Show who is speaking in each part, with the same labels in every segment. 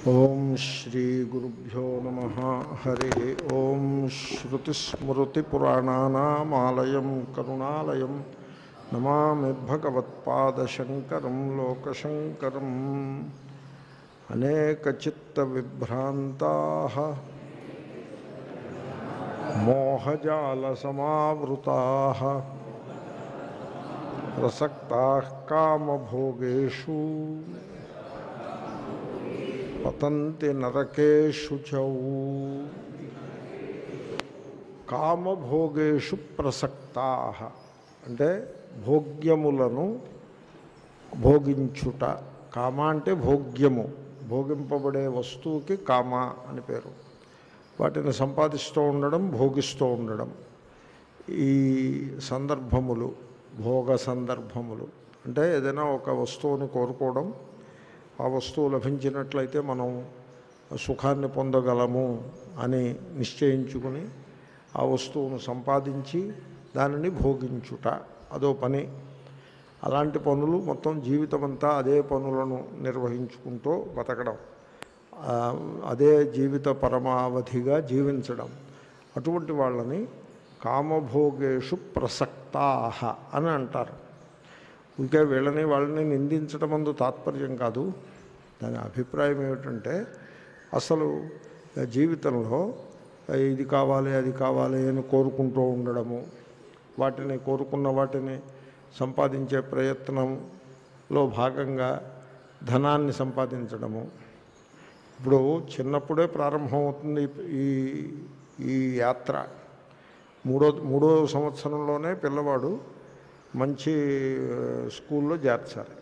Speaker 1: ఓం శ్రీ గురుభ్యో నమ హరి ఓం శ్రుతిస్మృతిపురాణానామాలయం కరుణాలయం నమామి భగవత్పాదశంకరం లోకశంకరం అనేకచిత్తవిభ్రాంతా మోహజాలసమావృతా ప్రసక్తా కామభోగేషు పతంతి నరకేషు చౌ కామభోగేషు ప్రసక్తా అంటే భోగ్యములను భోగించుట కామ అంటే భోగ్యము భోగింపబడే వస్తువుకి కామ అని పేరు వాటిని సంపాదిస్తూ ఉండడం భోగిస్తూ ఉండడం ఈ సందర్భములు భోగ సందర్భములు అంటే ఏదైనా ఒక వస్తువుని కోరుకోవడం ఆ వస్తువు లభించినట్లయితే మనం సుఖాన్ని పొందగలము అని నిశ్చయించుకుని ఆ వస్తువును సంపాదించి దానిని భోగించుట అదో పని అలాంటి పనులు మొత్తం జీవితం అంతా అదే పనులను నిర్వహించుకుంటూ బతకడం ఆ, అదే జీవిత పరమావధిగా జీవించడం అటువంటి వాళ్ళని కామభోగేషు ప్రసక్తాహ అని అంటారు ఇంకా వీళ్ళని వాళ్ళని నిందించడం అందు తాత్పర్యం కాదు దాని అభిప్రాయం ఏమిటంటే అసలు జీవితంలో ఇది కావాలి అది కావాలి అని కోరుకుంటూ ఉండడము వాటిని కోరుకున్న వాటిని సంపాదించే ప్రయత్నంలో భాగంగా ధనాన్ని సంపాదించడము ఇప్పుడు చిన్నప్పుడే ప్రారంభమవుతుంది ఈ ఈ యాత్ర మూడో మూడో సంవత్సరంలోనే పిల్లవాడు మంచి ఆ, స్కూల్లో చేర్చాలి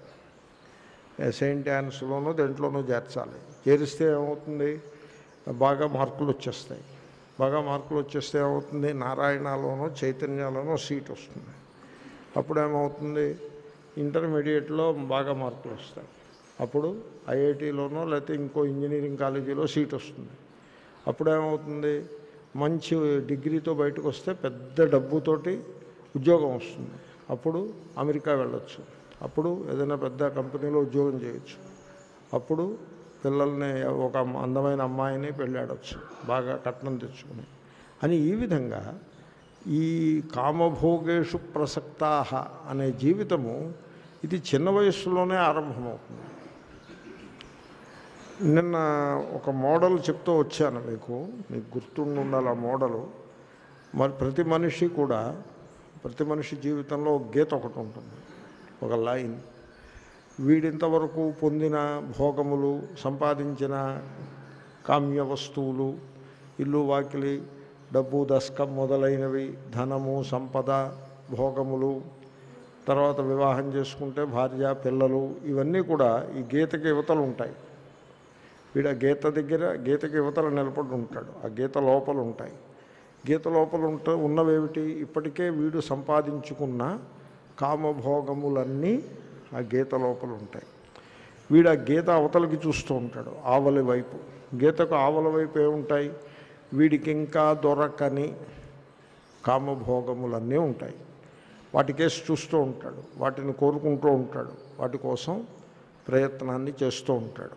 Speaker 1: ఏ సెయింట్ యాన్స్లోనూ దేంట్లోనూ చేర్చాలి చేరిస్తే ఏమవుతుంది బాగా మార్కులు వచ్చేస్తాయి బాగా మార్కులు వచ్చేస్తే ఏమవుతుంది నారాయణలోనో చైతన్యాలోనో సీట్ వస్తుంది అప్పుడు ఏమవుతుంది ఇంటర్మీడియట్లో బాగా మార్కులు వస్తాయి అప్పుడు ఐఐటీలోనో లేకపోతే ఇంకో ఇంజనీరింగ్ కాలేజీలో సీట్ వస్తుంది అప్పుడు ఏమవుతుంది మంచి డిగ్రీతో బయటకు వస్తే పెద్ద డబ్బుతోటి ఉద్యోగం వస్తుంది అప్పుడు అమెరికా వెళ్ళొచ్చు అప్పుడు ఏదైనా పెద్ద కంపెనీలో ఉద్యోగం చేయొచ్చు అప్పుడు పిల్లల్ని ఒక అందమైన అమ్మాయిని పెళ్ళాడవచ్చు బాగా కట్నం తెచ్చుకుని అని ఈ విధంగా ఈ కామభోగేషు ప్రసక్తాహ అనే జీవితము ఇది చిన్న వయస్సులోనే ఆరంభమవుతుంది నిన్న ఒక మోడల్ చెప్తూ వచ్చాను మీకు మీకు గుర్తుండి ఉండాలి ఆ మోడలు మరి ప్రతి మనిషి కూడా ప్రతి మనిషి జీవితంలో ఒక గీత ఒకటి ఉంటుంది ఒక లైన్ వీడింతవరకు పొందిన భోగములు సంపాదించిన కామ్య వస్తువులు ఇల్లు వాకిలి డబ్బు దశకం మొదలైనవి ధనము సంపద భోగములు తర్వాత వివాహం చేసుకుంటే భార్య పిల్లలు ఇవన్నీ కూడా ఈ గీతకి యువతలు ఉంటాయి వీడు ఆ గీత దగ్గర గీతకి యువతల నిలబడి ఉంటాడు ఆ గీత లోపల ఉంటాయి గీత లోపల ఉంట ఉన్నవేమిటి ఇప్పటికే వీడు సంపాదించుకున్న కామభోగములన్నీ ఆ గీత లోపల ఉంటాయి వీడు ఆ గీత అవతలకి చూస్తూ ఉంటాడు ఆవలి వైపు గీతకు ఆవల వైపు ఏముంటాయి వీడికి ఇంకా దొరకని కామభోగములన్నీ ఉంటాయి వాటికేసి చూస్తూ ఉంటాడు వాటిని కోరుకుంటూ ఉంటాడు వాటి కోసం ప్రయత్నాన్ని చేస్తూ ఉంటాడు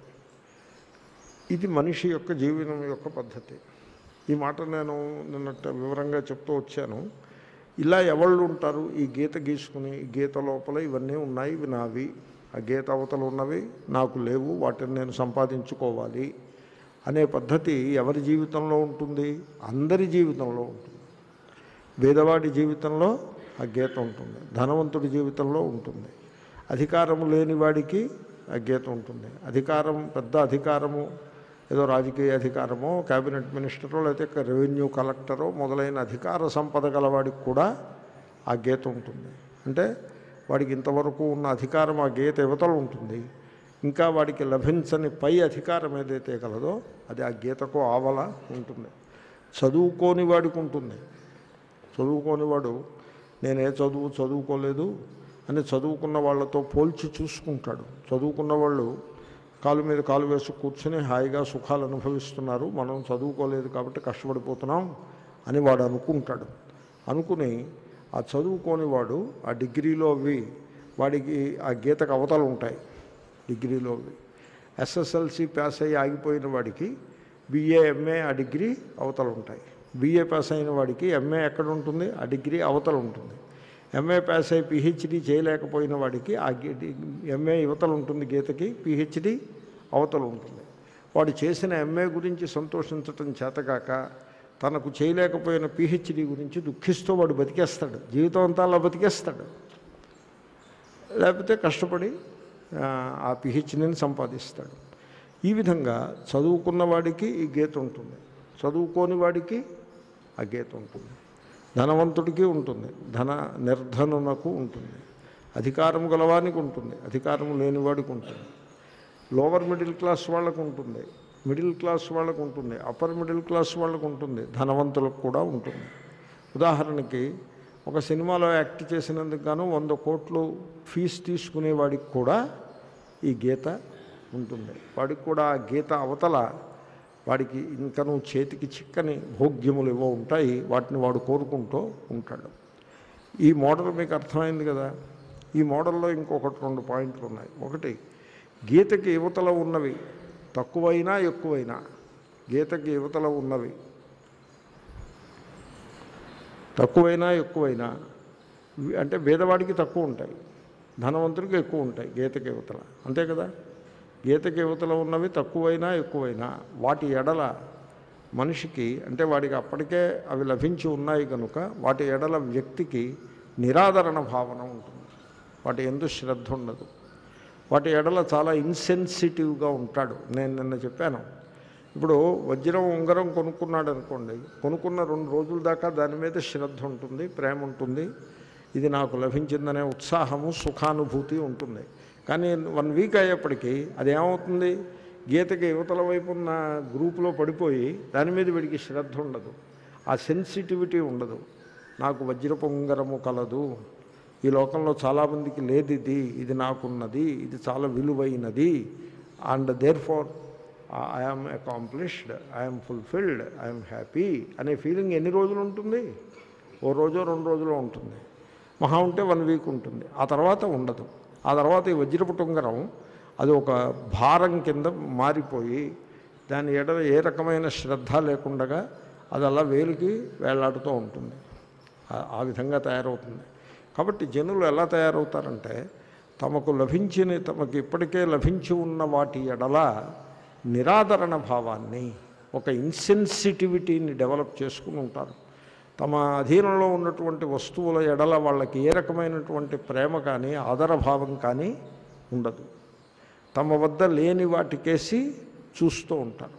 Speaker 1: ఇది మనిషి యొక్క జీవనం యొక్క పద్ధతి ఈ మాట నేను నిన్నట్టు వివరంగా చెప్తూ వచ్చాను ఇలా ఎవళ్ళు ఉంటారు ఈ గీత గీసుకుని ఈ గీత లోపల ఇవన్నీ ఉన్నాయి ఇవి నావి ఆ గీత అవతలు ఉన్నవి నాకు లేవు వాటిని నేను సంపాదించుకోవాలి అనే పద్ధతి ఎవరి జీవితంలో ఉంటుంది అందరి జీవితంలో ఉంటుంది పేదవాడి జీవితంలో ఆ గీత ఉంటుంది ధనవంతుడి జీవితంలో ఉంటుంది అధికారము లేని వాడికి ఆ గీత ఉంటుంది అధికారం పెద్ద అధికారము ఏదో రాజకీయ అధికారమో క్యాబినెట్ మినిస్టరో లేకపోతే రెవెన్యూ కలెక్టరో మొదలైన అధికార సంపద గలవాడికి కూడా ఆ గీత ఉంటుంది అంటే వాడికి ఇంతవరకు ఉన్న అధికారం ఆ గీత యువతలు ఉంటుంది ఇంకా వాడికి లభించని పై అధికారం ఏదైతే కలదో అది ఆ గీతకు ఆవల ఉంటుంది చదువుకోని వాడికి ఉంటుంది చదువుకోని వాడు నేనే చదువు చదువుకోలేదు అని చదువుకున్న వాళ్ళతో పోల్చి చూసుకుంటాడు చదువుకున్న వాళ్ళు కాలు మీద కాలు వేసి కూర్చుని హాయిగా సుఖాలు అనుభవిస్తున్నారు మనం చదువుకోలేదు కాబట్టి కష్టపడిపోతున్నాం అని వాడు అనుకుంటాడు అనుకుని ఆ చదువుకోని వాడు ఆ డిగ్రీలో అవి వాడికి ఆ గీతకు అవతలు ఉంటాయి డిగ్రీలో అవి ఎస్ఎస్ఎల్సి పాస్ అయ్యి ఆగిపోయిన వాడికి బిఏ ఎంఏ ఆ డిగ్రీ అవతల ఉంటాయి బిఏ పాస్ అయిన వాడికి ఎంఏ ఎక్కడ ఉంటుంది ఆ డిగ్రీ అవతల ఉంటుంది ఎంఏ పాస్ అయి పిహెచ్డి చేయలేకపోయిన వాడికి ఆ ఎంఏ యువతలు ఉంటుంది గీతకి పిహెచ్డి అవతల ఉంటుంది వాడు చేసిన ఎంఏ గురించి సంతోషించటం చేతగాక తనకు చేయలేకపోయిన పిహెచ్డి గురించి దుఃఖిస్తూ వాడు బతికేస్తాడు జీవితం అంతా అలా బతికేస్తాడు లేకపోతే కష్టపడి ఆ, ఆ పిహెచ్డిని సంపాదిస్తాడు ఈ విధంగా చదువుకున్న వాడికి ఈ గీత ఉంటుంది చదువుకోని వాడికి ఆ గీత ఉంటుంది ధనవంతుడికి ఉంటుంది ధన నిర్ధనునకు ఉంటుంది అధికారం గలవానికి ఉంటుంది అధికారం లేనివాడికి ఉంటుంది లోవర్ మిడిల్ క్లాస్ వాళ్ళకు ఉంటుంది మిడిల్ క్లాస్ వాళ్ళకు ఉంటుంది అప్పర్ మిడిల్ క్లాస్ వాళ్ళకు ఉంటుంది ధనవంతులకు కూడా ఉంటుంది ఉదాహరణకి ఒక సినిమాలో యాక్ట్ చేసినందుకు గాను వంద కోట్లు ఫీజు తీసుకునేవాడికి కూడా ఈ గీత ఉంటుంది వాడికి కూడా ఆ గీత అవతల వాడికి ఇంకనూ చేతికి చిక్కని భోగ్యములు ఏవో ఉంటాయి వాటిని వాడు కోరుకుంటూ ఉంటాడు ఈ మోడల్ మీకు అర్థమైంది కదా ఈ మోడల్లో ఇంకొకటి రెండు పాయింట్లు ఉన్నాయి ఒకటి గీతకి యువతల ఉన్నవి తక్కువైనా ఎక్కువైనా గీతకి యువతల ఉన్నవి తక్కువైనా ఎక్కువైనా వి- అంటే భేదవాడికి తక్కువ ఉంటాయి ధనవంతుడికి ఎక్కువ ఉంటాయి గీతకి యువతల అంతే కదా గీతకి యువతల ఉన్నవి తక్కువైనా ఎక్కువైనా వాటి ఎడల మనిషికి అంటే వాడికి అప్పటికే అవి లభించి ఉన్నాయి కనుక వాటి ఎడల వ్యక్తికి నిరాదరణ భావన ఉంటుంది వాటి ఎందు శ్రద్ధ ఉండదు వాటి ఎడల చాలా ఇన్సెన్సిటివ్గా ఉంటాడు నేను నిన్న చెప్పాను ఇప్పుడు వజ్రం ఉంగరం కొనుక్కున్నాడు అనుకోండి కొనుక్కున్న రెండు రోజుల దాకా దాని మీద శ్రద్ధ ఉంటుంది ప్రేమ ఉంటుంది ఇది నాకు లభించిందనే ఉత్సాహము సుఖానుభూతి ఉంటుంది కానీ వన్ వీక్ అయ్యేప్పటికీ అది ఏమవుతుంది గీతకి యువతల వైపు ఉన్న గ్రూపులో పడిపోయి దాని మీద వీడికి శ్రద్ధ ఉండదు ఆ సెన్సిటివిటీ ఉండదు నాకు వజ్రపు ఉంగరము కలదు ఈ లోకంలో చాలామందికి లేదు ఇది ఇది నాకున్నది ఇది చాలా విలువైనది and therefore I'm accomplished I'm fulfilled I'm happy అనే ఫీలింగ్ ఎన్ని రోజులు ఉంటుంది ఓ రోజో రెండు రోజులు ఉంటుంది మహా ఉంటే వన్ వీక్ ఉంటుంది ఆ తర్వాత ఉండదు ఆ తర్వాత ఈ వజ్రపు ఉంగరం అది ఒక భారం కింద మారిపోయి దాని ఎడ ఏ రకమైన శ్రద్ధ లేకుండగా అది అలా వేలికి వేలాడుతూ ఉంటుంది ఆ- ఆ విధంగా తయారవుతుంది కాబట్టి జనులు ఎలా తయారవుతారంటే తమకు లభించిన తమకు ఇప్పటికే లభించి ఉన్న వాటి ఎడల నిరాదరణ భావాన్ని ఒక ఇన్సెన్సిటివిటీని డెవలప్ చేసుకుని ఉంటారు తమ అధీనంలో ఉన్నటువంటి వస్తువుల ఎడల వాళ్ళకి ఏ రకమైనటువంటి ప్రేమ కానీ ఆదరభావం కానీ ఉండదు తమ వద్ద లేని వాటికేసి చూస్తూ ఉంటారు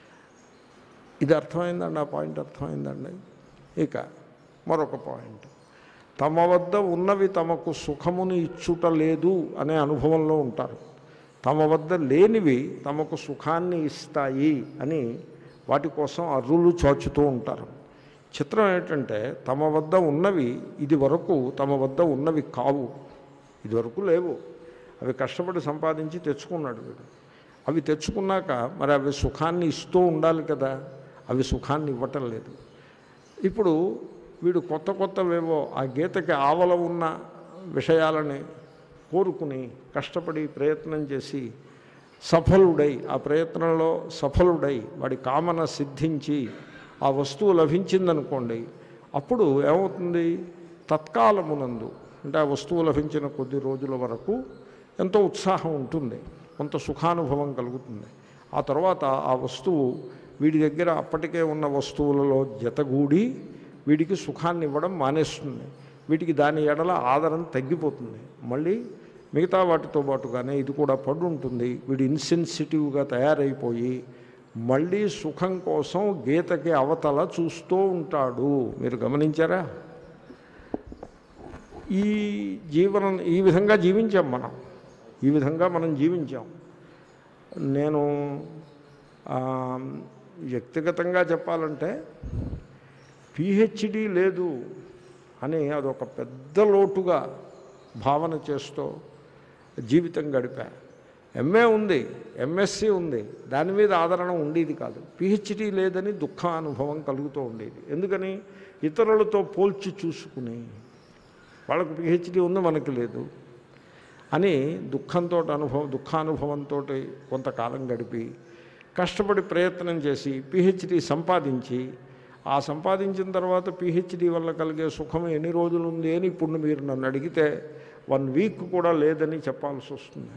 Speaker 1: ఇది అర్థమైందండి ఆ పాయింట్ అర్థమైందండి ఇక మరొక పాయింట్ తమ వద్ద ఉన్నవి తమకు సుఖమును ఇచ్చుట లేదు అనే అనుభవంలో ఉంటారు తమ వద్ద లేనివి తమకు సుఖాన్ని ఇస్తాయి అని వాటి కోసం అర్రులు చాచుతూ ఉంటారు చిత్రం ఏంటంటే తమ వద్ద ఉన్నవి ఇది వరకు తమ వద్ద ఉన్నవి కావు ఇది వరకు లేవు అవి కష్టపడి సంపాదించి తెచ్చుకున్నాడు వీడు అవి తెచ్చుకున్నాక మరి అవి సుఖాన్ని ఇస్తూ ఉండాలి కదా అవి సుఖాన్ని ఇవ్వటం లేదు ఇప్పుడు వీడు కొత్త కొత్తవేవో ఆ గీతకి ఆవల ఉన్న విషయాలని కోరుకుని కష్టపడి ప్రయత్నం చేసి సఫలుడై ఆ ప్రయత్నంలో సఫలుడై వాడి కామన సిద్ధించి ఆ వస్తువు లభించిందనుకోండి అప్పుడు ఏమవుతుంది తత్కాలమునందు అంటే ఆ వస్తువు లభించిన కొద్ది రోజుల వరకు ఎంతో ఉత్సాహం ఉంటుంది కొంత సుఖానుభవం కలుగుతుంది ఆ తర్వాత ఆ వస్తువు వీడి దగ్గర అప్పటికే ఉన్న వస్తువులలో జతగూడి వీడికి సుఖాన్ని ఇవ్వడం మానేస్తుంది వీటికి దాని ఎడల ఆదరణ తగ్గిపోతుంది మళ్ళీ మిగతా వాటితో పాటుగానే ఇది కూడా పడు ఉంటుంది వీడు ఇన్సెన్సిటివ్గా తయారైపోయి మళ్ళీ సుఖం కోసం గీతకి అవతల చూస్తూ ఉంటాడు మీరు గమనించారా ఈ జీవనం ఈ విధంగా జీవించాం మనం ఈ విధంగా మనం జీవించాం నేను ఆ, వ్యక్తిగతంగా చెప్పాలంటే పిహెచ్డి లేదు అని అదొక పెద్ద లోటుగా భావన చేస్తూ జీవితం గడిపా ఎంఏ ఉంది ఎంఎస్సి ఉంది దాని మీద ఆదరణ ఉండేది కాదు పిహెచ్డి లేదని దుఃఖ అనుభవం కలుగుతూ ఉండేది ఎందుకని ఇతరులతో పోల్చి చూసుకుని వాళ్ళకు పిహెచ్డి ఉంది మనకి లేదు అని దుఃఖంతో అనుభవం దుఃఖానుభవంతో కొంతకాలం గడిపి కష్టపడి ప్రయత్నం చేసి పిహెచ్డి సంపాదించి ఆ సంపాదించిన తర్వాత పిహెచ్డి వల్ల కలిగే సుఖం ఎన్ని రోజులు ఉంది అని ఇప్పుడు మీరు నన్ను అడిగితే వన్ వీక్ కూడా లేదని చెప్పాల్సి వస్తుంది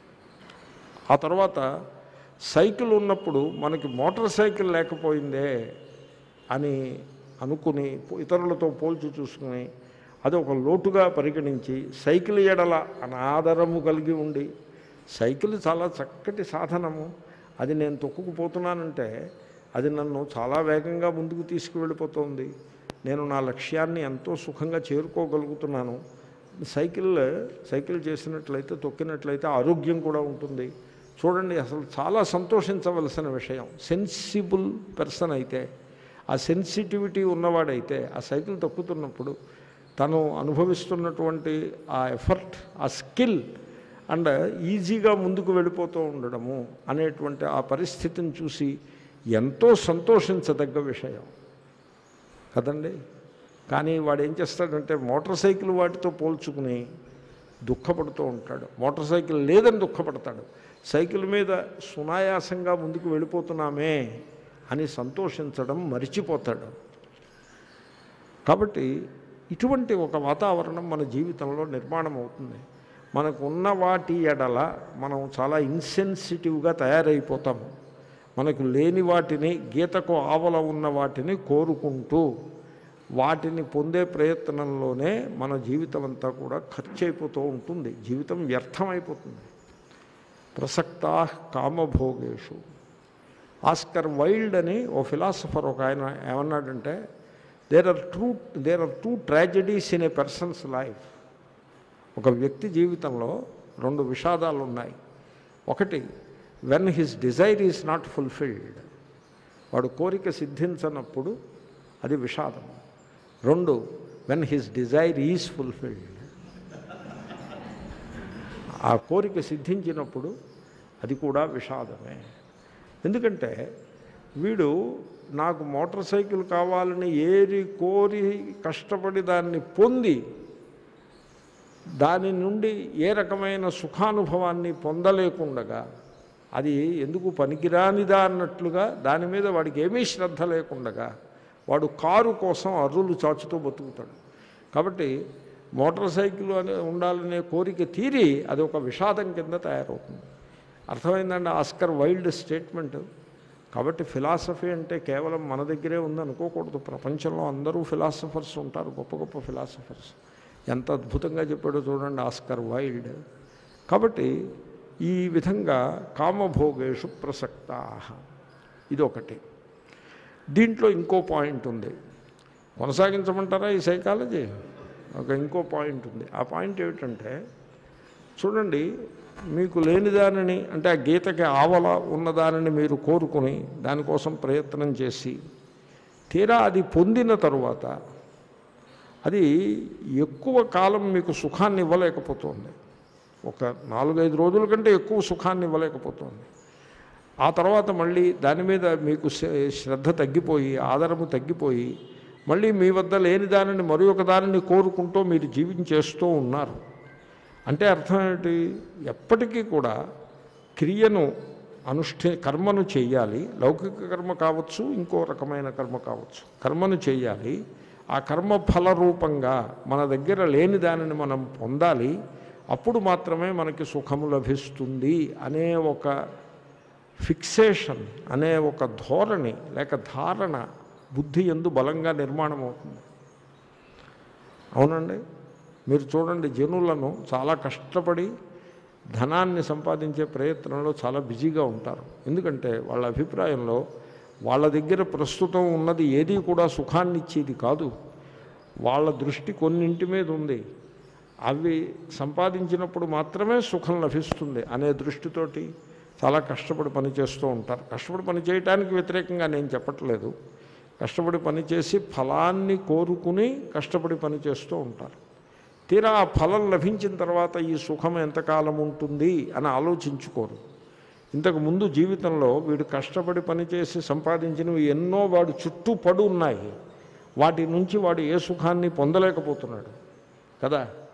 Speaker 1: ఆ తర్వాత సైకిల్ ఉన్నప్పుడు మనకి మోటార్ సైకిల్ లేకపోయిందే అని అనుకుని ఇతరులతో పోల్చి చూసుకుని అది ఒక లోటుగా పరిగణించి సైకిల్ ఎడల అనాదరము కలిగి ఉండి సైకిల్ చాలా చక్కటి సాధనము అది నేను తొక్కుకుపోతున్నానంటే అది నన్ను చాలా వేగంగా ముందుకు తీసుకువెళ్ళిపోతుంది నేను నా లక్ష్యాన్ని ఎంతో సుఖంగా చేరుకోగలుగుతున్నాను సైకిల్ సైకిల్ చేసినట్లయితే తొక్కినట్లయితే ఆరోగ్యం కూడా ఉంటుంది చూడండి అసలు చాలా సంతోషించవలసిన విషయం సెన్సిబుల్ పర్సన్ అయితే ఆ సెన్సిటివిటీ ఉన్నవాడైతే ఆ సైకిల్ తొక్కుతున్నప్పుడు తను అనుభవిస్తున్నటువంటి ఆ ఎఫర్ట్ ఆ స్కిల్ అండ్ ఈజీగా ముందుకు వెళ్ళిపోతూ ఉండడము అనేటువంటి ఆ పరిస్థితిని చూసి ఎంతో సంతోషించదగ్గ విషయం కదండి కానీ వాడు ఏం చేస్తాడంటే మోటార్ సైకిల్ వాటితో పోల్చుకుని దుఃఖపడుతూ ఉంటాడు మోటార్ సైకిల్ లేదని దుఃఖపడతాడు సైకిల్ మీద సునాయాసంగా ముందుకు వెళ్ళిపోతున్నామే అని సంతోషించడం మరిచిపోతాడు కాబట్టి ఇటువంటి ఒక వాతావరణం మన జీవితంలో నిర్మాణం అవుతుంది మనకు ఉన్న వాటి ఎడల మనం చాలా ఇన్సెన్సిటివ్గా తయారైపోతాము మనకు లేని వాటిని గీతకు ఆవల ఉన్న వాటిని కోరుకుంటూ వాటిని పొందే ప్రయత్నంలోనే మన జీవితం అంతా కూడా ఖర్చు అయిపోతూ ఉంటుంది జీవితం వ్యర్థమైపోతుంది ప్రసక్తా కామభోగేషు ఆస్కర్ వైల్డ్ అని ఓ ఫిలాసఫర్ ఒక ఆయన ఏమన్నాడంటే there are true there are two tragedies in a person's life ఒక వ్యక్తి జీవితంలో రెండు విషాదాలు ఉన్నాయి ఒకటి when his desire is not fulfilled వాడు కోరిక సిద్ధించనప్పుడు అది విషాదం రెండు when his desire is fulfilled ఆ కోరిక సిద్ధించినప్పుడు అది కూడా విషాదమే ఎందుకంటే వీడు నాకు మోటార్ సైకిల్ కావాలని ఏరి కోరి కష్టపడి దాన్ని పొంది దాని నుండి ఏ రకమైన సుఖానుభవాన్ని పొందలేకుండగా అది ఎందుకు పనికిరానిదా అన్నట్లుగా దాని మీద వాడికి ఏమీ శ్రద్ధ లేకుండగా వాడు కారు కోసం అర్రులు చాచుతూ బతుకుతాడు కాబట్టి మోటార్ సైకిల్ అనే ఉండాలనే కోరిక తీరి అది ఒక విషాదం కింద తయారవుతుంది అర్థమైందండి ఆస్కర్ వైల్డ్ స్టేట్మెంట్ కాబట్టి ఫిలాసఫీ అంటే కేవలం మన దగ్గరే ఉందనుకోకూడదు ప్రపంచంలో అందరూ ఫిలాసఫర్స్ ఉంటారు గొప్ప గొప్ప ఫిలాసఫర్స్ ఎంత అద్భుతంగా చెప్పాడో చూడండి ఆస్కర్ వైల్డ్ కాబట్టి ఈ విధంగా కామభోగేషు ప్రసక్తా ఇది ఒకటి దీంట్లో ఇంకో పాయింట్ ఉంది కొనసాగించమంటారా ఈ సైకాలజీ ఒక ఇంకో పాయింట్ ఉంది ఆ పాయింట్ ఏమిటంటే చూడండి మీకు లేని దానిని అంటే ఆ గీతకి ఆవల ఉన్నదానిని మీరు కోరుకుని దానికోసం ప్రయత్నం చేసి తీరా అది పొందిన తరువాత అది ఎక్కువ కాలం మీకు సుఖాన్ని ఇవ్వలేకపోతుంది ఒక నాలుగైదు రోజుల కంటే ఎక్కువ సుఖాన్ని ఇవ్వలేకపోతుంది ఆ తర్వాత మళ్ళీ దాని మీద మీకు శ్ర- శ్రద్ధ తగ్గిపోయి ఆదరము తగ్గిపోయి మళ్ళీ మీ వద్ద లేని దానిని మరి ఒక దానిని కోరుకుంటూ మీరు జీవించేస్తూ ఉన్నారు అంటే అర్థం ఏంటి ఎప్పటికీ కూడా క్రియను అనుష్ఠే కర్మను చేయాలి లౌకిక కర్మ కావచ్చు ఇంకో రకమైన కర్మ కావచ్చు కర్మను చేయాలి ఆ కర్మ ఫల రూపంగా మన దగ్గర లేని దానిని మనం పొందాలి అప్పుడు మాత్రమే మనకి సుఖము లభిస్తుంది అనే ఒక ఫిక్సేషన్ అనే ఒక ధోరణి లేక ధారణ బుద్ధి ఎందు బలంగా నిర్మాణం అవుతుంది అవునండి మీరు చూడండి జనులను చాలా కష్టపడి ధనాన్ని సంపాదించే ప్రయత్నంలో చాలా బిజీగా ఉంటారు ఎందుకంటే వాళ్ళ అభిప్రాయంలో వాళ్ళ దగ్గర ప్రస్తుతం ఉన్నది ఏది కూడా సుఖాన్ని ఇచ్చేది కాదు వాళ్ళ దృష్టి కొన్నింటి మీద ఉంది అవి సంపాదించినప్పుడు మాత్రమే సుఖం లభిస్తుంది అనే దృష్టితోటి చాలా కష్టపడి పనిచేస్తూ ఉంటారు కష్టపడి పని చేయటానికి వ్యతిరేకంగా నేను చెప్పట్లేదు కష్టపడి పనిచేసి ఫలాన్ని కోరుకుని కష్టపడి పని చేస్తూ ఉంటారు తీరా ఆ ఫలం లభించిన తర్వాత ఈ సుఖం ఎంతకాలం ఉంటుంది అని ఆలోచించుకోరు ఇంతకు ముందు జీవితంలో వీడు కష్టపడి పనిచేసి సంపాదించినవి ఎన్నో వాడు చుట్టూ పడి ఉన్నాయి వాటి నుంచి వాడు ఏ సుఖాన్ని పొందలేకపోతున్నాడు కదా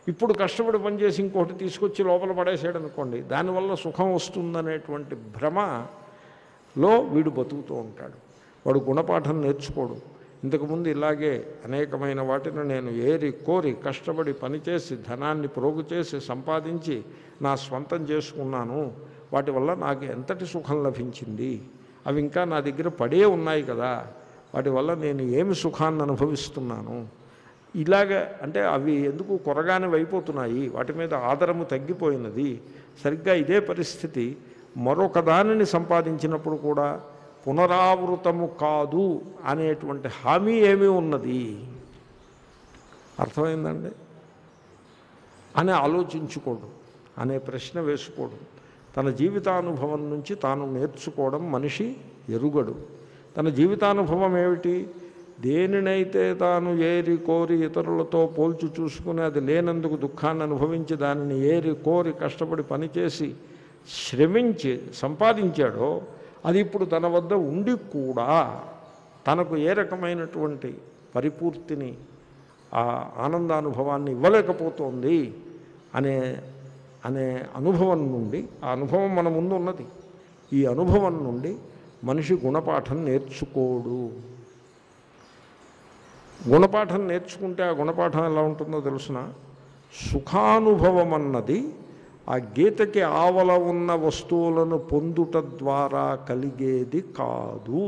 Speaker 1: ఇప్పుడు కష్టపడి పనిచేసి ఇంకోటి తీసుకొచ్చి లోపల పడేసాడు అనుకోండి దానివల్ల సుఖం వస్తుందనేటువంటి భ్రమలో వీడు బతుకుతూ ఉంటాడు వాడు గుణపాఠం నేర్చుకోడు ఇంతకుముందు ఇలాగే అనేకమైన వాటిని నేను ఏరి కోరి కష్టపడి పనిచేసి ధనాన్ని ప్రోగు చేసి సంపాదించి నా స్వంతం చేసుకున్నాను వాటి వల్ల నాకు ఎంతటి సుఖం లభించింది అవి ఇంకా నా దగ్గర పడే ఉన్నాయి కదా వాటి వల్ల నేను ఏమి సుఖాన్ని అనుభవిస్తున్నాను ఇలాగ అంటే అవి ఎందుకు కొరగానే అయిపోతున్నాయి వాటి మీద ఆదరము తగ్గిపోయినది సరిగ్గా ఇదే పరిస్థితి మరొక దానిని సంపాదించినప్పుడు కూడా పునరావృతము కాదు అనేటువంటి హామీ ఏమీ ఉన్నది అర్థమైందండి అని ఆలోచించుకోడు అనే ప్రశ్న వేసుకోడు తన జీవితానుభవం నుంచి తాను నేర్చుకోవడం మనిషి ఎరుగడు తన జీవితానుభవం ఏమిటి దేనినైతే తాను ఏరి కోరి ఇతరులతో పోల్చి చూసుకుని అది లేనందుకు దుఃఖాన్ని అనుభవించి దానిని ఏరి కోరి కష్టపడి పనిచేసి శ్రమించి సంపాదించాడో అది ఇప్పుడు తన వద్ద ఉండి కూడా తనకు ఏ రకమైనటువంటి పరిపూర్తిని ఆ ఆనందానుభవాన్ని ఇవ్వలేకపోతోంది అనే అనే అనుభవం నుండి ఆ అనుభవం మన ముందు ఉన్నది ఈ అనుభవం నుండి మనిషి గుణపాఠం నేర్చుకోడు గుణపాఠం నేర్చుకుంటే ఆ గుణపాఠం ఎలా ఉంటుందో తెలుసిన సుఖానుభవం అన్నది ఆ గీతకి ఆవల ఉన్న వస్తువులను పొందుట ద్వారా కలిగేది కాదు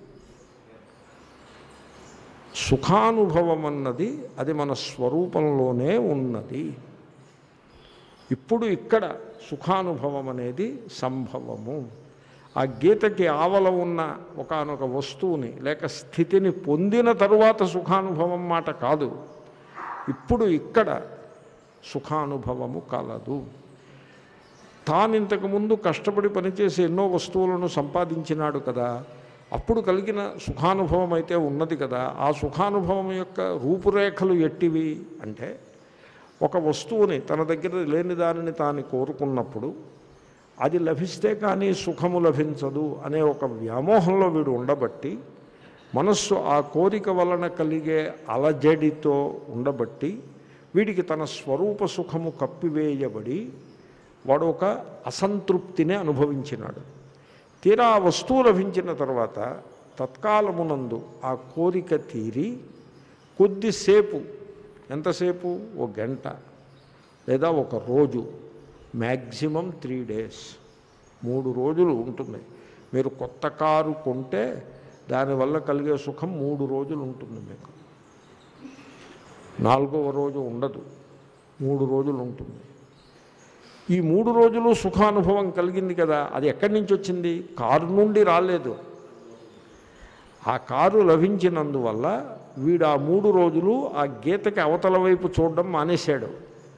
Speaker 1: సుఖానుభవం అన్నది అది మన స్వరూపంలోనే ఉన్నది ఇప్పుడు ఇక్కడ సుఖానుభవం అనేది సంభవము ఆ గీతకి ఆవల ఉన్న ఒకనొక వస్తువుని లేక స్థితిని పొందిన తరువాత సుఖానుభవం మాట కాదు ఇప్పుడు ఇక్కడ సుఖానుభవము కలదు తాను ఇంతకుముందు కష్టపడి పనిచేసి ఎన్నో వస్తువులను సంపాదించినాడు కదా అప్పుడు కలిగిన సుఖానుభవం అయితే ఉన్నది కదా ఆ సుఖానుభవం యొక్క రూపురేఖలు ఎట్టివి అంటే ఒక వస్తువుని తన దగ్గర లేని దానిని తాను కోరుకున్నప్పుడు అది లభిస్తే కానీ సుఖము లభించదు అనే ఒక వ్యామోహంలో వీడు ఉండబట్టి మనస్సు ఆ కోరిక వలన కలిగే అలజడితో ఉండబట్టి వీడికి తన స్వరూప సుఖము కప్పివేయబడి వాడు ఒక అసంతృప్తిని అనుభవించినాడు తీరా ఆ వస్తువు లభించిన తర్వాత తత్కాలమునందు ఆ కోరిక తీరి కొద్దిసేపు ఎంతసేపు ఓ గంట లేదా ఒక రోజు మ్యాక్సిమం త్రీ డేస్ మూడు రోజులు ఉంటుంది మీరు కొత్త కారు కొంటే దానివల్ల కలిగే సుఖం మూడు రోజులు ఉంటుంది మీకు నాలుగవ రోజు ఉండదు మూడు రోజులు ఉంటుంది ఈ మూడు రోజులు సుఖానుభవం కలిగింది కదా అది ఎక్కడి నుంచి వచ్చింది కారు నుండి రాలేదు ఆ కారు లభించినందువల్ల వీడు ఆ మూడు రోజులు ఆ గీతకి అవతల వైపు చూడడం మానేశాడు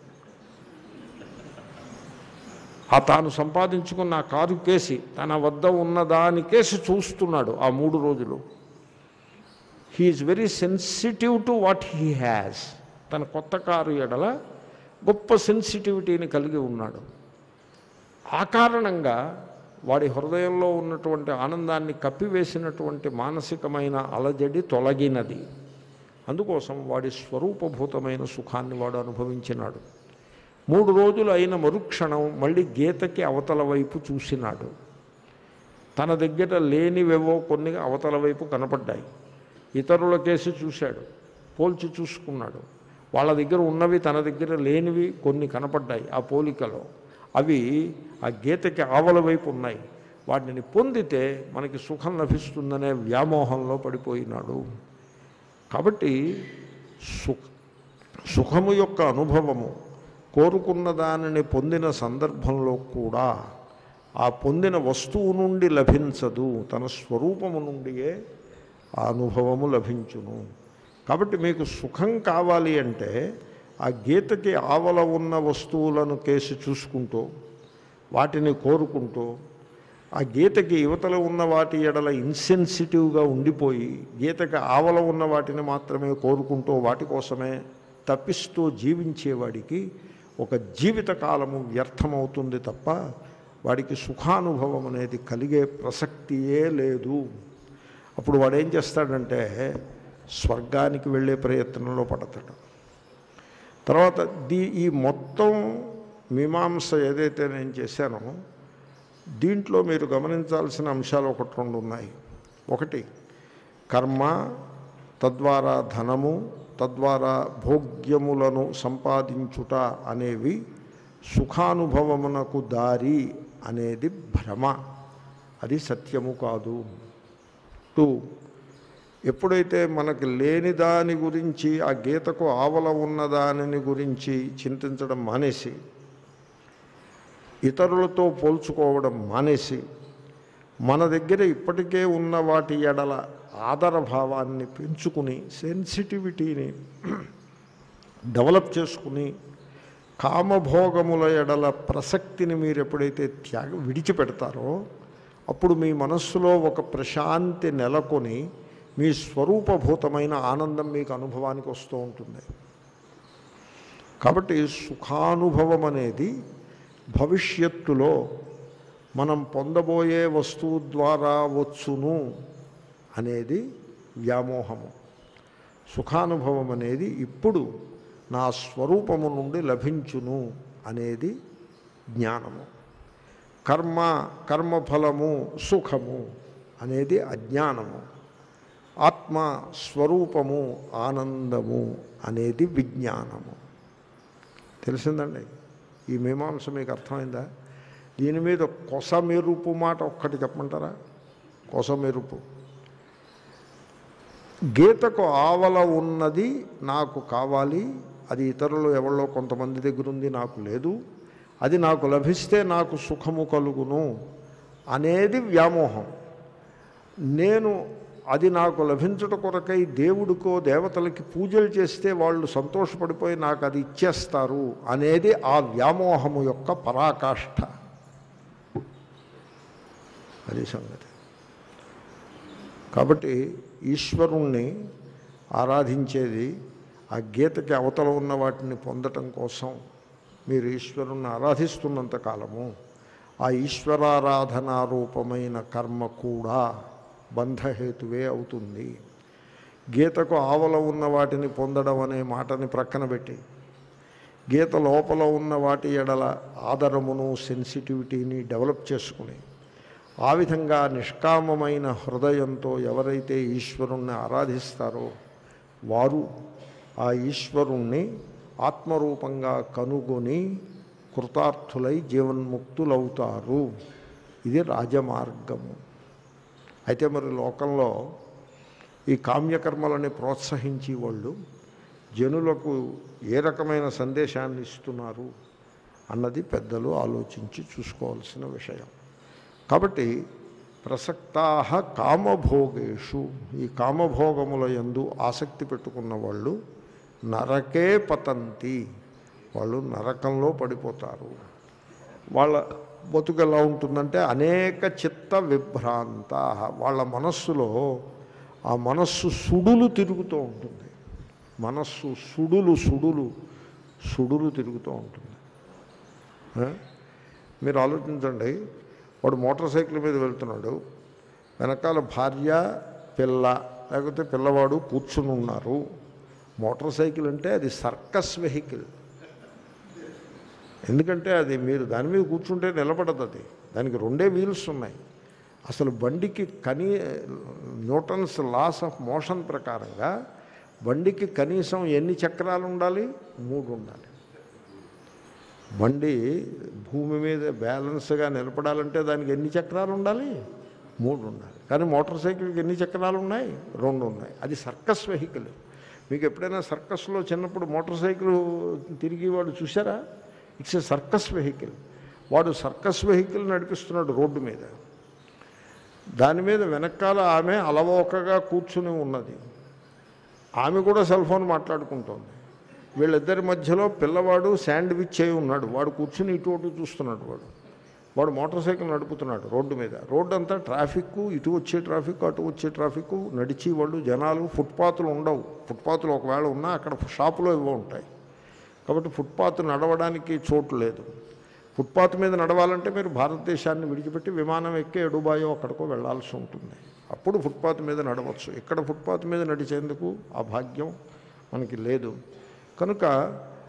Speaker 1: ఆ తాను సంపాదించుకున్న ఆ కారు కేసి తన వద్ద ఉన్న దాని కేసి చూస్తున్నాడు ఆ మూడు రోజులు he's very sensitive to what he has తన కొత్త కారు ఎడల గొప్ప సెన్సిటివిటీని కలిగి ఉన్నాడు ఆ కారణంగా వాడి హృదయంలో ఉన్నటువంటి ఆనందాన్ని కప్పివేసినటువంటి మానసికమైన అలజడి తొలగినది అందుకోసం వాడి స్వరూపభూతమైన సుఖాన్ని వాడు అనుభవించినాడు మూడు రోజులు అయిన మరుక్షణం మళ్ళీ గీతకి అవతల వైపు చూసినాడు తన దగ్గర లేనివేవో కొన్ని అవతల వైపు కనపడ్డాయి ఇతరుల కేసి చూశాడు పోల్చి చూసుకున్నాడు వాళ్ళ దగ్గర ఉన్నవి తన దగ్గర లేనివి కొన్ని కనపడ్డాయి ఆ పోలికలో అవి ఆ గీతకి ఆవల వైపు ఉన్నాయి వాటిని పొందితే మనకి సుఖం లభిస్తుందనే వ్యామోహంలో పడిపోయినాడు కాబట్టి సుఖ సుఖము యొక్క అనుభవము కోరుకున్న దానిని పొందిన సందర్భంలో కూడా ఆ పొందిన వస్తువు నుండి లభించదు తన స్వరూపము నుండియే ఆ అనుభవము లభించును కాబట్టి మీకు సుఖం కావాలి అంటే ఆ గీతకి ఆవల ఉన్న వస్తువులను కేసి చూసుకుంటూ వాటిని కోరుకుంటూ ఆ గీతకి యువతల ఉన్న వాటి ఎడల ఇన్సెన్సిటివ్గా ఉండిపోయి గీతకి ఆవల ఉన్న వాటిని మాత్రమే కోరుకుంటూ వాటి కోసమే తప్పిస్తూ జీవించేవాడికి ఒక జీవిత కాలము వ్యర్థమవుతుంది తప్ప వాడికి సుఖానుభవం అనేది కలిగే ప్రసక్తియే లేదు అప్పుడు వాడు ఏం చేస్తాడంటే స్వర్గానికి వెళ్ళే ప్రయత్నంలో పడతాడు తర్వాత దీ ఈ మొత్తం మీమాంస ఏదైతే నేను చేశానో దీంట్లో మీరు గమనించాల్సిన అంశాలు ఒకటి రెండు ఉన్నాయి ఒకటి కర్మ తద్వారా ధనము తద్వారా భోగ్యములను సంపాదించుట అనేవి సుఖానుభవమునకు దారి అనేది భ్రమ అది సత్యము కాదు టూ ఎప్పుడైతే మనకి లేని దాని గురించి ఆ గీతకు ఆవల ఉన్న దానిని గురించి చింతించడం మానేసి ఇతరులతో పోల్చుకోవడం మానేసి మన దగ్గర ఇప్పటికే ఉన్న వాటి ఎడల ఆదర భావాన్ని పెంచుకుని సెన్సిటివిటీని డెవలప్ చేసుకుని కామభోగముల ఎడల ప్రసక్తిని మీరు ఎప్పుడైతే త్యాగ విడిచిపెడతారో అప్పుడు మీ మనస్సులో ఒక ప్రశాంతి నెలకొని మీ స్వరూపభూతమైన ఆనందం మీకు అనుభవానికి వస్తూ ఉంటుంది కాబట్టి సుఖానుభవం అనేది భవిష్యత్తులో మనం పొందబోయే వస్తువు ద్వారా వచ్చును అనేది వ్యామోహము సుఖానుభవం అనేది ఇప్పుడు నా స్వరూపము నుండి లభించును అనేది జ్ఞానము కర్మ కర్మఫలము సుఖము అనేది అజ్ఞానము ఆత్మ స్వరూపము ఆనందము అనేది విజ్ఞానము తెలిసిందండి ఈ మీమాంస మీకు అర్థమైందా దీని మీద కొస మెరుపు మాట ఒక్కటి చెప్పమంటారా కొస మెరుపు గీతకు ఆవల ఉన్నది నాకు కావాలి అది ఇతరులు ఎవరిలో కొంతమంది దగ్గర ఉంది నాకు లేదు అది నాకు లభిస్తే నాకు సుఖము కలుగును అనేది వ్యామోహం నేను అది నాకు లభించుట కొరకై దేవుడికో దేవతలకి పూజలు చేస్తే వాళ్ళు సంతోషపడిపోయి నాకు అది ఇచ్చేస్తారు అనేది ఆ వ్యామోహము యొక్క పరాకాష్ఠ అది సంగతి కాబట్టి ఈశ్వరుణ్ణి ఆరాధించేది ఆ గీతకి అవతల ఉన్న వాటిని పొందటం కోసం మీరు ఈశ్వరుణ్ణి ఆరాధిస్తున్నంత కాలము ఆ ఈశ్వరారాధనారూపమైన కర్మ కూడా బంధహేతువే అవుతుంది గీతకు ఆవల ఉన్న వాటిని పొందడం అనే మాటని ప్రక్కన పెట్టి గీత లోపల ఉన్న వాటి ఎడల ఆదరమును సెన్సిటివిటీని డెవలప్ చేసుకుని ఆ విధంగా నిష్కామమైన హృదయంతో ఎవరైతే ఈశ్వరుణ్ణి ఆరాధిస్తారో వారు ఆ ఈశ్వరుణ్ణి ఆత్మరూపంగా కనుగొని కృతార్థులై జీవన్ముక్తులవుతారు ఇది రాజమార్గము అయితే మరి లోకంలో ఈ కామ్యకర్మలని ప్రోత్సహించి వాళ్ళు జనులకు ఏ రకమైన సందేశాన్ని ఇస్తున్నారు అన్నది పెద్దలు ఆలోచించి చూసుకోవాల్సిన విషయం కాబట్టి ప్రసక్తా కామభోగేషు ఈ కామభోగముల యందు ఆసక్తి పెట్టుకున్న వాళ్ళు నరకే పతంతి వాళ్ళు నరకంలో పడిపోతారు వాళ్ళ బతుకు ఎలా ఉంటుందంటే అనేక చిత్త విభ్రాంత వాళ్ళ మనస్సులో ఆ మనస్సు సుడులు తిరుగుతూ ఉంటుంది మనస్సు సుడులు సుడులు సుడులు తిరుగుతూ ఉంటుంది ఆ? మీరు ఆలోచించండి వాడు మోటార్ సైకిల్ మీద వెళ్తున్నాడు వెనకాల భార్య పిల్ల లేకపోతే పిల్లవాడు కూర్చుని ఉన్నారు మోటార్ సైకిల్ అంటే అది సర్కస్ వెహికల్ ఎందుకంటే అది మీరు దాని మీద కూర్చుంటే నిలబడదు అది దానికి రెండే వీల్స్ ఉన్నాయి అసలు బండికి కనీ న్యూటన్స్ లాస్ ఆఫ్ మోషన్ ప్రకారంగా బండికి కనీసం ఎన్ని చక్రాలు ఉండాలి మూడు ఉండాలి బండి భూమి మీద బ్యాలెన్స్గా నిలబడాలంటే దానికి ఎన్ని చక్రాలు ఉండాలి మూడు ఉండాలి కానీ మోటార్ సైకిల్కి ఎన్ని చక్రాలు ఉన్నాయి రెండు ఉన్నాయి అది సర్కస్ వెహికల్ మీకు ఎప్పుడైనా సర్కస్లో చిన్నప్పుడు మోటార్ సైకిల్ తిరిగి వాడు చూసారా ఇట్స్ ఏ సర్కస్ వెహికల్ వాడు సర్కస్ వెహికల్ నడిపిస్తున్నాడు రోడ్డు మీద దాని మీద వెనకాల ఆమె అలవోకగా కూర్చుని ఉన్నది ఆమె కూడా సెల్ ఫోన్ మాట్లాడుకుంటోంది వీళ్ళిద్దరి మధ్యలో పిల్లవాడు శాండ్విచ్ అయి ఉన్నాడు వాడు కూర్చుని ఇటు అటు చూస్తున్నాడు వాడు వాడు మోటార్ సైకిల్ నడుపుతున్నాడు రోడ్డు మీద రోడ్డు అంతా ట్రాఫిక్ ఇటు వచ్చే ట్రాఫిక్ అటు వచ్చే ట్రాఫిక్ నడిచి వాళ్ళు జనాలు ఫుట్పాత్లు ఉండవు ఫుట్పాత్లు ఒకవేళ ఉన్నా అక్కడ షాపులో ఇవ్వ ఉంటాయి కాబట్టి ఫుట్పాత్ నడవడానికి చోటు లేదు ఫుట్పాత్ మీద నడవాలంటే మీరు భారతదేశాన్ని విడిచిపెట్టి విమానం ఎక్కి ఎడుబాయో అక్కడికో వెళ్ళాల్సి ఉంటుంది అప్పుడు ఫుట్పాత్ మీద నడవచ్చు ఇక్కడ ఫుట్పాత్ మీద నడిచేందుకు ఆ భాగ్యం మనకి లేదు కనుక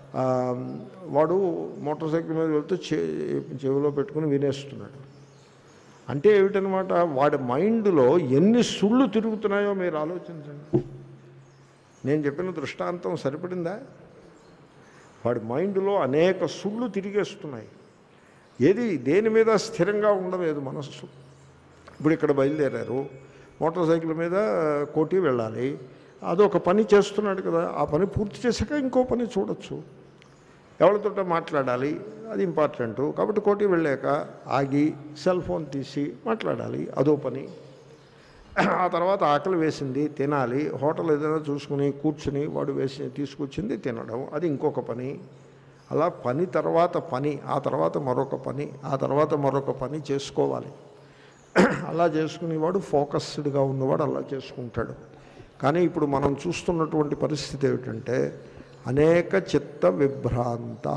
Speaker 1: ఆ, వాడు మోటార్ సైకిల్ మీద వెళ్తూ చె చెవిలో పెట్టుకుని వినేస్తున్నాడు అంటే ఏమిటనమాట వాడి మైండ్లో ఎన్ని సుళ్ళు తిరుగుతున్నాయో మీరు ఆలోచించండి నేను చెప్పిన దృష్టాంతం సరిపడిందా వాడి మైండ్లో అనేక సుళ్ళు తిరిగేస్తున్నాయి ఏది దేని మీద స్థిరంగా ఉండలేదు మనస్సు ఇప్పుడు ఇక్కడ బయలుదేరారు మోటార్ సైకిల్ మీద కోటి వెళ్ళాలి అదొక పని చేస్తున్నాడు కదా ఆ పని పూర్తి చేశాక ఇంకో పని చూడొచ్చు ఎవరితోటో మాట్లాడాలి అది ఇంపార్టెంట్ కాబట్టి కోటి వెళ్ళాక ఆగి సెల్ ఫోన్ తీసి మాట్లాడాలి అదో పని ఆ తర్వాత ఆకలి వేసింది తినాలి హోటల్ ఏదైనా చూసుకుని కూర్చుని వాడు వేసి తీసుకొచ్చింది తినడం అది ఇంకొక పని అలా పని తర్వాత పని ఆ తర్వాత మరొక పని ఆ తర్వాత మరొక పని చేసుకోవాలి అలా చేసుకునేవాడు ఫోకస్డ్గా ఉన్నవాడు అలా చేసుకుంటాడు కానీ ఇప్పుడు మనం చూస్తున్నటువంటి పరిస్థితి ఏమిటంటే అనేక చిత్త విభ్రాంతా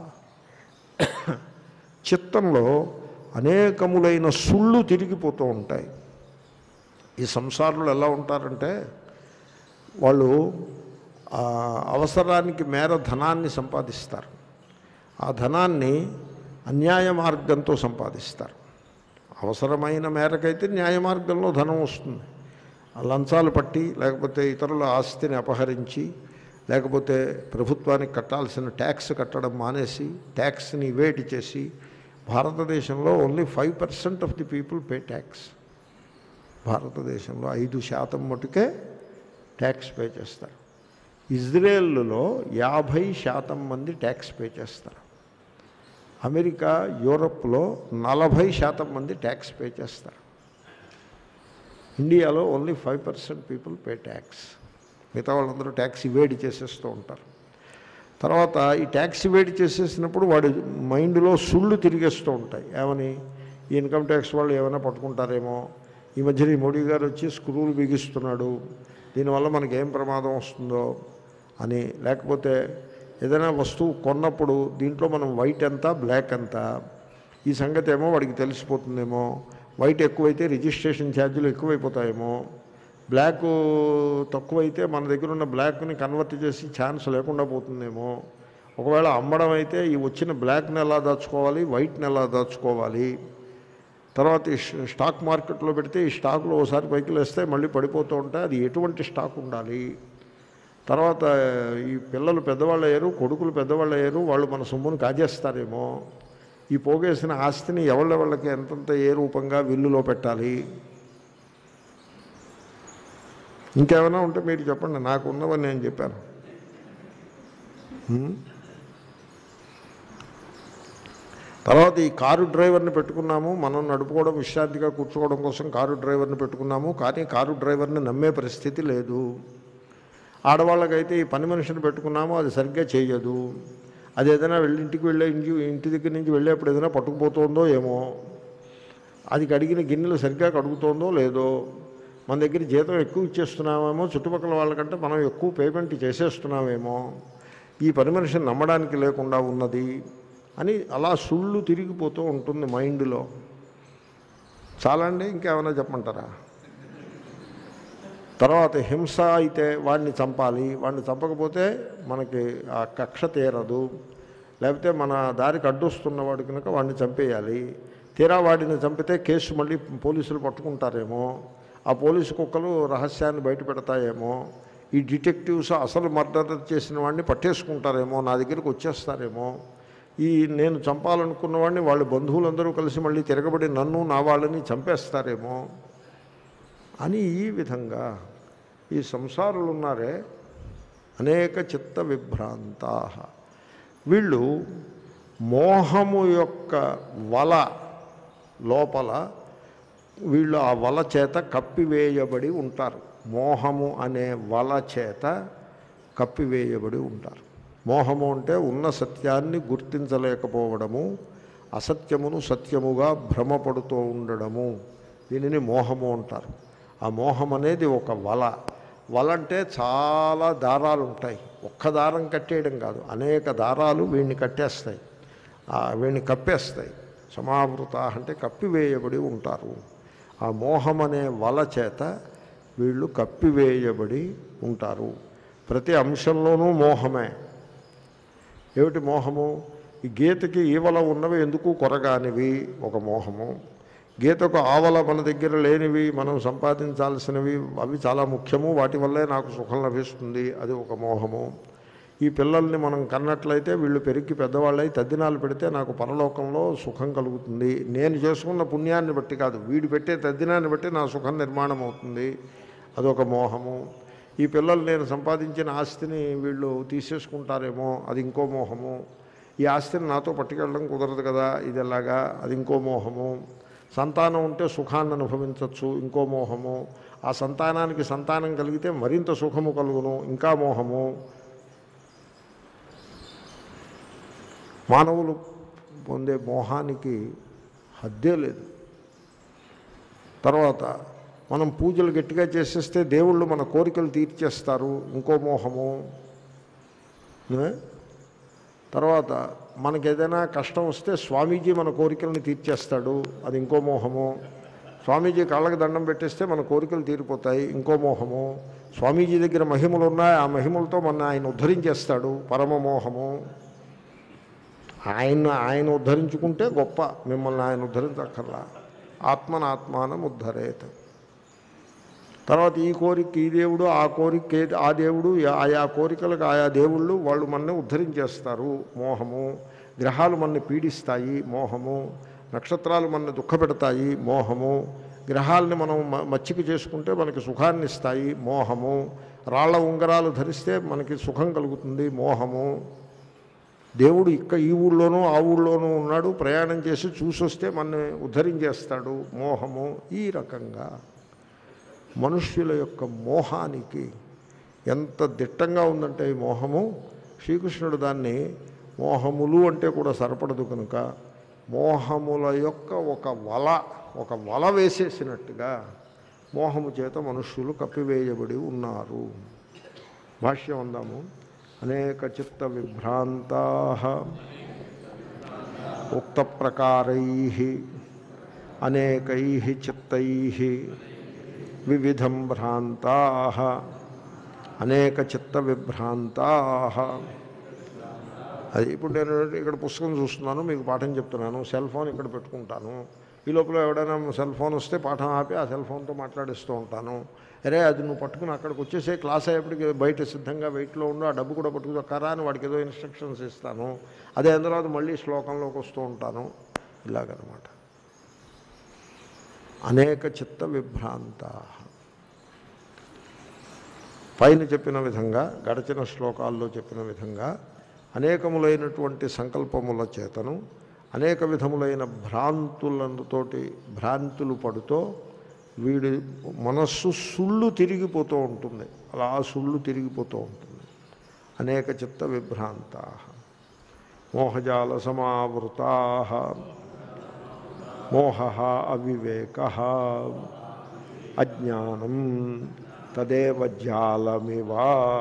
Speaker 1: చిత్తంలో అనేకములైన సుళ్ళు తిరిగిపోతూ ఉంటాయి ఈ సంసారులు ఎలా ఉంటారంటే వాళ్ళు ఆ, అవసరానికి మేర ధనాన్ని సంపాదిస్తారు ఆ ధనాన్ని అన్యాయ మార్గంతో సంపాదిస్తారు అవసరమైన మేరకైతే న్యాయ మార్గంలో ధనం వస్తుంది ఆ లంచాలు పట్టి లేకపోతే ఇతరుల ఆస్తిని అపహరించి లేకపోతే ప్రభుత్వానికి కట్టాల్సిన ట్యాక్స్ కట్టడం మానేసి ట్యాక్స్ని ఇవేట్ చేసి భారతదేశంలో only five percent of the people pay tax భారతదేశంలో ఐదు శాతం మటుకే ట్యాక్స్ పే చేస్తారు ఇజ్రాయెల్లో యాభై శాతం మంది ట్యాక్స్ పే చేస్తారు అమెరికా యూరప్లో నలభై శాతం మంది ట్యాక్స్ పే చేస్తారు ఇండియాలో only five percent people pay tax మిగతా వాళ్ళందరూ ట్యాక్స్ ఇవేడి చేసేస్తూ ఉంటారు తర్వాత ఈ ట్యాక్స్ ఇవేడి చేసేసినప్పుడు వాడి మైండ్లో సుళ్ళు తిరిగేస్తూ ఉంటాయి ఏమని ఈ ఇన్కమ్ ట్యాక్స్ వాళ్ళు ఏమైనా పట్టుకుంటారేమో ఈ మధ్యన ఈ మోడీ గారు వచ్చి స్క్రూలు బిగిస్తున్నాడు దీనివల్ల మనకి ఏం ప్రమాదం వస్తుందో అని లేకపోతే ఏదైనా వస్తువు కొన్నప్పుడు దీంట్లో మనం వైట్ ఎంత బ్లాక్ ఎంత ఈ సంగతి ఏమో వాడికి తెలిసిపోతుందేమో వైట్ ఎక్కువైతే రిజిస్ట్రేషన్ ఛార్జీలు ఎక్కువైపోతాయేమో బ్లాక్ తక్కువైతే మన దగ్గర ఉన్న బ్లాక్ని కన్వర్ట్ చేసి ఛాన్స్ లేకుండా పోతుందేమో ఒకవేళ అమ్మడం అయితే ఈ వచ్చిన బ్లాక్ని ఎలా దాచుకోవాలి వైట్ని ఎలా దాచుకోవాలి తర్వాత ఈ ష- స్టాక్ మార్కెట్లో పెడితే ఈ స్టాకులు ఒకసారి పైకి లేస్తే మళ్ళీ పడిపోతూ ఉంటాయి అది ఎటువంటి స్టాక్ ఉండాలి తర్వాత ఈ పిల్లలు పెద్దవాళ్ళు అయ్యారు కొడుకులు పెద్దవాళ్ళు అయ్యారు వాళ్ళు మన సొమ్మును కాజేస్తారేమో ఈ పోగేసిన ఆస్తిని ఎవళ్ళెవళ్ళకి ఎంతంత ఏ రూపంగా విల్లులో పెట్టాలి ఇంకేమైనా ఉంటే మీరు చెప్పండి నాకు ఉన్నవని నేను చెప్పాను హ్మ్? తర్వాత ఈ కారు డ్రైవర్ని పెట్టుకున్నాము మనం నడుపుకోవడం విశ్రాంతిగా కూర్చోవడం కోసం కారు డ్రైవర్ని పెట్టుకున్నాము కానీ కారు డ్రైవర్ని నమ్మే పరిస్థితి లేదు ఆడవాళ్ళకైతే ఈ పని మనిషిని పెట్టుకున్నాము అది సరిగ్గా చేయదు అది ఏదైనా వెళ్ళి ఇంటికి వెళ్ళే ఇంటి ఇంటి దగ్గర నుంచి వెళ్ళేప్పుడు ఏదైనా పట్టుకుపోతుందో ఏమో అది కడిగిన గిన్నెలు సరిగ్గా కడుగుతోందో లేదో మన దగ్గర జీతం ఎక్కువ ఇచ్చేస్తున్నామేమో చుట్టుపక్కల వాళ్ళకంటే మనం ఎక్కువ పేమెంట్ చేసేస్తున్నామేమో ఈ పని మనిషిని నమ్మడానికి లేకుండా ఉన్నది అని అలా సుళ్ళు తిరిగిపోతూ ఉంటుంది మైండ్లో చాలా అండి ఇంకేమైనా చెప్పమంటారా తర్వాత హింస అయితే వాడిని చంపాలి వాడిని చంపకపోతే మనకి ఆ కక్ష తీరదు లేకపోతే మన దారికి అడ్డొస్తున్నవాడు కనుక వాడిని చంపేయాలి తీరా వాడిని చంపితే కేసు మళ్ళీ పోలీసులు పట్టుకుంటారేమో ఆ పోలీసు కుక్కలు రహస్యాన్ని బయట పెడతాయేమో ఈ డిటెక్టివ్స్ అసలు మర్డర్ చేసిన వాడిని పట్టేసుకుంటారేమో నా దగ్గరికి వచ్చేస్తారేమో ఈ నేను చంపాలనుకున్న వాడిని వాళ్ళ బంధువులందరూ కలిసి మళ్ళీ తిరగబడి నన్ను నా వాళ్ళని చంపేస్తారేమో అని ఈ విధంగా ఈ సంసారులు ఉన్నారే అనేక చిత్త విభ్రాంతా వీళ్ళు మోహము యొక్క వల లోపల వీళ్ళు ఆ వల చేత కప్పివేయబడి ఉంటారు మోహము అనే వల చేత కప్పివేయబడి ఉంటారు మోహము అంటే ఉన్న సత్యాన్ని గుర్తించలేకపోవడము అసత్యమును సత్యముగా భ్రమపడుతూ ఉండడము దీనిని మోహము అంటారు ఆ మోహం అనేది ఒక వల వల అంటే చాలా దారాలు ఉంటాయి ఒక్క దారం కట్టేయడం కాదు అనేక దారాలు వీడిని కట్టేస్తాయి ఆ వీడిని కప్పేస్తాయి సమావృత అంటే కప్పివేయబడి ఉంటారు ఆ మోహం అనే వల చేత వీళ్ళు కప్పివేయబడి ఉంటారు ప్రతి అంశంలోనూ మోహమే ఏమిటి మోహము ఈ గీతకి ఈవల ఉన్నవి ఎందుకు కొరగానివి ఒక మోహము గీతకు ఆవల మన దగ్గర లేనివి మనం సంపాదించాల్సినవి అవి చాలా ముఖ్యము వాటి వల్లే నాకు సుఖం లభిస్తుంది అది ఒక మోహము ఈ పిల్లల్ని మనం కన్నట్లయితే వీళ్ళు పెరిగి పెద్దవాళ్ళై తద్దినాలు పెడితే నాకు పరలోకంలో సుఖం కలుగుతుంది నేను చేసుకున్న పుణ్యాన్ని బట్టి కాదు వీడు పెట్టే తద్దినాన్ని బట్టి నా సుఖం నిర్మాణం అవుతుంది అదొక మోహము ఈ పిల్లలు నేను సంపాదించిన ఆస్తిని వీళ్ళు తీసేసుకుంటారేమో అది ఇంకో మోహము ఈ ఆస్తిని నాతో పట్టుకెళ్ళడం కుదరదు కదా ఇది ఎలాగా అది ఇంకో మోహము సంతానం ఉంటే సుఖాన్ని అనుభవించవచ్చు ఇంకో మోహము ఆ సంతానానికి సంతానం కలిగితే మరింత సుఖము కలుగును ఇంకా మోహము మానవులు పొందే మోహానికి హద్దే లేదు తర్వాత మనం పూజలు గట్టిగా చేసేస్తే దేవుళ్ళు మన కోరికలు తీర్చేస్తారు ఇంకో మోహము ఏ? తర్వాత మనకి ఏదైనా కష్టం వస్తే స్వామీజీ మన కోరికలను తీర్చేస్తాడు అది ఇంకో మోహము స్వామీజీ కాళ్ళకి దండం పెట్టేస్తే మన కోరికలు తీరిపోతాయి ఇంకో మోహము స్వామీజీ దగ్గర మహిమలు ఉన్నాయి ఆ మహిమలతో మన ఆయన ఉద్ధరించేస్తాడు పరమ మోహము ఆయన ఆయన ఉద్ధరించుకుంటే గొప్ప మిమ్మల్ని ఆయన ఉద్ధరించక్కర్లా ఆత్మనాత్మానం ఉద్ధరేత్ తర్వాత ఈ కోరిక ఈ దేవుడు ఆ కోరిక ఏ- ఆ దేవుడు ఆయా కోరికలకు ఆయా దేవుళ్ళు వాళ్ళు మనని ఉద్ధరించేస్తారు మోహము గ్రహాలు మనని పీడిస్తాయి మోహము నక్షత్రాలు మనని దుఃఖపెడతాయి మోహము గ్రహాలని మనం మ- మచ్చిక చేసుకుంటే మనకి సుఖాన్ని ఇస్తాయి మోహము రాళ్ల ఉంగరాలు ధరిస్తే మనకి సుఖం కలుగుతుంది మోహము దేవుడు ఇక్క ఈ ఊళ్ళోనూ ఆ ఊళ్ళోనూ ఉన్నాడు ప్రయాణం చేసి చూసొస్తే మనని ఉద్ధరించేస్తాడు మోహము ఈ రకంగా మనుష్యుల యొక్క మోహానికి ఎంత దిట్టంగా ఉందంటే ఈ మోహము శ్రీకృష్ణుడు దాన్ని మోహములు అంటే కూడా సరిపడదు కనుక మోహముల యొక్క ఒక వల ఒక వల వేసేసినట్టుగా మోహము చేత మనుష్యులు కప్పివేయబడి ఉన్నారు భాష్యం అందాము అనేక చిత్త విభ్రాంతా ఉక్త ప్రకారై అనేకై చిత్తై వివిధం భ్రాంతా అనేక చిత్త విభ్రాంతా అది ఇప్పుడు నేను ఇక్కడ పుస్తకం చూస్తున్నాను మీకు పాఠం చెప్తున్నాను సెల్ ఫోన్ ఇక్కడ పెట్టుకుంటాను ఈ లోపల ఎవడైనా సెల్ ఫోన్ వస్తే పాఠం ఆపి ఆ సెల్ ఫోన్తో మాట్లాడిస్తూ ఉంటాను అరే అది నువ్వు పట్టుకుని అక్కడికి వచ్చేసే క్లాస్ అయ్యేప్పటికి బయట సిద్ధంగా వెయిట్లో ఉండు ఆ డబ్బు కూడా పట్టుకుని కరా అని వాడికి ఏదో ఇన్స్ట్రక్షన్స్ ఇస్తాను అదే అయిన తర్వాత మళ్ళీ శ్లోకంలోకి వస్తూ ఉంటాను ఇలాగనమాట అనేక చిత్త విభ్రాంత పైన చెప్పిన విధంగా గడచిన శ్లోకాల్లో చెప్పిన విధంగా అనేకములైనటువంటి సంకల్పముల చేతను అనేక విధములైన భ్రాంతులతోటి భ్రాంతులు పడుతూ వీడి మనస్సు సుళ్ళు తిరిగిపోతూ ఉంటుంది అలా సుళ్ళు తిరిగిపోతూ ఉంటుంది అనేక చిత్త విభ్రాంత మోహజాల సమావృతా మోహ అవివేక అజ్ఞానం తదేవ జాలమివ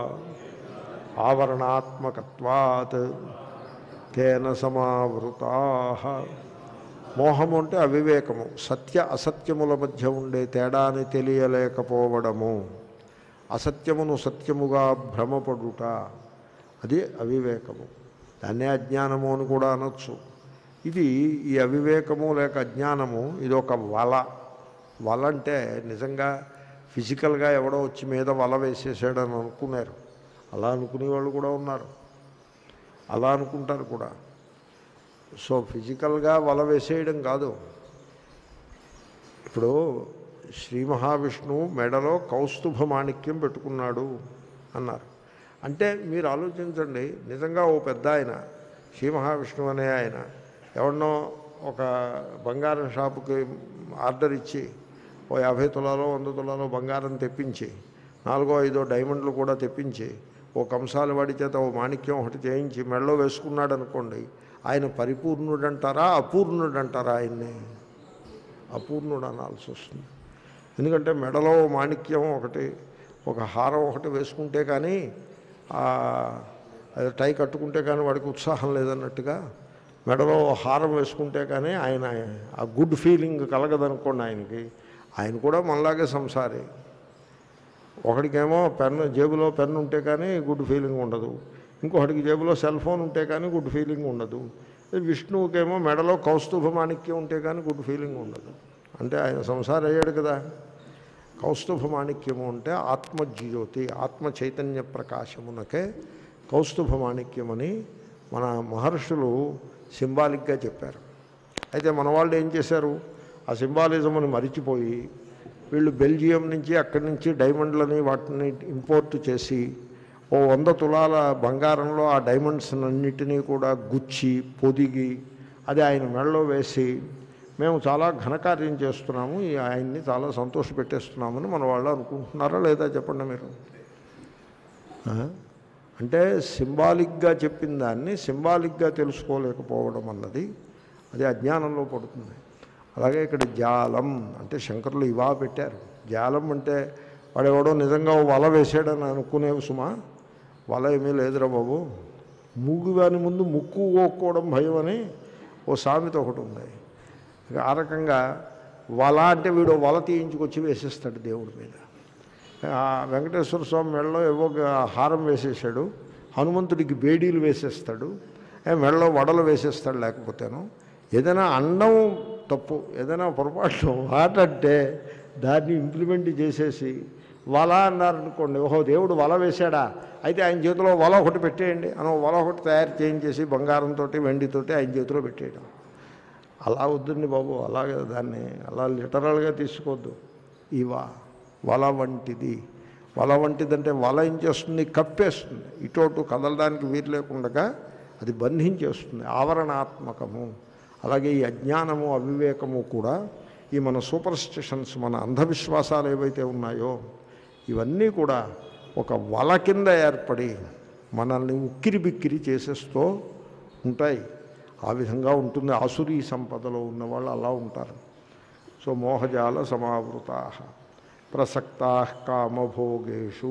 Speaker 1: ఆవరణాత్మకత్వాత్ తేన సమావృతా మోహము అంటే అవివేకము సత్య అసత్యముల మధ్య ఉండే తేడాని తెలియలేకపోవడము అసత్యమును సత్యముగా భ్రమపడుట అది అవివేకము దాన్నే అజ్ఞానము అని కూడా అనొచ్చు ఇది ఈ అవివేకము లేక అజ్ఞానము ఇది ఒక వల వల అంటే నిజంగా ఫిజికల్గా ఎవడో వచ్చి మీద వల వేసేసాడని అనుకున్నారు అలా అనుకునే వాళ్ళు కూడా ఉన్నారు అలా అనుకుంటారు కూడా సో ఫిజికల్గా వల వేసేయడం కాదు ఇప్పుడు శ్రీ మహావిష్ణువు మెడలో కౌస్తుభ మాణిక్యం పెట్టుకున్నాడు అన్నారు అంటే మీరు ఆలోచించండి నిజంగా ఓ పెద్ద ఆయన శ్రీ మహావిష్ణువు అనే ఆయన ఎవరినో ఒక బంగారం షాపుకి ఆర్డర్ ఇచ్చి ఓ యాభై తులాలో వంద తులాలో బంగారం తెప్పించి నాలుగో ఐదో డైమండ్లు కూడా తెప్పించి ఓ కంసాల వాడి చేత ఓ మాణిక్యం ఒకటి చేయించి మెడలో వేసుకున్నాడు అనుకోండి ఆయన పరిపూర్ణుడంటారా అపూర్ణుడంటారా ఆయన్ని అపూర్ణుడు అనాల్సి వస్తుంది ఎందుకంటే మెడలో ఓ మాణిక్యం ఒకటి ఒక హారం ఒకటి వేసుకుంటే కానీ ఆ, అది టై కట్టుకుంటే కానీ వాడికి ఉత్సాహం లేదన్నట్టుగా మెడలో ఓ హారం వేసుకుంటే కానీ ఆయన ఆ గుడ్ ఫీలింగ్ కలగదనుకోండి ఆయనకి ఆయన కూడా మనలాగే సంసారి ఒకడికేమో పెన్ను జేబులో పెన్ను ఉంటే కానీ గుడ్ ఫీలింగ్ ఉండదు ఇంకొకటికి జేబులో సెల్ ఫోన్ ఉంటే కానీ గుడ్ ఫీలింగ్ ఉండదు విష్ణువుకేమో మెడలో కౌస్తుభ మాణిక్యం ఉంటే కానీ గుడ్ ఫీలింగ్ ఉండదు అంటే ఆయన సంసారం అయ్యాడు కదా కౌస్తుభ మాణిక్యము అంటే ఆత్మజ్యోతి ఆత్మ చైతన్య ప్రకాశమునకే కౌస్తుభ మాణిక్యమని మన మహర్షులు సింబాలిక్గా చెప్పారు అయితే మన వాళ్ళు ఏం చేశారు ఆ సింబాలిజంని మరిచిపోయి వీళ్ళు బెల్జియం నుంచి అక్కడి నుంచి డైమండ్లని వాటిని ఇంపోర్ట్ చేసి ఓ వంద తులాల బంగారంలో ఆ డైమండ్స్ అన్నిటినీ కూడా గుచ్చి పొదిగి అది ఆయన మెడలో వేసి మేము చాలా ఘనకార్యం చేస్తున్నాము ఈ ఆయన్ని చాలా సంతోష పెట్టేస్తున్నామని మన వాళ్ళు అనుకుంటున్నారా లేదా చెప్పండి మీరు ఆ? అంటే సింబాలిక్గా చెప్పిన దాన్ని సింబాలిక్గా తెలుసుకోలేకపోవడం అన్నది అది అజ్ఞానంలో పడుతుంది అలాగే ఇక్కడ జాలం అంటే శంకరులు ఇవా పెట్టారు జాలం అంటే వాడెవడో నిజంగా ఓ వల వేసాడని అనుకునే సుమా వల ఏమీ లేదురా బాబు మూగువాని ముందు ముక్కు ఓక్కోవడం భయం అని ఓ సామెత ఒకటి ఉంది ఇక ఆ రకంగా వల అంటే వీడు వల తీయించుకొచ్చి వేసేస్తాడు దేవుడి మీద ఆ వెంకటేశ్వర స్వామి మెడలో ఏవో ఒక హారం వేసేసాడు హనుమంతుడికి బేడీలు వేసేస్తాడు ఏ మెడలో వడలు వేసేస్తాడు లేకపోతేను ఏదైనా అండం తప్పు ఏదైనా పొరపాటు మాట అంటే దాన్ని ఇంప్లిమెంట్ చేసేసి వల అన్నారనుకోండి ఓహో దేవుడు వల వేశాడా అయితే ఆయన చేతిలో వల ఒకటి పెట్టేయండి అని వల ఒకటి తయారు చేయించేసి బంగారంతో వెండితోటి ఆయన చేతిలో పెట్టేయడం అలా వద్దండి బాబు అలాగే దాన్ని అలా లిటరల్గా తీసుకోవద్దు ఇవా వల వంటిది వల వంటిదంటే వల ఏం చేస్తుంది కప్పేస్తుంది ఇటోటు కదలడానికి వీలు లేకుండా అది బంధించేస్తుంది ఆవరణాత్మకము అలాగే ఈ అజ్ఞానము అవివేకము కూడా ఈ మన సూపర్ స్టిషన్స్ మన అంధవిశ్వాసాలు ఏవైతే ఉన్నాయో ఇవన్నీ కూడా ఒక వల కింద ఏర్పడి మనల్ని ఉక్కిరి బిక్కిరి చేసేస్తూ ఉంటాయి ఆ విధంగా ఉంటుంది ఆసురీ సంపదలో ఉన్నవాళ్ళు అలా ఉంటారు సో మోహజాల సమావృతా ప్రసక్తా కామభోగేషు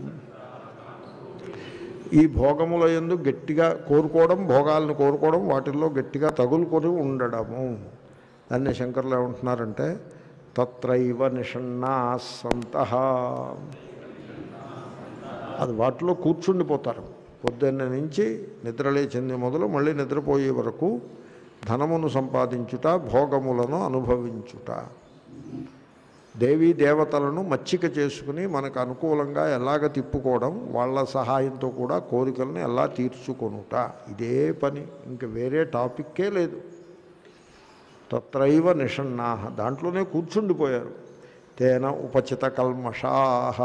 Speaker 1: ఈ భోగముల ఎందు గట్టిగా కోరుకోవడం భోగాలను కోరుకోవడం వాటిల్లో గట్టిగా తగులుకొని ఉండడము దాన్ని శంకర్లు ఏమంటున్నారంటే తత్రైవ నిషన్నా సంత అది వాటిలో కూర్చుండిపోతారు పొద్దున్న నుంచి నిద్రలేచింది మొదలు మళ్ళీ నిద్రపోయే వరకు ధనమును సంపాదించుట భోగములను అనుభవించుట దేవీ దేవతలను మచ్చిక చేసుకుని మనకు అనుకూలంగా ఎలాగ తిప్పుకోవడం వాళ్ళ సహాయంతో కూడా కోరికలను ఎలా తీర్చుకొనుట ఇదే పని ఇంక వేరే టాపిక్కే లేదు తత్రైవ నిషన్నాహ దాంట్లోనే కూర్చుండిపోయారు తేన ఉపచిత కల్మషాహ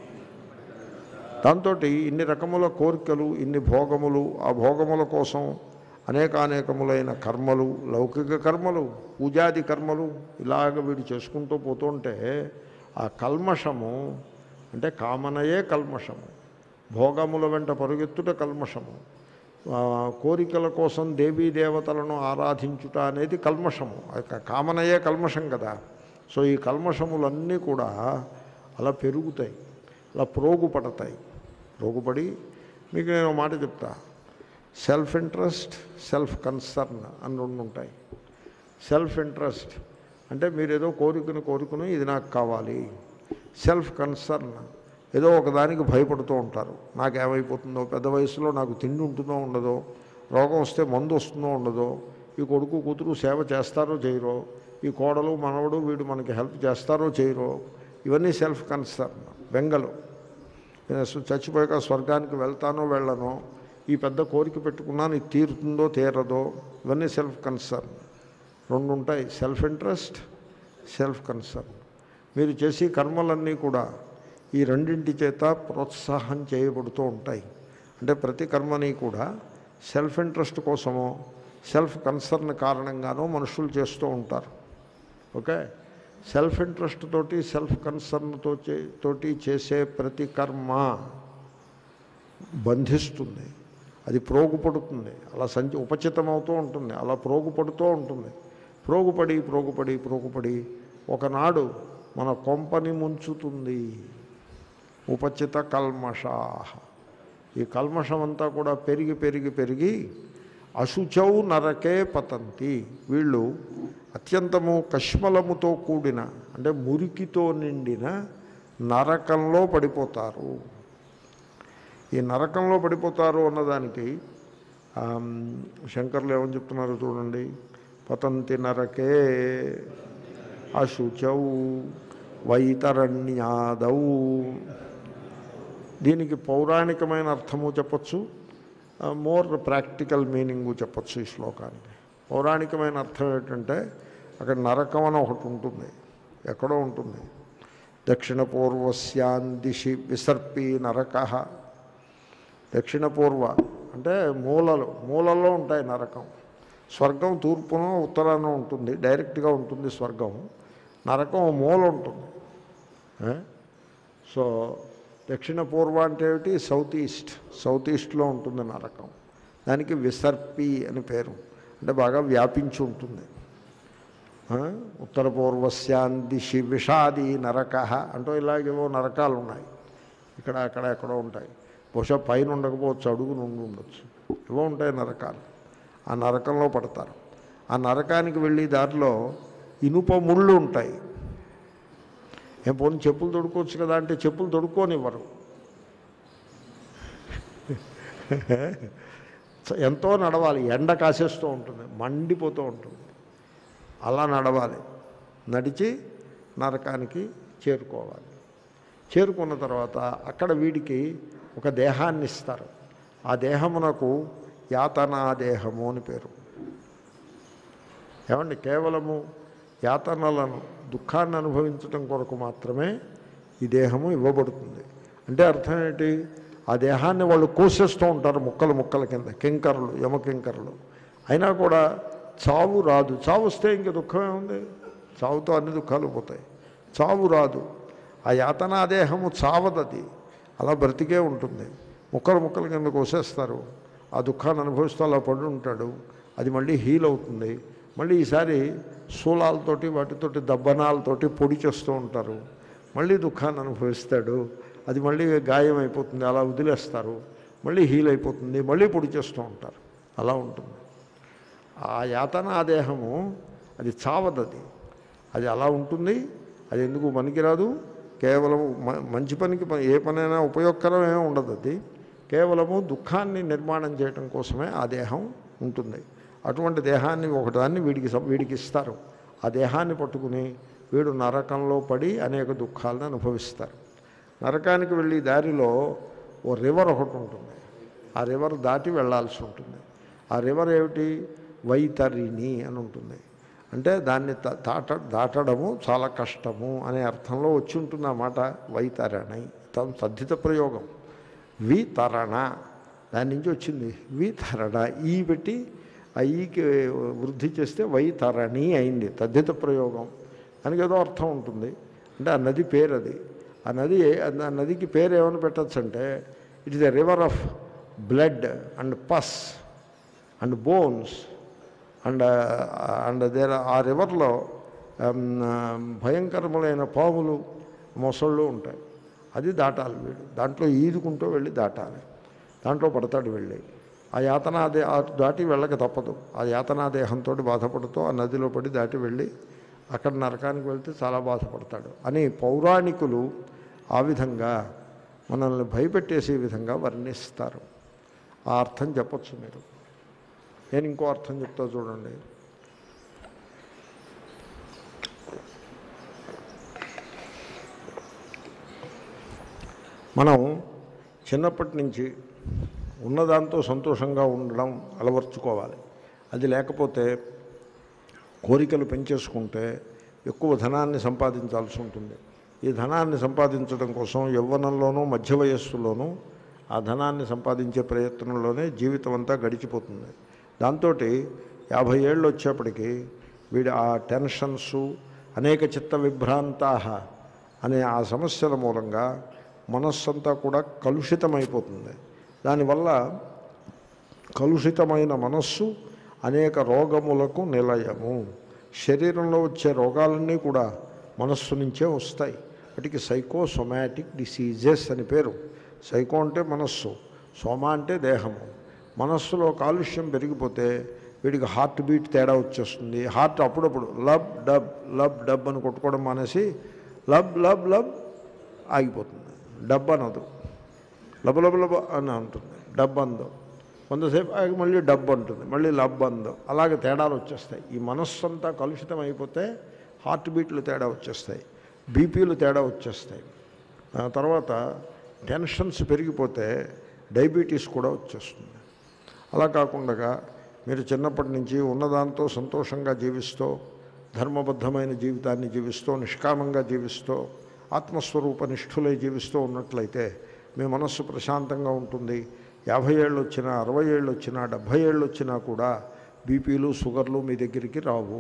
Speaker 1: దాంతో ఇన్ని రకముల కోరికలు ఇన్ని భోగములు ఆ భోగముల కోసం అనేకానేకములైన కర్మలు లౌకిక కర్మలు పూజాది కర్మలు ఇలాగ వీడు చేసుకుంటూ పోతుంటే ఆ కల్మషము అంటే కామనయే కల్మషము భోగముల వెంట పరుగెత్తుట కల్మషము ఆ, కోరికల కోసం దేవీ దేవతలను ఆరాధించుట అనేది కల్మషము ఆ క- కామనయే కల్మషం కదా సో ఈ కల్మషములన్నీ కూడా అలా పెరుగుతాయి అలా ప్రోగుపడతాయి ప్రోగుపడి మీకు నేను ఒక మాట చెప్తా సెల్ఫ్ ఇంట్రెస్ట్ సెల్ఫ్ కన్సర్న్ అని రెండు ఉంటాయి సెల్ఫ్ ఇంట్రెస్ట్ అంటే మీరు ఏదో కోరికను కోరుకుని ఇది నాకు కావాలి సెల్ఫ్ కన్సర్న్ ఏదో ఒకదానికి భయపడుతూ ఉంటారు నాకేమైపోతుందో పెద్ద వయసులో నాకు తిండి ఉంటుందో ఉండదో రోగం వస్తే మందు వస్తుందో ఉండదో ఈ కొడుకు కూతురు సేవ చేస్తారో చేయరో ఈ కోడలు మనవడు వీడు మనకి హెల్ప్ చేస్తారో చేయరో ఇవన్నీ సెల్ఫ్ కన్సర్న్ బెంగలు నేను సు- చచ్చిపోయాక స్వర్గానికి వెళ్తానో వెళ్ళనో ఈ పెద్ద కోరిక పెట్టుకున్నాను ఇది తీరుతుందో తీరదో ఇవన్నీ సెల్ఫ్ కన్సర్న్ రెండు ఉంటాయి సెల్ఫ్ ఇంట్రెస్ట్ సెల్ఫ్ కన్సర్న్ మీరు చేసే కర్మలన్నీ కూడా ఈ రెండింటి చేత ప్రోత్సాహం చేయబడుతూ ఉంటాయి అంటే ప్రతి కర్మని కూడా సెల్ఫ్ ఇంట్రెస్ట్ కోసమో సెల్ఫ్ కన్సర్న్ కారణంగానో మనుషులు చేస్తూ ఉంటారు ఓకే సెల్ఫ్ ఇంట్రెస్ట్ తోటి సెల్ఫ్ కన్సర్న్తో చే తోటి చేసే ప్రతి కర్మ బంధిస్తుంది అది ప్రోగుపడుతుంది అలా సంచి ఉపచితమవుతూ ఉంటుంది అలా ప్రోగుపడుతూ ఉంటుంది ప్రోగుపడి ప్రోగుపడి ప్రోగుపడి ఒకనాడు మన కొంపని ముంచుతుంది ఉపచిత కల్మషా ఈ కల్మషం అంతా కూడా పెరిగి పెరిగి పెరిగి అశుచౌ నరకే పతంతి వీళ్ళు అత్యంతము కష్మలముతో కూడిన అంటే మురికితో నిండిన నరకంలో పడిపోతారు ఈ నరకంలో పడిపోతారు అన్నదానికి ఆమ్, శంకర్లు ఏమని చెప్తున్నారు చూడండి పతంతి నరకే అశుచౌ వైతరణ్యాదౌ దీనికి పౌరాణికమైన అర్థము చెప్పచ్చు మోర్ ప్రాక్టికల్ మీనింగు చెప్పచ్చు ఈ శ్లోకానికి పౌరాణికమైన అర్థం ఏంటంటే అక్కడ నరకం అని ఒకటి ఉంటుంది ఎక్కడో ఉంటుంది దక్షిణ పూర్వస్యాన్ దిశి విసర్పి నరక దక్షిణ పూర్వ అంటే మూలలు మూలల్లో ఉంటాయి నరకం స్వర్గం తూర్పున ఉత్తరాన ఉంటుంది డైరెక్ట్గా ఉంటుంది స్వర్గం నరకం ఓ మూల ఉంటుంది ఏ? సో దక్షిణ పూర్వ అంటే ఏమిటి సౌత్ ఈస్ట్ సౌత్ ఈస్ట్లో ఉంటుంది నరకం దానికి విసర్పి అని పేరు అంటే బాగా వ్యాపించి ఉంటుంది ఆ? ఉత్తర పూర్వస్యాన్ దిశి విషాది నరక అంటూ ఇలాగేవో నరకాలు ఉన్నాయి ఇక్కడ అక్కడ ఎక్కడో ఉంటాయి బహుశా పైన ఉండకపోవచ్చు అడుగు నుండి ఉండొచ్చు ఏవో ఉంటాయి నరకాలు ఆ నరకంలో పడతారు ఆ నరకానికి వెళ్ళి దారిలో ఇనుప ముళ్ళు ఉంటాయి ఏం పోనీ చెప్పులు తొడుక్కోవచ్చు కదా అంటే చెప్పులు తొడుక్కోనివ్వరు ఎంతో నడవాలి ఎండ కాసేస్తూ ఉంటుంది మండిపోతూ ఉంటుంది అలా నడవాలి నడిచి నరకానికి చేరుకోవాలి చేరుకున్న తర్వాత అక్కడ వీడికి ఒక దేహాన్ని ఇస్తారు ఆ దేహమునకు యాతనా దేహము అని పేరు ఏమండి కేవలము యాతనలను దుఃఖాన్ని అనుభవించటం కొరకు మాత్రమే ఈ దేహము ఇవ్వబడుతుంది అంటే అర్థం ఏంటి ఆ దేహాన్ని వాళ్ళు కోసేస్తూ ఉంటారు ముక్కలు ముక్కల కింద కింకర్లు యమకింకర్లు అయినా కూడా చావు రాదు చావు వస్తే ఇంక దుఃఖమే ఉంది చావుతో అన్ని దుఃఖాలు పోతాయి చావు రాదు ఆ యాతనా దేహము చావదది అలా బ్రతికే ఉంటుంది ముక్కలు ముక్కల కింద కోసేస్తారు ఆ దుఃఖాన్ని అనుభవిస్తూ అలా పడి ఉంటాడు అది మళ్ళీ హీల్ అవుతుంది మళ్ళీ ఈసారి శూలాలతోటి వాటితోటి దబ్బనాలతోటి పొడి చేస్తూ ఉంటారు మళ్ళీ దుఃఖాన్ని అనుభవిస్తాడు అది మళ్ళీ గాయం అయిపోతుంది అలా వదిలేస్తారు మళ్ళీ హీల్ అయిపోతుంది మళ్ళీ పొడి చేస్తూ ఉంటారు అలా ఉంటుంది ఆ యాతనా దేహము అది చావదది అది అలా ఉంటుంది అది ఎందుకు పనికిరాదు కేవలం మ- మంచి పనికి ప- ఏ పనైనా ఉపయోగకరం ఏమీ ఉండదు అది కేవలము దుఃఖాన్ని నిర్మాణం చేయటం కోసమే ఆ దేహం ఉంటుంది అటువంటి దేహాన్ని ఒకదాన్ని వీడికి సం- వీడికి ఇస్తారు ఆ దేహాన్ని పట్టుకుని వీడు నరకంలో పడి అనేక దుఃఖాలను అనుభవిస్తారు నరకానికి వెళ్ళి దారిలో ఓ రివర్ ఒకటి ఉంటుంది ఆ రివర్ దాటి వెళ్ళాల్సి ఉంటుంది ఆ రివర్ ఏమిటి వైతరిణి అని ఉంటుంది అంటే దాన్ని దా- దాట దాటడము చాలా కష్టము అనే అర్థంలో వచ్చి ఉంటుంది ఆ మాట వైతరణి తమ తద్ధిత ప్రయోగం వితరణ దాని నుంచి వచ్చింది వితరణ ఈ పెట్టి ఆ ఈకి వృద్ధి చేస్తే వైతరణి అయింది తద్ధిత ప్రయోగం దానికి ఏదో అర్థం ఉంటుంది అంటే ఆ నది పేరు అది ఆ నది ఆ నదికి పేరు ఏమని పెట్టచ్చు అంటే it is a river of blood and pus and bones and and there ఆ రివర్లో భయంకరములైన పాములు మొసళ్ళు ఉంటాయి అది దాటాలి వీడు దాంట్లో ఈదుకుంటూ వెళ్ళి దాటాలి దాంట్లో పడతాడు వెళ్ళి ఆ యాతనా దే ఆ దాటి వెళ్ళక తప్పదు ఆ యాతనా దేహంతో బాధపడుతూ ఆ నదిలో పడి దాటి వెళ్ళి అక్కడ నరకానికి వెళ్తే చాలా బాధపడతాడు అని పౌరాణికులు ఆ విధంగా మనల్ని భయపెట్టేసే విధంగా వర్ణిస్తారు ఆ అర్థం చెప్పచ్చు మీరు నేను ఇంకో అర్థం చెప్తా చూడండి మనం చిన్నప్పటి నుంచి ఉన్నదాంతో సంతోషంగా ఉండడం అలవర్చుకోవాలి అది లేకపోతే కోరికలు పెంచేసుకుంటే ఎక్కువ ధనాన్ని సంపాదించాల్సి ఉంటుంది ఈ ధనాన్ని సంపాదించడం కోసం యవ్వనంలోనూ మధ్య వయస్సులోనూ ఆ ధనాన్ని సంపాదించే ప్రయత్నంలోనే జీవితం అంతా గడిచిపోతుంది దాంతో యాభై ఏళ్ళు వచ్చేప్పటికి వీడి ఆ టెన్షన్సు అనేక చిత్త విభ్రాంతా అనే ఆ సమస్యల మూలంగా మనస్సంతా కూడా కలుషితమైపోతుంది దానివల్ల కలుషితమైన మనస్సు అనేక రోగములకు నిలయము శరీరంలో వచ్చే రోగాలన్నీ కూడా మనస్సు నుంచే వస్తాయి వాటికి సైకోసొమాటిక్ డిసీజెస్ అని పేరు సైకో అంటే మనస్సు సోమ అంటే దేహము మనస్సులో కాలుష్యం పెరిగిపోతే వీడికి హార్ట్ బీట్ తేడా వచ్చేస్తుంది హార్ట్ అప్పుడప్పుడు లబ్ డబ్ లబ్ డబ్ అని కొట్టుకోవడం మానేసి లబ్ లబ్ లబ్ ఆగిపోతుంది డబ్ అనదు లబలబలబ అని అంటుంది డబ్బు అందో కొంతసేపు ఆగి మళ్ళీ డబ్బు అంటుంది మళ్ళీ లబ్ అందో అలాగే తేడాలు వచ్చేస్తాయి ఈ మనస్సు అంతా కలుషితం అయిపోతే హార్ట్ బీట్లు తేడా వచ్చేస్తాయి బీపీలు తేడా వచ్చేస్తాయి ఆ తర్వాత టెన్షన్స్ పెరిగిపోతే డయాబెటీస్ కూడా వచ్చేస్తుంది అలా కాకుండా మీరు చిన్నప్పటి నుంచి ఉన్నదాంతో సంతోషంగా జీవిస్తూ ధర్మబద్ధమైన జీవితాన్ని జీవిస్తూ నిష్కామంగా జీవిస్తూ ఆత్మస్వరూప నిష్ఠులై జీవిస్తూ ఉన్నట్లయితే మీ మనస్సు ప్రశాంతంగా ఉంటుంది యాభై ఏళ్ళు వచ్చినా అరవై ఏళ్ళు వచ్చినా డెబ్భై ఏళ్ళు వచ్చినా కూడా బీపీలు షుగర్లు మీ దగ్గరికి రావు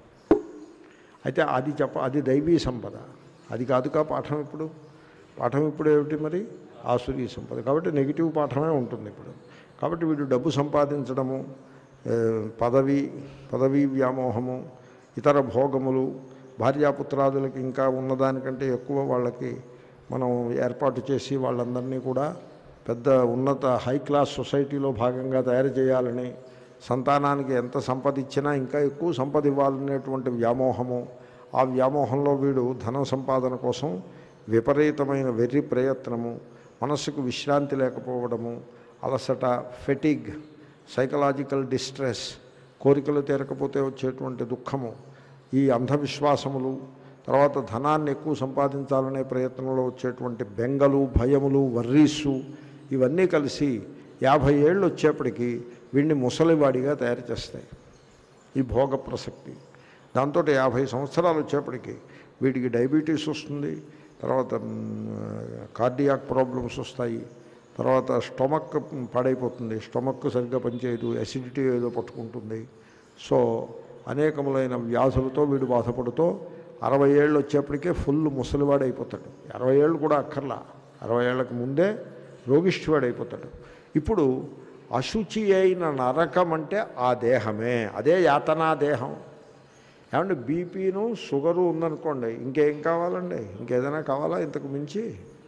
Speaker 1: అయితే అది చెప్ప అది దైవీ సంపద అది కాదుగా పాఠం ఇప్పుడు పాఠం ఇప్పుడు ఏమిటి మరి ఆసురీ సంపద కాబట్టి నెగిటివ్ పాఠమే ఉంటుంది ఇప్పుడు కాబట్టి వీడు డబ్బు సంపాదించడము ఏ, పదవి పదవీ వ్యామోహము ఇతర భోగములు భార్యాపుత్రాదులకి ఇంకా ఉన్నదానికంటే ఎక్కువ వాళ్ళకి మనం ఏర్పాటు చేసి వాళ్ళందరినీ కూడా పెద్ద ఉన్నత హై క్లాస్ సొసైటీలో భాగంగా తయారు చేయాలని సంతానానికి ఎంత సంపద ఇచ్చినా ఇంకా ఎక్కువ సంపద ఇవ్వాలనేటువంటి వ్యామోహము ఆ వ్యామోహంలో వీడు ధన సంపాదన కోసం విపరీతమైన వెర్రి ప్రయత్నము మనస్సుకు విశ్రాంతి లేకపోవడము అలసట ఫెటిగ్ సైకలాజికల్ డిస్ట్రెస్ కోరికలు తీరకపోతే వచ్చేటువంటి దుఃఖము ఈ అంధవిశ్వాసములు తర్వాత ధనాన్ని ఎక్కువ సంపాదించాలనే ప్రయత్నంలో వచ్చేటువంటి బెంగలు భయములు వర్రీసు ఇవన్నీ కలిసి యాభై ఏళ్ళు వచ్చేప్పటికి వీడిని ముసలివాడిగా తయారు చేస్తాయి ఈ భోగ ప్రసక్తి దాంతో యాభై సంవత్సరాలు వచ్చేప్పటికి వీటికి డయాబెటీస్ వస్తుంది తర్వాత కార్డియాక్ ప్రాబ్లమ్స్ వస్తాయి తర్వాత స్టొమక్ పాడైపోతుంది స్టొమక్ సరిగ్గా పనిచేయదు అసిడిటీ ఏదో పట్టుకుంటుంది సో అనేకములైన వ్యాధులతో వీడు బాధపడుతూ అరవై ఏళ్ళు వచ్చేప్పటికే ఫుల్ ముసలివాడు అయిపోతాడు అరవై ఏళ్ళు కూడా అక్కర్లా అరవై ఏళ్ళకి ముందే రోగిష్ఠివాడు అయిపోతాడు ఇప్పుడు అశుచి అయిన నరకం అంటే ఆ దేహమే అదే యాతనా దేహం ఏమంటే బీపీను షుగరు ఉందనుకోండి ఇంకేం కావాలండి ఇంకేదైనా కావాలా ఇంతకు మించి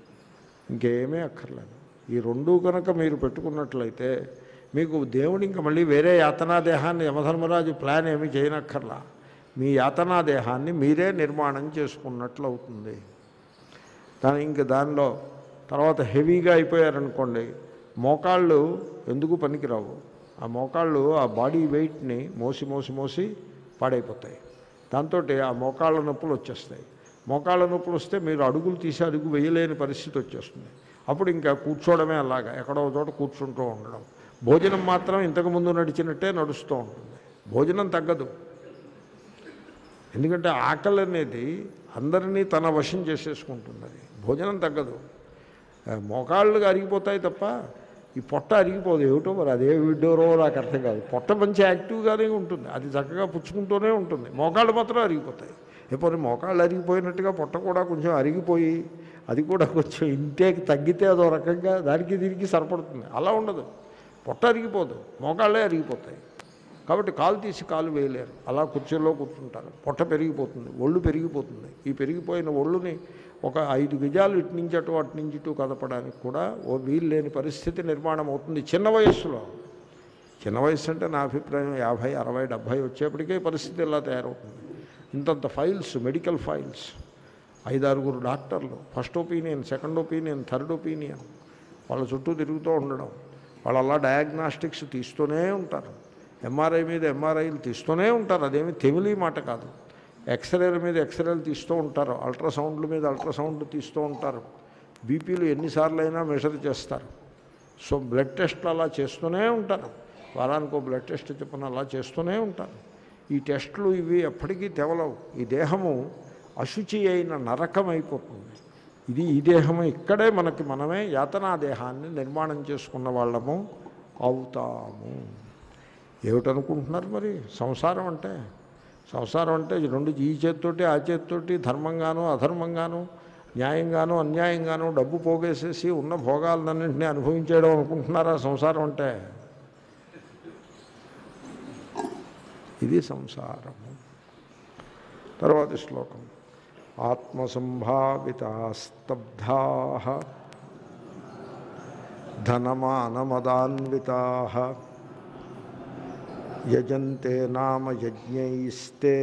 Speaker 1: ఇంకేమీ అక్కర్లేదు ఈ రెండు కనుక మీరు పెట్టుకున్నట్లయితే మీకు దేవుడు ఇంకా మళ్ళీ వేరే యాతనా దేహాన్ని యమధర్మరాజు ప్లాన్ ఏమీ చేయనక్కర్లా మీ యాతనా దేహాన్ని మీరే నిర్మాణం చేసుకున్నట్లు అవుతుంది దాని ఇంక దానిలో తర్వాత హెవీగా అయిపోయారనుకోండి మోకాళ్ళు ఎందుకు పనికిరావు ఆ మోకాళ్ళు ఆ బాడీ వెయిట్ని మోసి మోసి మోసి పాడైపోతాయి దాంతో ఆ మోకాళ్ళ నొప్పులు వచ్చేస్తాయి మోకాళ్ళ నొప్పులు వస్తే మీరు అడుగులు తీసి అడుగు వేయలేని పరిస్థితి వచ్చేస్తుంది అప్పుడు ఇంకా కూర్చోవడమే అలాగా ఎక్కడో ఒక చోట కూర్చుంటూ ఉండడం భోజనం మాత్రం ఇంతకుముందు నడిచినట్టే నడుస్తూ ఉంటుంది భోజనం తగ్గదు ఎందుకంటే ఆకలి అనేది అందరినీ తన వశం చేసేసుకుంటుంది అది భోజనం తగ్గదు ఆ, మోకాళ్ళు అరిగిపోతాయి తప్ప ఈ పొట్ట అరిగిపోదు ఏమిటో మరి అదే విడ్డోరో నాకు అర్థం కాదు పొట్ట మంచి యాక్టివ్గానే ఉంటుంది అది చక్కగా పుచ్చుకుంటూనే ఉంటుంది మోకాళ్ళు మాత్రం అరిగిపోతాయి ఎప్పుడు మోకాళ్ళు అరిగిపోయినట్టుగా పొట్ట కూడా కొంచెం అరిగిపోయి అది కూడా కొంచెం ఇంటేకి తగ్గితే అదో రకంగా దానికి దీనికి సరిపడుతుంది అలా ఉండదు పొట్ట అరిగిపోదు మోకాళ్ళే అరిగిపోతాయి కాబట్టి కాలు తీసి కాలు వేయలేరు అలా కుర్చీలో కూర్చుంటారు పొట్ట పెరిగిపోతుంది ఒళ్ళు పెరిగిపోతుంది ఈ పెరిగిపోయిన ఒళ్ళుని ఒక ఐదు గజాలు ఇటు నుంచి అటు అటు నుంచి ఇటు కదపడానికి కూడా ఓ వీలు లేని పరిస్థితి నిర్మాణం అవుతుంది చిన్న వయస్సులో చిన్న వయసు అంటే నా అభిప్రాయం యాభై అరవై డెబ్భై వచ్చేప్పటికే పరిస్థితి ఇలా తయారవుతుంది ఇంతంత ఫైల్స్ మెడికల్ ఫైల్స్ ఐదారుగురు డాక్టర్లు first opinion second opinion third opinion వాళ్ళ చుట్టూ తిరుగుతూ ఉండడం వాళ్ళు అలా డయాగ్నాస్టిక్స్ తీస్తూనే ఉంటారు ఎంఆర్ఐ మీద ఎంఆర్ఐలు తీస్తూనే ఉంటారు అదేమి తెమిలి మాట కాదు ఎక్స్రేల మీద ఎక్స్రేలు తీస్తూ ఉంటారు అల్ట్రాసౌండ్ల మీద అల్ట్రాసౌండ్లు తీస్తూ ఉంటారు బీపీలు ఎన్నిసార్లు అయినా మెజర్ చేస్తారు సో బ్లడ్ టెస్ట్లు అలా చేస్తూనే ఉంటారు వారానికి బ్లడ్ టెస్ట్ చెప్పిన అలా చేస్తూనే ఉంటారు ఈ టెస్టులు ఇవి ఎప్పటికీ తెవలవు ఈ దేహము అశుచి అయిన నరకం అయిపోతుంది ఇది ఈ దేహము ఇక్కడే మనకి మనమే యాతనా దేహాన్ని నిర్మాణం చేసుకున్న వాళ్ళము అవుతాము ఏమిటనుకుంటున్నారు మరి సంసారం అంటే సంసారం అంటే ఈ రెండు ఈ చేతితోటి ఆ చేతితోటి ధర్మంగాను అధర్మంగాను న్యాయంగాను అన్యాయంగాను డబ్బు పోగేసేసి ఉన్న భోగాలన్నింటినీ అనుభవించేయడం అనుకుంటున్నారా సంసారం అంటే ఇది సంసారము తర్వాతి శ్లోకం ఆత్మసంభావితాస్తబ్ధా ధనమానమదాన్వితా యజంతే నామ యజ్ఞైస్తే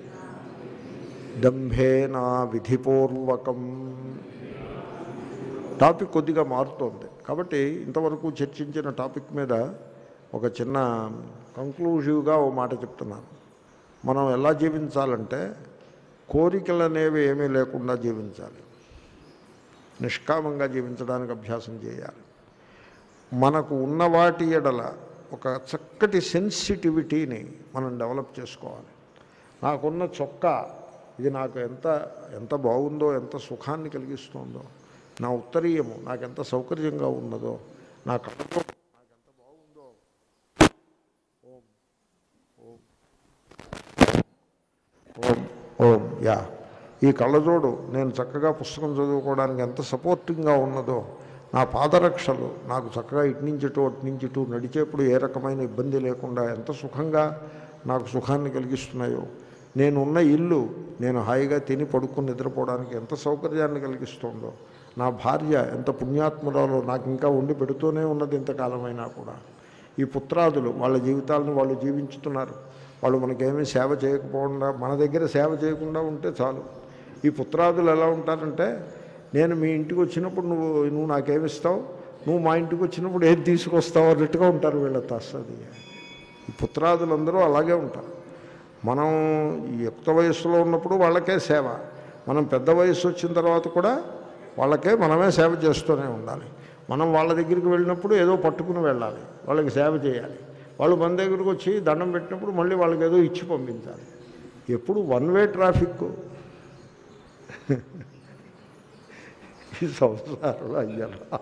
Speaker 1: దంభేనా విధిపూర్వకం టాపిక్ కొద్దిగా మారుతోంది కాబట్టి ఇంతవరకు చర్చించిన టాపిక్ మీద ఒక చిన్న కంక్లూజివ్గా ఓ మాట చెప్తున్నాను మనం ఎలా జీవించాలంటే కోరికలు అనేవి ఏమీ లేకుండా జీవించాలి నిష్కామంగా జీవించడానికి అభ్యాసం చేయాలి మనకు ఉన్న వాటి ఎడల ఒక చక్కటి సెన్సిటివిటీని మనం డెవలప్ చేసుకోవాలి నాకున్న చొక్కా ఇది నాకు ఎంత ఎంత బాగుందో ఎంత సుఖాన్ని కలిగిస్తుందో నా ఉత్తరీయము నాకు ఎంత సౌకర్యంగా ఉన్నదో నా కళ్ళతో నాకు ఎంత బాగుందో ఓం ఓం ఓం ఓం యా ఈ కళ్ళజోడు నేను చక్కగా పుస్తకం చదువుకోవడానికి ఎంత సపోర్టింగ్గా ఉన్నదో నా పాదరక్షలు నాకు చక్కగా ఇటు నుంచి ఇటు అటు నుంచి ఇటు నడిచేప్పుడు ఏ రకమైన ఇబ్బంది లేకుండా ఎంత సుఖంగా నాకు సుఖాన్ని కలిగిస్తున్నాయో నేనున్న ఇల్లు నేను హాయిగా తిని పడుకుని నిద్రపోవడానికి ఎంత సౌకర్యాన్ని కలిగిస్తుందో నా భార్య ఎంత పుణ్యాత్మురాలో నాకు ఇంకా ఉండి పెడుతూనే ఉన్నది ఇంతకాలమైనా కూడా ఈ పుత్రాదులు వాళ్ళ జీవితాలను వాళ్ళు జీవించుతున్నారు వాళ్ళు మనకేమీ సేవ చేయకపోకుండా మన దగ్గర సేవ చేయకుండా ఉంటే చాలు ఈ పుత్రాదులు ఎలా ఉంటారంటే నేను మీ ఇంటికి వచ్చినప్పుడు నువ్వు నువ్వు నాకేమిస్తావు నువ్వు మా ఇంటికి వచ్చినప్పుడు ఏది తీసుకొస్తావు అన్నట్టుగా ఉంటారు వీళ్ళ తస్సది ఈ పుత్రాదులందరూ అలాగే ఉంటారు మనం ఈ యుక్త వయస్సులో ఉన్నప్పుడు వాళ్ళకే సేవ మనం పెద్ద వయస్సు వచ్చిన తర్వాత కూడా వాళ్ళకే మనమే సేవ చేస్తూనే ఉండాలి మనం వాళ్ళ దగ్గరికి వెళ్ళినప్పుడు ఏదో పట్టుకుని వెళ్ళాలి వాళ్ళకి సేవ చేయాలి వాళ్ళు మన దగ్గరికి వచ్చి దండం పెట్టినప్పుడు మళ్ళీ వాళ్ళకి ఏదో ఇచ్చి పంపించాలి ఎప్పుడు వన్ వే ట్రాఫిక్ ఈ సంసారంలో అయ్యారా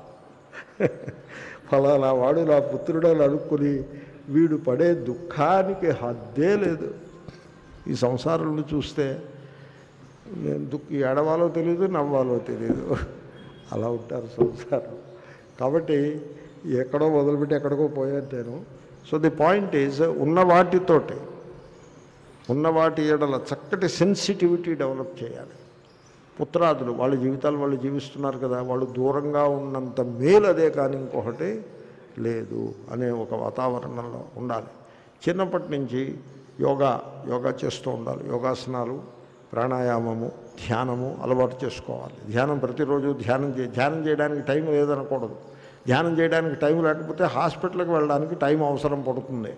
Speaker 1: ఫలానా వాడు నా పుత్రుడు అని అనుకుని వీడు పడే దుఃఖానికి హద్దే లేదు ఈ సంసారంలో చూస్తే నేను దుఃఖ ఏడవాలో తెలియదు నవ్వాలో తెలియదు అలా ఉంటారు సంసారం కాబట్టి ఎక్కడో మొదలుపెట్టి ఎక్కడికో పోయాను నేను సో ది పాయింట్ ఈజ్ ఉన్న వాటితోటి ఉన్న వాటి ఎడల చక్కటి సెన్సిటివిటీ డెవలప్ చేయాలి పుత్రాదులు వాళ్ళ జీవితాలు వాళ్ళు జీవిస్తున్నారు కదా వాళ్ళు దూరంగా ఉన్నంత మేలు అదే కానీ ఇంకొకటి లేదు అనే ఒక వాతావరణంలో ఉండాలి చిన్నప్పటి నుంచి యోగా యోగా చేస్తూ ఉండాలి యోగాసనాలు ప్రాణాయామము ధ్యానము అలవాటు చేసుకోవాలి ధ్యానం ప్రతిరోజు ధ్యానం చే ధ్యానం చేయడానికి టైం లేదనకూడదు ధ్యానం చేయడానికి టైం లేకపోతే హాస్పిటల్కి వెళ్ళడానికి టైం అవసరం పడుతుంది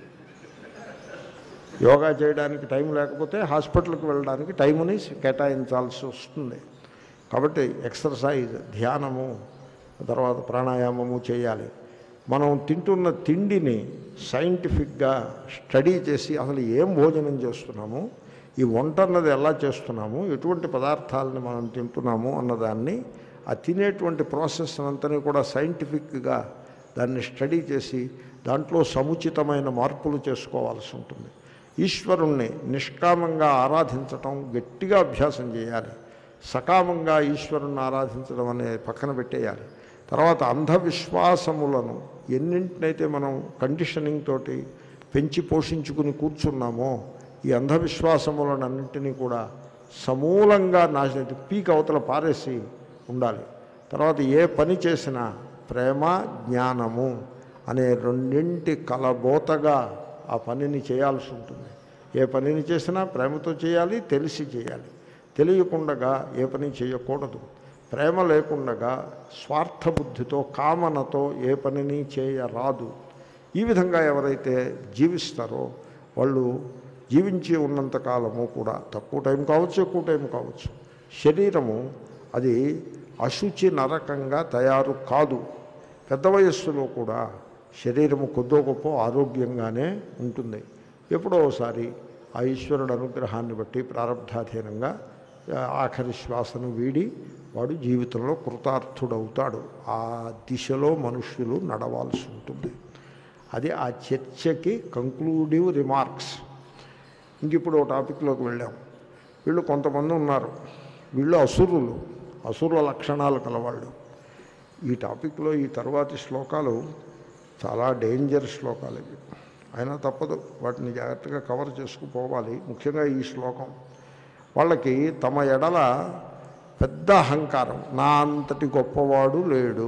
Speaker 1: యోగా చేయడానికి టైం లేకపోతే హాస్పిటల్కి వెళ్ళడానికి టైంని కేటాయించాల్సి వస్తుంది కాబట్టి ఎక్సర్సైజ్ ధ్యానము తర్వాత ప్రాణాయామము చేయాలి మనం తింటున్న తిండిని సైంటిఫిక్గా స్టడీ చేసి అసలు ఏం భోజనం చేస్తున్నాము ఈ వంట అన్నది ఎలా చేస్తున్నాము ఎటువంటి పదార్థాలని మనం తింటున్నాము అన్నదాన్ని ఆ తినేటువంటి ప్రాసెస్ అంతని కూడా సైంటిఫిక్గా దాన్ని స్టడీ చేసి దాంట్లో సముచితమైన మార్పులు చేసుకోవాల్సి ఉంటుంది ఈశ్వరుణ్ణి నిష్కామంగా ఆరాధించటం గట్టిగా అభ్యాసం చేయాలి సకామంగా ఈశ్వరుణ్ణి ఆరాధించడం అనే పక్కన పెట్టేయాలి తర్వాత అంధవిశ్వాసములను ఎన్నింటినైతే మనం కండిషనింగ్ తోటి పెంచి పోషించుకుని కూర్చున్నామో ఈ అంధవిశ్వాసములనన్నింటినీ కూడా సమూలంగా నాశనం పీక్ అవతల పారేసి ఉండాలి తర్వాత ఏ పని చేసినా ప్రేమ జ్ఞానము అనే రెండింటి కలబోతగా ఆ పనిని చేయాల్సి ఉంటుంది ఏ పనిని చేసినా ప్రేమతో చేయాలి తెలిసి చేయాలి తెలియకుండగా ఏ పని చేయకూడదు ప్రేమ లేకుండగా స్వార్థబుద్ధితో కామనతో ఏ పనిని చేయరాదు ఈ విధంగా ఎవరైతే జీవిస్తారో వాళ్ళు జీవించి ఉన్నంత కాలము కూడా తక్కువ టైం కావచ్చు ఎక్కువ టైం కావచ్చు శరీరము అది అశుచి నరకంగా తయారు కాదు పెద్ద వయస్సులో కూడా శరీరము కొద్దో గొప్ప ఆరోగ్యంగానే ఉంటుంది ఎప్పుడో ఒకసారి ఆ ఈశ్వరుడు అనుగ్రహాన్ని బట్టి ప్రారంధాధీనంగా ఆ, ఆఖరి శ్వాసను వీడి వాడు జీవితంలో కృతార్థుడవుతాడు ఆ దిశలో మనుష్యులు నడవాల్సి ఉంటుంది అది ఆ చర్చకి కంక్లూడివ్ రిమార్క్స్ ఇంక ఇప్పుడు ఓ టాపిక్లోకి వెళ్ళాం వీళ్ళు కొంతమంది ఉన్నారు వీళ్ళు అసురులు అసురుల లక్షణాలు కలవాళ్ళు ఈ టాపిక్లో ఈ తర్వాతి శ్లోకాలు చాలా డేంజర్ శ్లోకాలు ఇవి అయినా తప్పదు వాటిని జాగ్రత్తగా కవర్ చేసుకుపోవాలి ముఖ్యంగా ఈ శ్లోకం వాళ్ళకి తమ ఎడల పెద్ద అహంకారం నా అంతటి గొప్పవాడు లేడు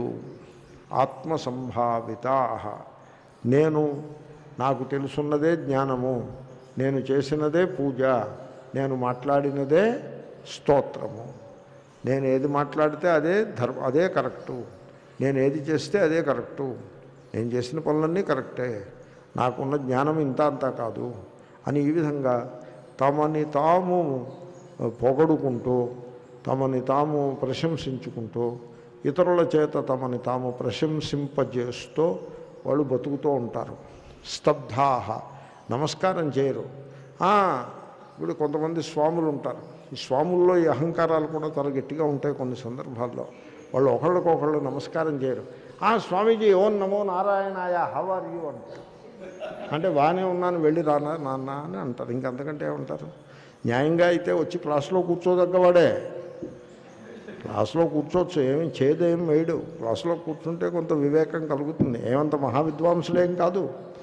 Speaker 1: ఆత్మసంభావితా నేను నాకు తెలుసున్నదే జ్ఞానము నేను చేసినదే పూజ నేను మాట్లాడినదే స్తోత్రము నేను ఏది మాట్లాడితే అదే ధర్మ అదే కరెక్టు నేను ఏది చేస్తే అదే కరెక్టు నేను చేసిన పనులన్నీ కరెక్టే నాకున్న జ్ఞానం ఇంత అంతా కాదు అని ఈ విధంగా తమని తాము పొగడుకుంటూ తమని తాము ప్రశంసించుకుంటూ ఇతరుల చేత తమని తాము ప్రశంసింపజేస్తూ వాళ్ళు బతుకుతూ ఉంటారు స్తబ్ధాహ నమస్కారం చేయరు ఆ, ఇప్పుడు కొంతమంది స్వాములు ఉంటారు ఈ స్వాముల్లో ఈ అహంకారాలు కూడా చాలా గట్టిగా ఉంటాయి కొన్ని సందర్భాల్లో వాళ్ళు ఒకళ్ళకొకళ్ళు నమస్కారం చేయరు ఆ స్వామీజీ ఓం నమో నారాయణాయ హవ్ ఆర్ యూ అంటారు అంటే బాగానే ఉన్నాను వెళ్ళి రానా నాన్న అని అంటారు ఇంకంతకంటే ఏమంటారు న్యాయంగా అయితే వచ్చి క్లాస్లో కూర్చోదగ్గవాడే క్లాస్లో కూర్చోవచ్చు ఏమి చేదేం వేయడు క్లాస్లో కూర్చుంటే కొంత వివేకం కలుగుతుంది ఏమంత మహావిద్వాంసులేం కాదు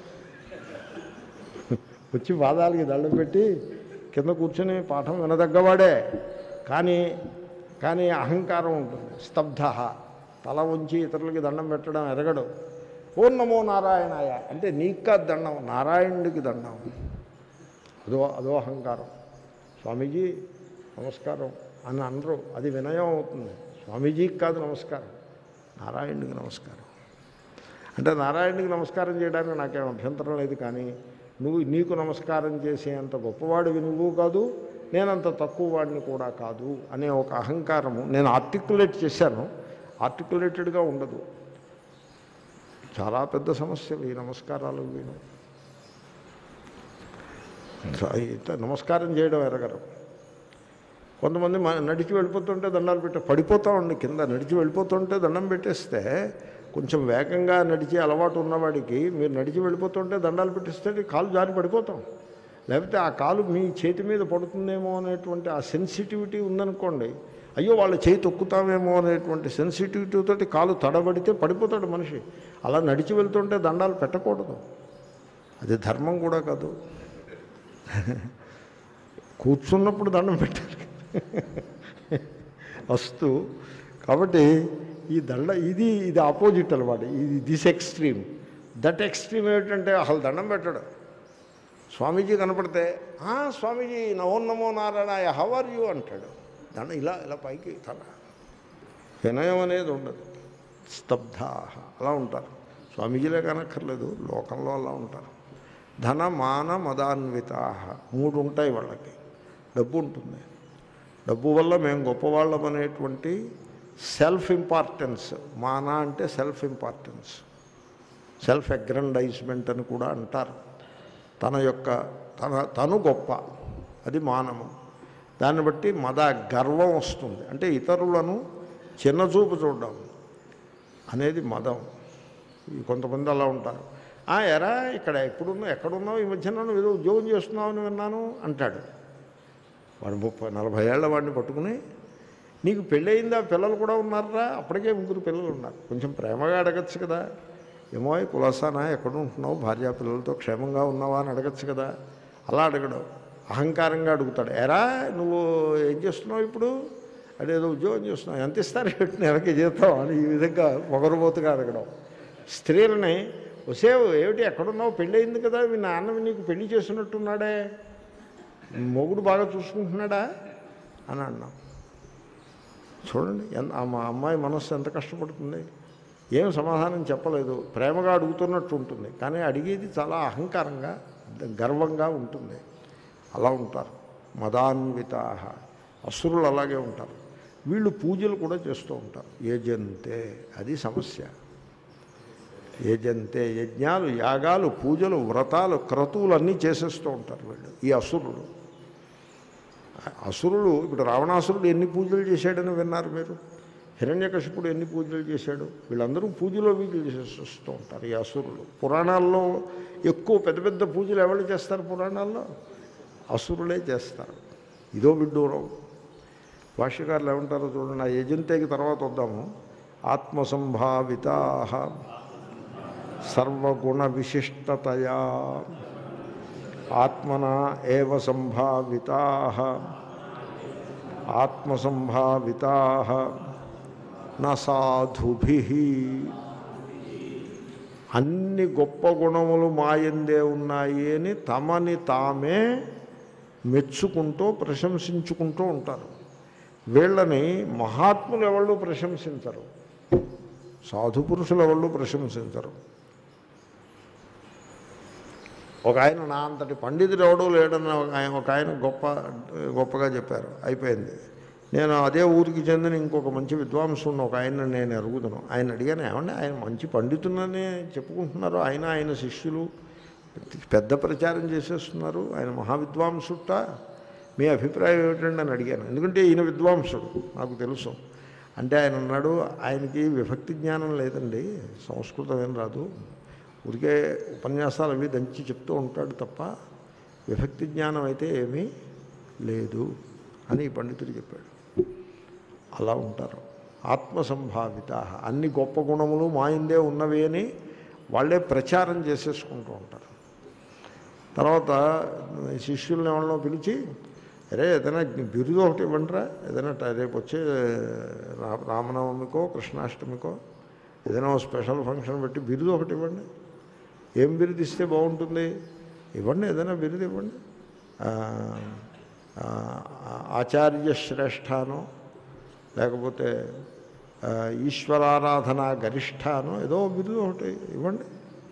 Speaker 1: వచ్చి పాదాలకి దండం పెట్టి కింద కూర్చొని పాఠం వినదగ్గవాడే కానీ కానీ అహంకారం ఉంటుంది స్తబ్ధ తల ఉంచి ఇతరులకి దండం పెట్టడం ఎరగడు ఓం నమో నారాయణాయ అంటే నీకు కాదు దండం నారాయణుడికి దండం అదో అదో అహంకారం స్వామీజీ నమస్కారం అని అనరు అది వినయం అవుతుంది స్వామీజీకి కాదు నమస్కారం నారాయణుడికి నమస్కారం అంటే నారాయణుడికి నమస్కారం చేయడానికి నాకేం అభ్యంతరం లేదు కానీ నువ్వు నీకు నమస్కారం చేసేంత గొప్పవాడివి నువ్వు కాదు నేనంత తక్కువ వాడిని కూడా కాదు అనే ఒక అహంకారము నేను ఆర్టికులేట్ చేశాను ఆర్టికులేటెడ్గా ఉండదు చాలా పెద్ద సమస్యలు ఈ నమస్కారాలు వీను ఇట్లా నమస్కారం చేయడం ఎరగరు కొంతమంది మ- నడిచి వెళ్ళిపోతుంటే దండాలు పెట్టే పడిపోతామండి కింద నడిచి వెళ్ళిపోతుంటే దండం పెట్టేస్తే కొంచెం వేగంగా నడిచే అలవాటు ఉన్నవాడికి మీరు నడిచి వెళ్ళిపోతుంటే దండాలు పెట్టిస్తే కాలు జారి పడిపోతాం లేకపోతే ఆ కాలు మీ చేతి మీద పడుతుందేమో అనేటువంటి ఆ సెన్సిటివిటీ ఉందనుకోండి అయ్యో వాళ్ళ చేయి తొక్కుతామేమో అనేటువంటి సెన్సిటివిటీ తోటి కాలు తడబడితే పడిపోతాడు మనిషి అలా నడిచి వెళ్తుంటే దండాలు పెట్టకూడదు అది ధర్మం కూడా కాదు కూర్చున్నప్పుడు దండం పెట్టాలి వస్తూ కాబట్టి ఈ దండ ఇది ఇది ఆపోజిట్ అనమాట ఇది దిస్ ఎక్స్ట్రీమ్ దట్ ఎక్స్ట్రీమ్ ఏమిటంటే అసలు దండం పెట్టడు స్వామీజీ కనపడితే "ఆ, స్వామీజీ నమో నమో నారాయణ హవ్ ఆర్ యూ అంటాడు దండ ఇలా ఇలా పైకి తల వినయం అనేది ఉండదు స్తబ్ధ అలా ఉంటారు స్వామీజీలే కనక్కర్లేదు లోకంలో అలా ఉంటారు ధన మాన మదాన్విత మూడు ఉంటాయి వాళ్ళకి డబ్బు ఉంటుంది డబ్బు వల్ల మేము గొప్పవాళ్ళం అనేటువంటి సెల్ఫ్ ఇంపార్టెన్స్ మాన అంటే సెల్ఫ్ ఇంపార్టెన్స్ సెల్ఫ్ అగ్రండైజ్మెంట్ అని కూడా అంటారు తన యొక్క తన తను గొప్ప అది మానము దాన్ని బట్టి మద గర్వం వస్తుంది అంటే ఇతరులను చిన్నచూపు చూడడం అనేది మదం ఈ కొంతమంది అలా ఉంటారు "ఆ, ఎరా ఇక్కడ ఎప్పుడున్నావు ఎక్కడున్నావు ఈ మధ్యన నువ్వు ఏదో ఉద్యోగం చేస్తున్నావు అని విన్నాను అంటాడు వాడు ముప్పై నలభై ఏళ్ళ వాడిని పట్టుకుని నీకు పెళ్ళయిందా పిల్లలు కూడా ఉన్నారా అప్పటికే ముగ్గురు పిల్లలు ఉన్నారు కొంచెం ప్రేమగా అడగచ్చు కదా ఏమో ఈ కులాసానా ఎక్కడ ఉంటున్నావు భార్యా పిల్లలతో క్షేమంగా ఉన్నావా అని అడగచ్చు కదా అలా అడగడు అహంకారంగా అడుగుతాడు ఎరా నువ్వు ఏం చేస్తున్నావు ఇప్పుడు అదేదో ఉద్యోగం చేస్తున్నావు ఎంత ఇస్తారు ఏంటి నెలకి జీతం అని ఈ విధంగా పొగరబోతుగా అడగడం స్త్రీలని వసేవు ఏమిటి ఎక్కడున్నావు పెళ్ళయింది కదా మీ నాన్న నీకు పెళ్లి చేస్తున్నట్టున్నాడే మొగుడు బాగా చూసుకుంటున్నాడా అని అన్నాం చూడండి ఎంత ఆ మా అమ్మాయి మనస్సు ఎంత కష్టపడుతుంది ఏం సమాధానం చెప్పలేదు ప్రేమగా అడుగుతున్నట్టు ఉంటుంది కానీ అడిగేది చాలా అహంకారంగా గర్వంగా ఉంటుంది అలా ఉంటారు మదాన్విత అసురులు అలాగే ఉంటారు వీళ్ళు పూజలు కూడా చేస్తూ ఉంటారు యజంతే అది సమస్య యజంతే యజ్ఞాలు యాగాలు పూజలు వ్రతాలు క్రతువులు అన్నీ చేసేస్తూ ఉంటారు వీళ్ళు ఈ అసురులు అసురులు ఇప్పుడు రావణాసురుడు ఎన్ని పూజలు చేశాడని విన్నారు మీరు హిరణ్యకశిపుడు ఎన్ని పూజలు చేశాడు వీళ్ళందరూ పూజలో వీళ్ళు చేసేస్తూ ఉంటారు ఈ అసురులు పురాణాల్లో ఎక్కువ పెద్ద పెద్ద పూజలు ఎవరు చేస్తారు పురాణాల్లో అసురులే చేస్తారు ఇదో విడ్డూరం భాష్యకారులు ఏమంటారో చూడండి ఆ యజంతేకి తర్వాత వద్దాము ఆత్మసంభావితా సర్వగుణ విశిష్టతయా ఆత్మన ఏవ సంభావితా ఆత్మసంభావితా సాధుభి అన్ని గొప్ప గుణములు మాయందే ఉన్నాయి అని తమని తామే మెచ్చుకుంటూ ప్రశంసించుకుంటూ ఉంటారు వీళ్ళని మహాత్ములు ఎవళ్ళు ప్రశంసించరు సాధు పురుషులు ఎవళ్ళు ప్రశంసించరు ఒక ఆయన నా అంతటి పండితుడు ఎవడూ లేడన్న ఒక ఆయన ఒక ఆయన గొప్ప గొప్పగా చెప్పారు అయిపోయింది నేను అదే ఊరికి చెందిన ఇంకొక మంచి విద్వాంసున్న ఒక ఆయన నేను ఎరుగుతాను ఆయన అడిగాను ఏమండి ఆయన మంచి పండితులని చెప్పుకుంటున్నారు ఆయన ఆయన శిష్యులు పెద్ద ప్రచారం చేసేస్తున్నారు ఆయన మహావిద్వాంసుట మీ అభిప్రాయం ఏమిటండి అని అడిగాను ఎందుకంటే ఈయన విద్వాంసుడు నాకు తెలుసు అంటే ఆయన అన్నాడు ఆయనకి విభక్తి జ్ఞానం లేదండి సంస్కృతం ఏం రాదు ఊరికే ఉపన్యాసాలు అవి దంచి చెప్తూ ఉంటాడు తప్ప విభక్తి జ్ఞానం అయితే ఏమీ లేదు అని ఈ పండితుడు చెప్పాడు అలా ఉంటారు ఆత్మసంభావిత అన్ని గొప్ప గుణములు మాయిందే ఉన్నవి అని వాళ్ళే ప్రచారం చేసేసుకుంటూ ఉంటారు తర్వాత శిష్యుల్ని ఎవరినో పిలిచి అరే ఏదైనా బిరుదు ఒకటి ఇవ్వండిరా ఏదైనా ట- రేపు వచ్చే రా- రామనవమికో కృష్ణాష్టమికో ఏదైనా ఓ స్పెషల్ ఫంక్షన్ పెట్టి బిరుదు ఒకటి ఇవ్వండి ఏం బిరుదు ఇస్తే బాగుంటుంది ఇవ్వండి ఏదైనా బిరుదు ఇవ్వండి ఆ, ఆ, ఆచార్య శ్రేష్ఠానో లేకపోతే ఆ, ఈశ్వరారాధన గరిష్టానో ఏదో బిరుదు ఒకటి ఇవ్వండి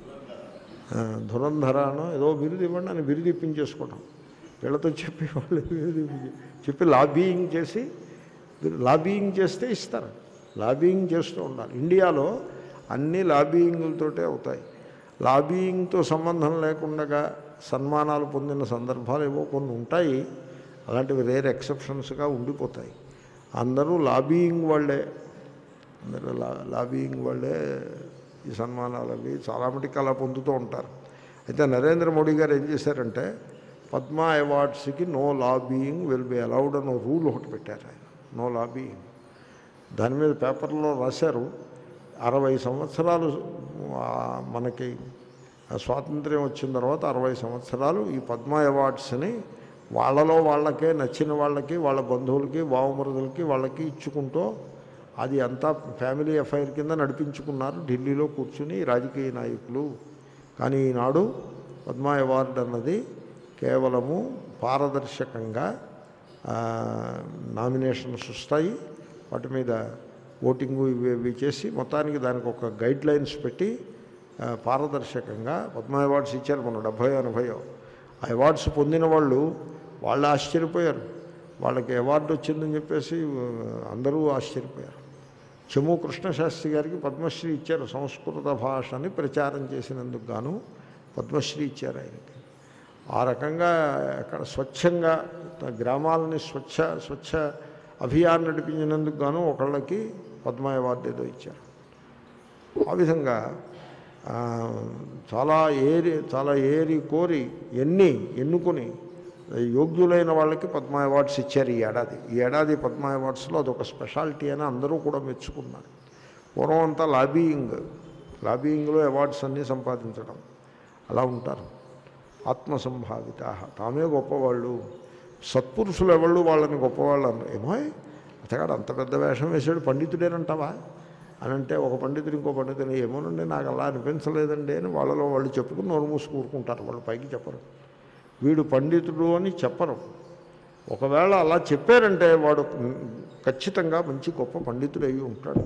Speaker 1: ఆ, ధురంధరానో ఏదో బిరుదు ఇవ్వండి అని బిరుదు ఇప్పించేసుకోవడం వీళ్ళతో చెప్పి వాళ్ళు బిరుదు ఇప్పించి- చెప్పి లాబీయింగ్ చేసి లాబీయింగ్ చేస్తే ఇస్తారు లాబీయింగ్ చేస్తూ ఉండాలి ఇండియాలో అన్ని లాబీయింగులతోటే అవుతాయి లాబీయింగ్తో సంబంధం లేకుండా సన్మానాలు పొందిన సందర్భాలు ఏవో కొన్ని ఉంటాయి అలాంటివి రేర్ ఎక్సెప్షన్స్గా ఉండిపోతాయి అందరూ లాబీయింగ్ వాళ్ళే అందరూ లా లాబీయింగ్ వాళ్ళే ఈ సన్మానాలు అవి చాలా మటుకు అలా పొందుతూ ఉంటారు అయితే నరేంద్ర మోడీ గారు ఏం చేశారంటే పద్మ అవార్డ్స్కి no lobbying will be allowed అని రూల్ ఒకటి పెట్టారు ఆయన నో లాబీయింగ్ దాని మీద పేపర్లో రాశారు అరవై సంవత్సరాలు ఆ, మనకి స్వాతంత్ర్యం వచ్చిన తర్వాత అరవై సంవత్సరాలు ఈ పద్మ అవార్డ్స్ని వాళ్ళలో వాళ్ళకే నచ్చిన వాళ్ళకి వాళ్ళ బంధువులకి బావమరుదులకి వాళ్ళకి ఇచ్చుకుంటూ అది అంతా ఫ్యామిలీ అఫైర్ కింద నడిపించుకున్నారు ఢిల్లీలో కూర్చుని రాజకీయ నాయకులు కానీ ఈనాడు పద్మ అవార్డు అన్నది కేవలము పారదర్శకంగా ఆ, నామినేషన్స్ వస్తాయి వాటి మీద ఓటింగు ఇవి ఇవి చేసి మొత్తానికి దానికి ఒక గైడ్ లైన్స్ పెట్టి ఆ, పారదర్శకంగా పద్మ అవార్డ్స్ ఇచ్చారు మన డెబ్భై ఎనభైయో ఆ అవార్డ్స్ పొందిన వాళ్ళు వాళ్ళు ఆశ్చర్యపోయారు వాళ్ళకి అవార్డు వచ్చిందని చెప్పేసి ఆ, అందరూ ఆశ్చర్యపోయారు చెము కృష్ణశాస్త్రి గారికి పద్మశ్రీ ఇచ్చారు సంస్కృత భాషని ప్రచారం చేసినందుకు గాను పద్మశ్రీ ఇచ్చారు ఆయనకి ఆ రకంగా అక్కడ స్వచ్ఛంగా త- గ్రామాలని స్వచ్ఛ స్వచ్ఛ అభియాన్ నడిపించినందుకు గాను ఒకళ్ళకి పద్మ అవార్డు ఏదో ఇచ్చారు ఆ విధంగా ఆ, చాలా ఏరి చాలా ఏరి కోరి ఎన్ని ఎన్నుకొని యోగ్యులైన వాళ్ళకి పద్మ అవార్డ్స్ ఇచ్చారు ఈ ఏడాది ఈ ఏడాది పద్మ అవార్డ్స్లో అదొక స్పెషాలిటీ అని అందరూ కూడా మెచ్చుకున్నారు పూర్వం అంతా లాబీయింగ్ లాబీయింగ్లో అవార్డ్స్ అన్నీ సంపాదించడం అలా ఉంటారు ఆత్మసంభావిత తామే గొప్పవాళ్ళు సత్పురుషులు ఎవళ్ళు వాళ్ళని గొప్పవాళ్ళు అన్నారు ఏమో అతగాడు అంత పెద్ద వేషం వేసాడు పండితుడేనంటావా అని అంటే ఒక పండితుడు ఇంకో పండితుడు ఏమోనండి నాకు అలా అనిపించలేదండి అని వాళ్ళలో వాళ్ళు చెప్పుకుని నోరు మూసి కూరుకుంటారు వాళ్ళు పైకి చెప్పరు వీడు పండితుడు అని చెప్పరు ఒకవేళ అలా చెప్పారంటే వాడు ఖచ్చితంగా మంచి గొప్ప పండితుడు అయి ఉంటాడు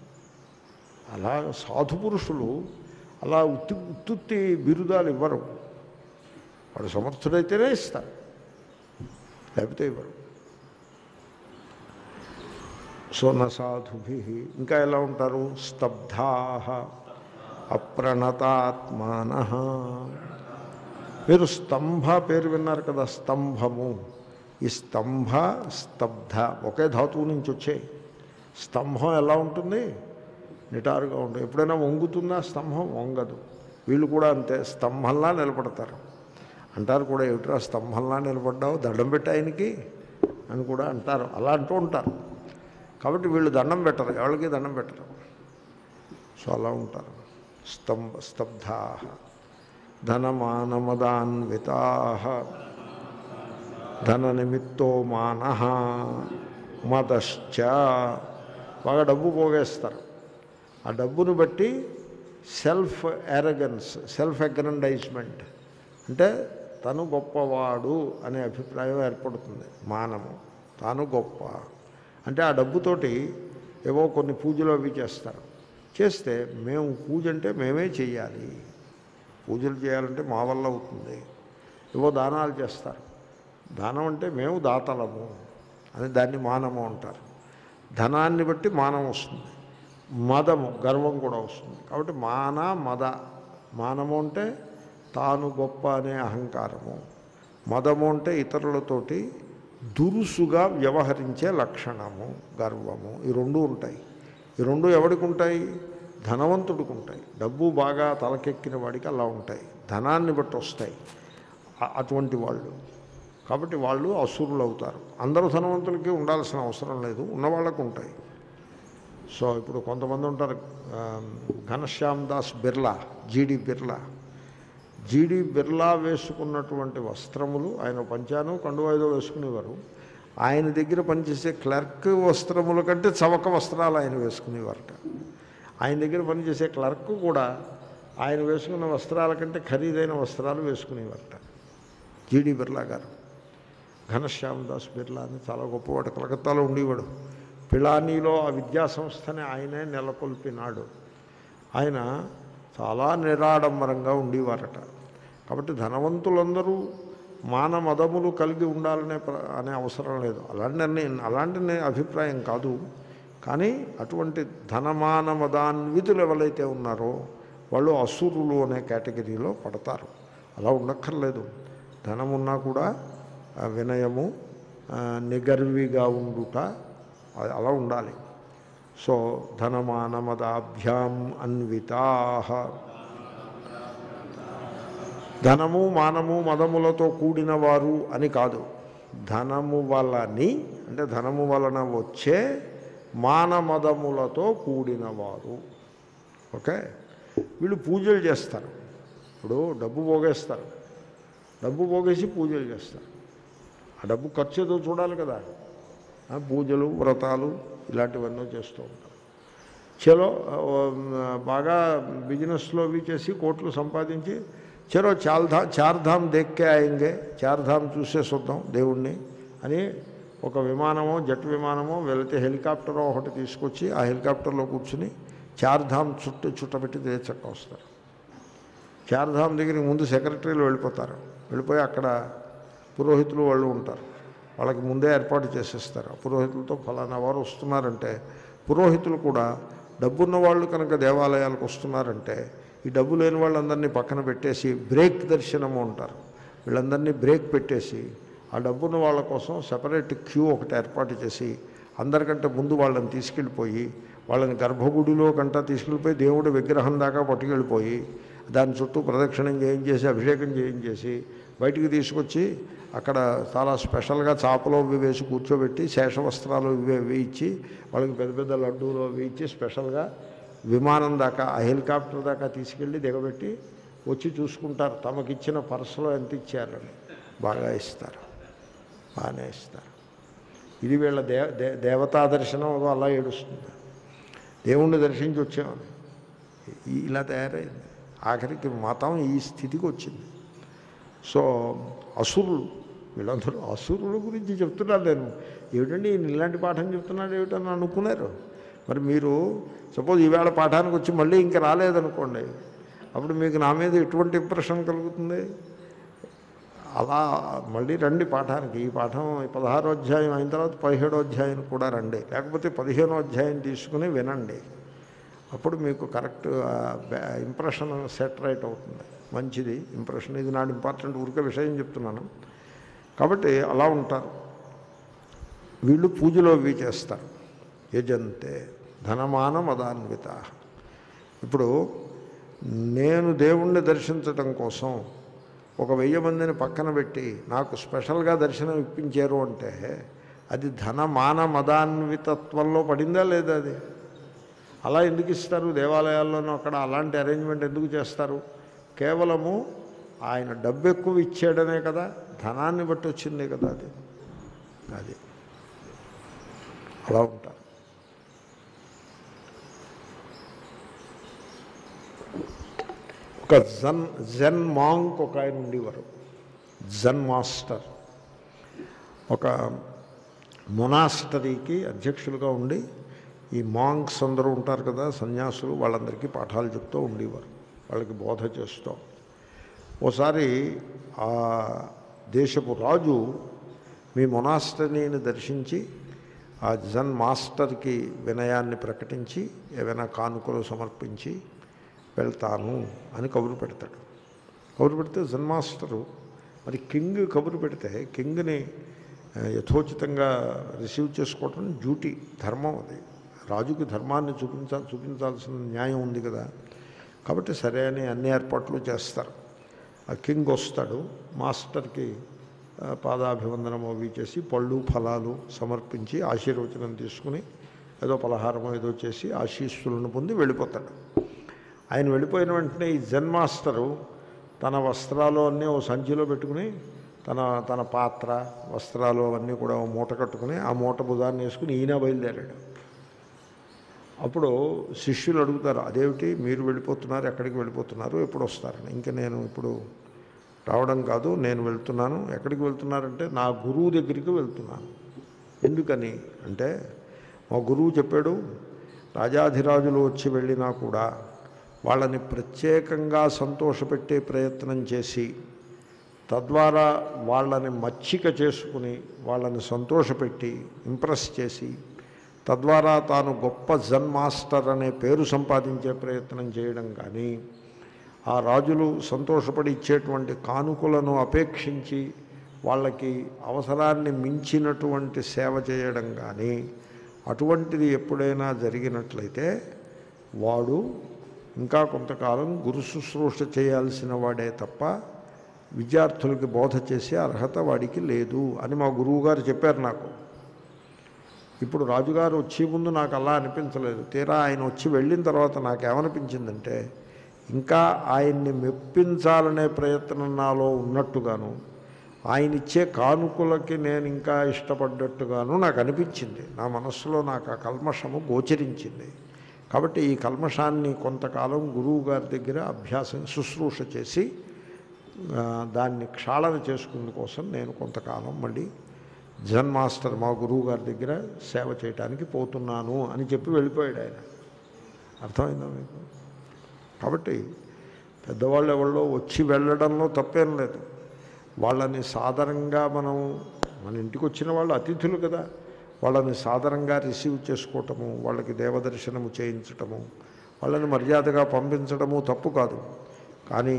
Speaker 1: అలా సాధు పురుషులు అలా ఉత్తి ఉత్తుత్తి బిరుదాలు ఇవ్వరు వాడు సమర్థుడైతేనే ఇస్తారు లేకపోతే ఇవ్వరు సో న సాధుభి ఇంకా ఎలా ఉంటారు స్తబ్ధా అప్రణతాత్మాన మీరు స్తంభ పేరు విన్నారు కదా స్తంభము ఈ స్తంభ స్తబ్ధ ఒకే ధాతువు నుంచి వచ్చాయి స్తంభం ఎలా ఉంటుంది నిటారుగా ఉంటుంది ఎప్పుడైనా వంగుతుందా స్తంభం వంగదు వీళ్ళు కూడా అంతే స్తంభంలా నిలబడతారు అంటారు కూడా ఏమిట్రా స్తంభంలా నిలబడ్డావు దండం పెట్టి ఆయనకి అని కూడా అంటారు అలా అంటూ ఉంటారు కాబట్టి వీళ్ళు దండం పెట్టరు ఎవరికి దండం పెట్టరు సో అలా ఉంటారు స్తంభ స్తబ్ధా ధనమానమదాన్వితా ధన నిమిత్తో మాన మదశ్చ బాగా డబ్బు పోగేస్తారు ఆ డబ్బును బట్టి సెల్ఫ్ ఎరగన్స్ సెల్ఫ్ అగ్రండైజ్మెంట్ అంటే తను గొప్పవాడు అనే అభిప్రాయం ఏర్పడుతుంది మానము తాను గొప్ప అంటే ఆ డబ్బుతోటి ఏవో కొన్ని పూజలు అవి చేస్తారు చేస్తే మేము పూజ అంటే మేమే చేయాలి పూజలు చేయాలంటే మా వల్ల అవుతుంది ఏవో దానాలు చేస్తారు దానం అంటే మేము దాతలము అని దాన్ని మానము అంటారు ధనాన్ని బట్టి మానం వస్తుంది మదము గర్వం కూడా వస్తుంది కాబట్టి మాన మద మానము అంటే తాను గొప్ప అనే అహంకారము మదము అంటే ఇతరులతోటి దురుసుగా వ్యవహరించే లక్షణము గర్వము ఈ రెండు ఉంటాయి ఈ రెండు ఎవడికి ఉంటాయి ధనవంతుడికి ఉంటాయి డబ్బు బాగా తలకెక్కిన వాడికి అలా ఉంటాయి ధనాన్ని బట్టి వస్తాయి అ- అటువంటి వాళ్ళు కాబట్టి వాళ్ళు అసురులు అవుతారు అందరూ ధనవంతులకి ఉండాల్సిన అవసరం లేదు ఉన్నవాళ్ళకు ఉంటాయి సో ఇప్పుడు కొంతమంది ఉంటారు ఆ, ఘనశ్యామ్ దాస్ బిర్లా జీడి బిర్లా జీడి బిర్లా వేసుకున్నటువంటి వస్త్రములు ఆయన పంచాను కండువాయిదో వేసుకునేవారు ఆయన దగ్గర పనిచేసే క్లర్క్ వస్త్రముల కంటే చవక వస్త్రాలు ఆయన వేసుకునేవారట ఆయన దగ్గర పనిచేసే క్లర్క్ కూడా ఆయన వేసుకున్న వస్త్రాల కంటే ఖరీదైన వస్త్రాలు వేసుకునేవారట జీడి బిర్లా గారు ఘనశ్యామ్ దాస్ బిర్లా అని చాలా గొప్పవాడు కలకత్తాలో ఉండేవాడు పిలానీలో ఆ విద్యా సంస్థని ఆయనే నెలకొల్పినాడు ఆయన చాలా నిరాడంబరంగా ఉండేవారట కాబట్టి ధనవంతులందరూ మాన మదములు కలిగి ఉండాలనే ప్ర- అనే అవసరం లేదు అలాంటి నిర్ణయం అలాంటి నే- అభిప్రాయం కాదు కానీ అటువంటి ధనమాన మదాన్వితులు ఎవరైతే ఉన్నారో వాళ్ళు అసురులు అనే కేటగిరీలో పడతారు అలా ఉండక్కర్లేదు ధనమున్నా కూడా ఆ వినయము ఆ, నిగర్విగా ఉండుట అది అలా ఉండాలి సో ధనమానమదాభ్యాం అన్వితా ధనము మానము మదములతో కూడిన వారు అని కాదు ధనము వలని అంటే ధనము వలన వచ్చే మానమదములతో కూడినవారు ఓకే వీళ్ళు పూజలు చేస్తారు ఇప్పుడు డబ్బు పోగేస్తారు డబ్బు పోగేసి పూజలు చేస్తారు ఆ డబ్బు ఖర్చు ఏదో చూడాలి కదా ఆ పూజలు వ్రతాలు ఇలాంటివన్నీ చేస్తూ ఉంటారు చలో ఆ, బాగా బిజినెస్లో అవి చేసి కోట్లు సంపాదించి చలో చార్ధా చార్ధామ్ దేక్కే ఆయంగే చార్ధామ్ చూసేసి వద్దాం దేవుణ్ణి అని ఒక విమానమో జెట్ విమానమో వెళితే హెలికాప్టరో ఒకటి తీసుకొచ్చి ఆ హెలికాప్టర్లో కూర్చుని చార్ధామ్ చుట్టూ చుట్టబెట్టి దేచక్క వస్తారు చార్ధామ్ దగ్గరికి ముందు సెక్రటరీలు వెళ్ళిపోతారు వెళ్ళిపోయి అక్కడ పురోహితులు వాళ్ళు ఉంటారు వాళ్ళకి ముందే ఏర్పాటు చేసేస్తారు ఆ పురోహితులతో ఫలానా వారు వస్తున్నారంటే పురోహితులు కూడా డబ్బున్న వాళ్ళు కనుక దేవాలయాలకు వస్తున్నారంటే ఈ డబ్బు లేని వాళ్ళందరినీ పక్కన పెట్టేసి బ్రేక్ దర్శనము అంటారు వీళ్ళందరినీ బ్రేక్ పెట్టేసి ఆ డబ్బున్న వాళ్ళ కోసం సపరేట్ క్యూ ఒకటి ఏర్పాటు చేసి అందరికంటే ముందు వాళ్ళని తీసుకెళ్ళిపోయి వాళ్ళని గర్భగుడిలో కంటా తీసుకెళ్ళిపోయి దేవుడి విగ్రహం దాకా పట్టుకెళ్ళిపోయి దాని చుట్టూ ప్రదక్షిణం చేయించేసి అభిషేకం చేయించేసి బయటికి తీసుకొచ్చి అక్కడ చాలా స్పెషల్గా చాపలో ఇవి వేసి కూర్చోబెట్టి శేషవస్త్రాలు ఇవి ఇవి ఇచ్చి వాళ్ళకి పెద్ద పెద్ద లడ్డూలు అవి ఇచ్చి స్పెషల్గా విమానం దాకా ఆ హెలికాప్టర్ దాకా తీసుకెళ్ళి దిగబెట్టి వచ్చి చూసుకుంటారు తమకిచ్చిన పర్సులో ఎంత ఇచ్చారని బాగా ఇస్తారు బాగానే ఇస్తారు ఇది వీళ్ళ దే దే దేవతా దర్శనం ఏదో అలా ఏడుస్తుంది దేవుణ్ణి దర్శించి వచ్చామని ఈ- ఇలా తయారైంది ఆఖరికి మతం ఈ స్థితికి వచ్చింది సో అసురులు వీళ్ళందరూ అసురుల గురించి చెప్తున్నాను నేను ఏమిటండి ఈయన ఇలాంటి పాఠం చెప్తున్నాడు ఏమిటని అనుకున్నారు మరి మీరు సపోజ్ ఈవేళ పాఠానికి వచ్చి మళ్ళీ ఇంకా రాలేదనుకోండి అప్పుడు మీకు నా మీద ఎటువంటి ఇంప్రెషన్ కలుగుతుంది అలా మళ్ళీ రండి పాఠానికి ఈ పాఠం పదహారో అధ్యాయం అయిన తర్వాత పదిహేడో అధ్యాయం కూడా రండి లేకపోతే పదిహేనో అధ్యాయం తీసుకుని వినండి అప్పుడు మీకు కరెక్ట్ ఇంప్రెషన్ సెట్ రైట్ అవుతుంది మంచిది ఇంప్రెషన్ ఇది నాడు ఇంపార్టెంట్ ఊరికే విషయం చెప్తున్నాను కాబట్టి అలా ఉంటారు వీళ్ళు పూజలో ఇవి చేస్తారు యజంతే ధనమాన మదాన్విత ఇప్పుడు నేను దేవుణ్ణి దర్శించటం కోసం ఒక వెయ్యి మందిని పక్కన పెట్టి నాకు స్పెషల్గా దర్శనం ఇప్పించారు అంటే అది ధనమాన మదాన్వితత్వంలో పడిందా లేదా అది అలా ఎందుకు ఇస్తారు దేవాలయాల్లోనూ అక్కడ అలాంటి అరేంజ్మెంట్ ఎందుకు చేస్తారు కేవలము ఆయన డబ్బు ఎక్కువ ఇచ్చాడనే కదా ధనాన్ని బట్టి వచ్చిందే కదా అది అది అలా ఉంటారు ఒక జన్ జెన్ మాంక్ ఒక ఆయన ఉండేవారు జన్ మాస్టర్ ఒక మొనాస్టరీకి అధ్యక్షులుగా ఉండి ఈ మాంక్స్ అందరూ ఉంటారు కదా సన్యాసులు వాళ్ళందరికీ పాఠాలు చెప్తూ ఉండేవారు వాళ్ళకి బోధ చేస్తూ ఓసారి ఆ దేశపు రాజు మీ మొనాస్టరీని దర్శించి ఆ జన్ మాస్టర్కి వినయాన్ని ప్రకటించి ఏవైనా కానుకలు సమర్పించి వెళ్తాను అని కబురు పెడతాడు కబురు పెడితే జన్ మాస్టరు మరి కింగ్ కబురు పెడితే కింగ్ని ఆ, యథోచితంగా రిసీవ్ చేసుకోవటం డ్యూటీ ధర్మం అది రాజుకి ధర్మాన్ని చూపించాలి చూపించాల్సిన న్యాయం ఉంది కదా కాబట్టి సరే అని అన్ని ఏర్పాట్లు చేస్తారు ఆ కింగ్ వస్తాడు మాస్టర్కి ఆ, పాదాభివందనం అవి చేసి పళ్ళు ఫలాలు సమర్పించి ఆశీర్వచనం తీసుకుని ఏదో పలహారం ఏదో చేసి ఆశీస్సులను పొంది వెళ్ళిపోతాడు ఆయన వెళ్ళిపోయిన వెంటనే ఈ జన్ మాస్టరు తన వస్త్రాలు అన్నీ ఓ సంచిలో పెట్టుకుని తన తన పాత్ర వస్త్రాలు అవన్నీ కూడా ఓ మూట కట్టుకుని ఆ మూట బుధాన్ని వేసుకుని ఈయన బయలుదేరాడు అప్పుడు శిష్యులు అడుగుతారు అదేమిటి మీరు వెళ్ళిపోతున్నారు ఎక్కడికి వెళ్ళిపోతున్నారు ఎప్పుడు వస్తారని ఇంకా నేను ఇప్పుడు రావడం కాదు నేను వెళ్తున్నాను ఎక్కడికి వెళ్తున్నారంటే నా గురువు దగ్గరికి వెళ్తున్నాను ఎందుకని అంటే మా గురువు చెప్పాడు రాజాధిరాజులు వచ్చి వెళ్ళినా కూడా వాళ్ళని ప్రత్యేకంగా సంతోషపెట్టే ప్రయత్నం చేసి తద్వారా వాళ్ళని మచ్చిక చేసుకుని వాళ్ళని సంతోషపెట్టి ఇంప్రెస్ చేసి తద్వారా తాను గొప్ప జన్ మాస్టర్ అనే పేరు సంపాదించే ప్రయత్నం చేయడం కానీ ఆ రాజులు సంతోషపడి ఇచ్చేటువంటి కానుకలను అపేక్షించి వాళ్ళకి అవసరాన్ని మించినటువంటి సేవ చేయడం కానీ అటువంటిది ఎప్పుడైనా జరిగినట్లయితే వాడు ఇంకా కొంతకాలం గురు శుశ్రూష చేయాల్సిన వాడే తప్ప విద్యార్థులకి బోధ చేసే అర్హత వాడికి లేదు అని మా గురువుగారు చెప్పారు నాకు ఇప్పుడు రాజుగారు వచ్చే ముందు నాకు అలా అనిపించలేదు తీరా ఆయన వచ్చి వెళ్ళిన తర్వాత నాకేమనిపించిందంటే ఇంకా ఆయన్ని మెప్పించాలనే ప్రయత్నం నాలో ఉన్నట్టుగాను ఆయన ఇచ్చే కానుకలకి నేను ఇంకా ఇష్టపడ్డట్టుగాను నాకు అనిపించింది నా మనస్సులో నాకు ఆ కల్మషము గోచరించింది కాబట్టి ఈ కల్మషాన్ని కొంతకాలం గురువు గారి దగ్గర అభ్యాసం శుశ్రూష చేసి ఆ, దాన్ని క్షాళన చేసుకునే కోసం నేను కొంతకాలం మళ్ళీ జన్ మాస్టర్ మా గురువు గారి దగ్గర సేవ చేయడానికి పోతున్నాను అని చెప్పి వెళ్ళిపోయాడు ఆయన అర్థమైందా మీకు కాబట్టి పెద్దవాళ్ళు ఎవరో వచ్చి వెళ్ళడంలో తప్పేం లేదు వాళ్ళని సాదరంగా మనం మన ఇంటికి వచ్చిన వాళ్ళు అతిథులు కదా వాళ్ళని సాదరంగా రిసీవ్ చేసుకోవటము వాళ్ళకి దేవదర్శనము చేయించటము వాళ్ళని మర్యాదగా పంపించడము తప్పు కాదు కానీ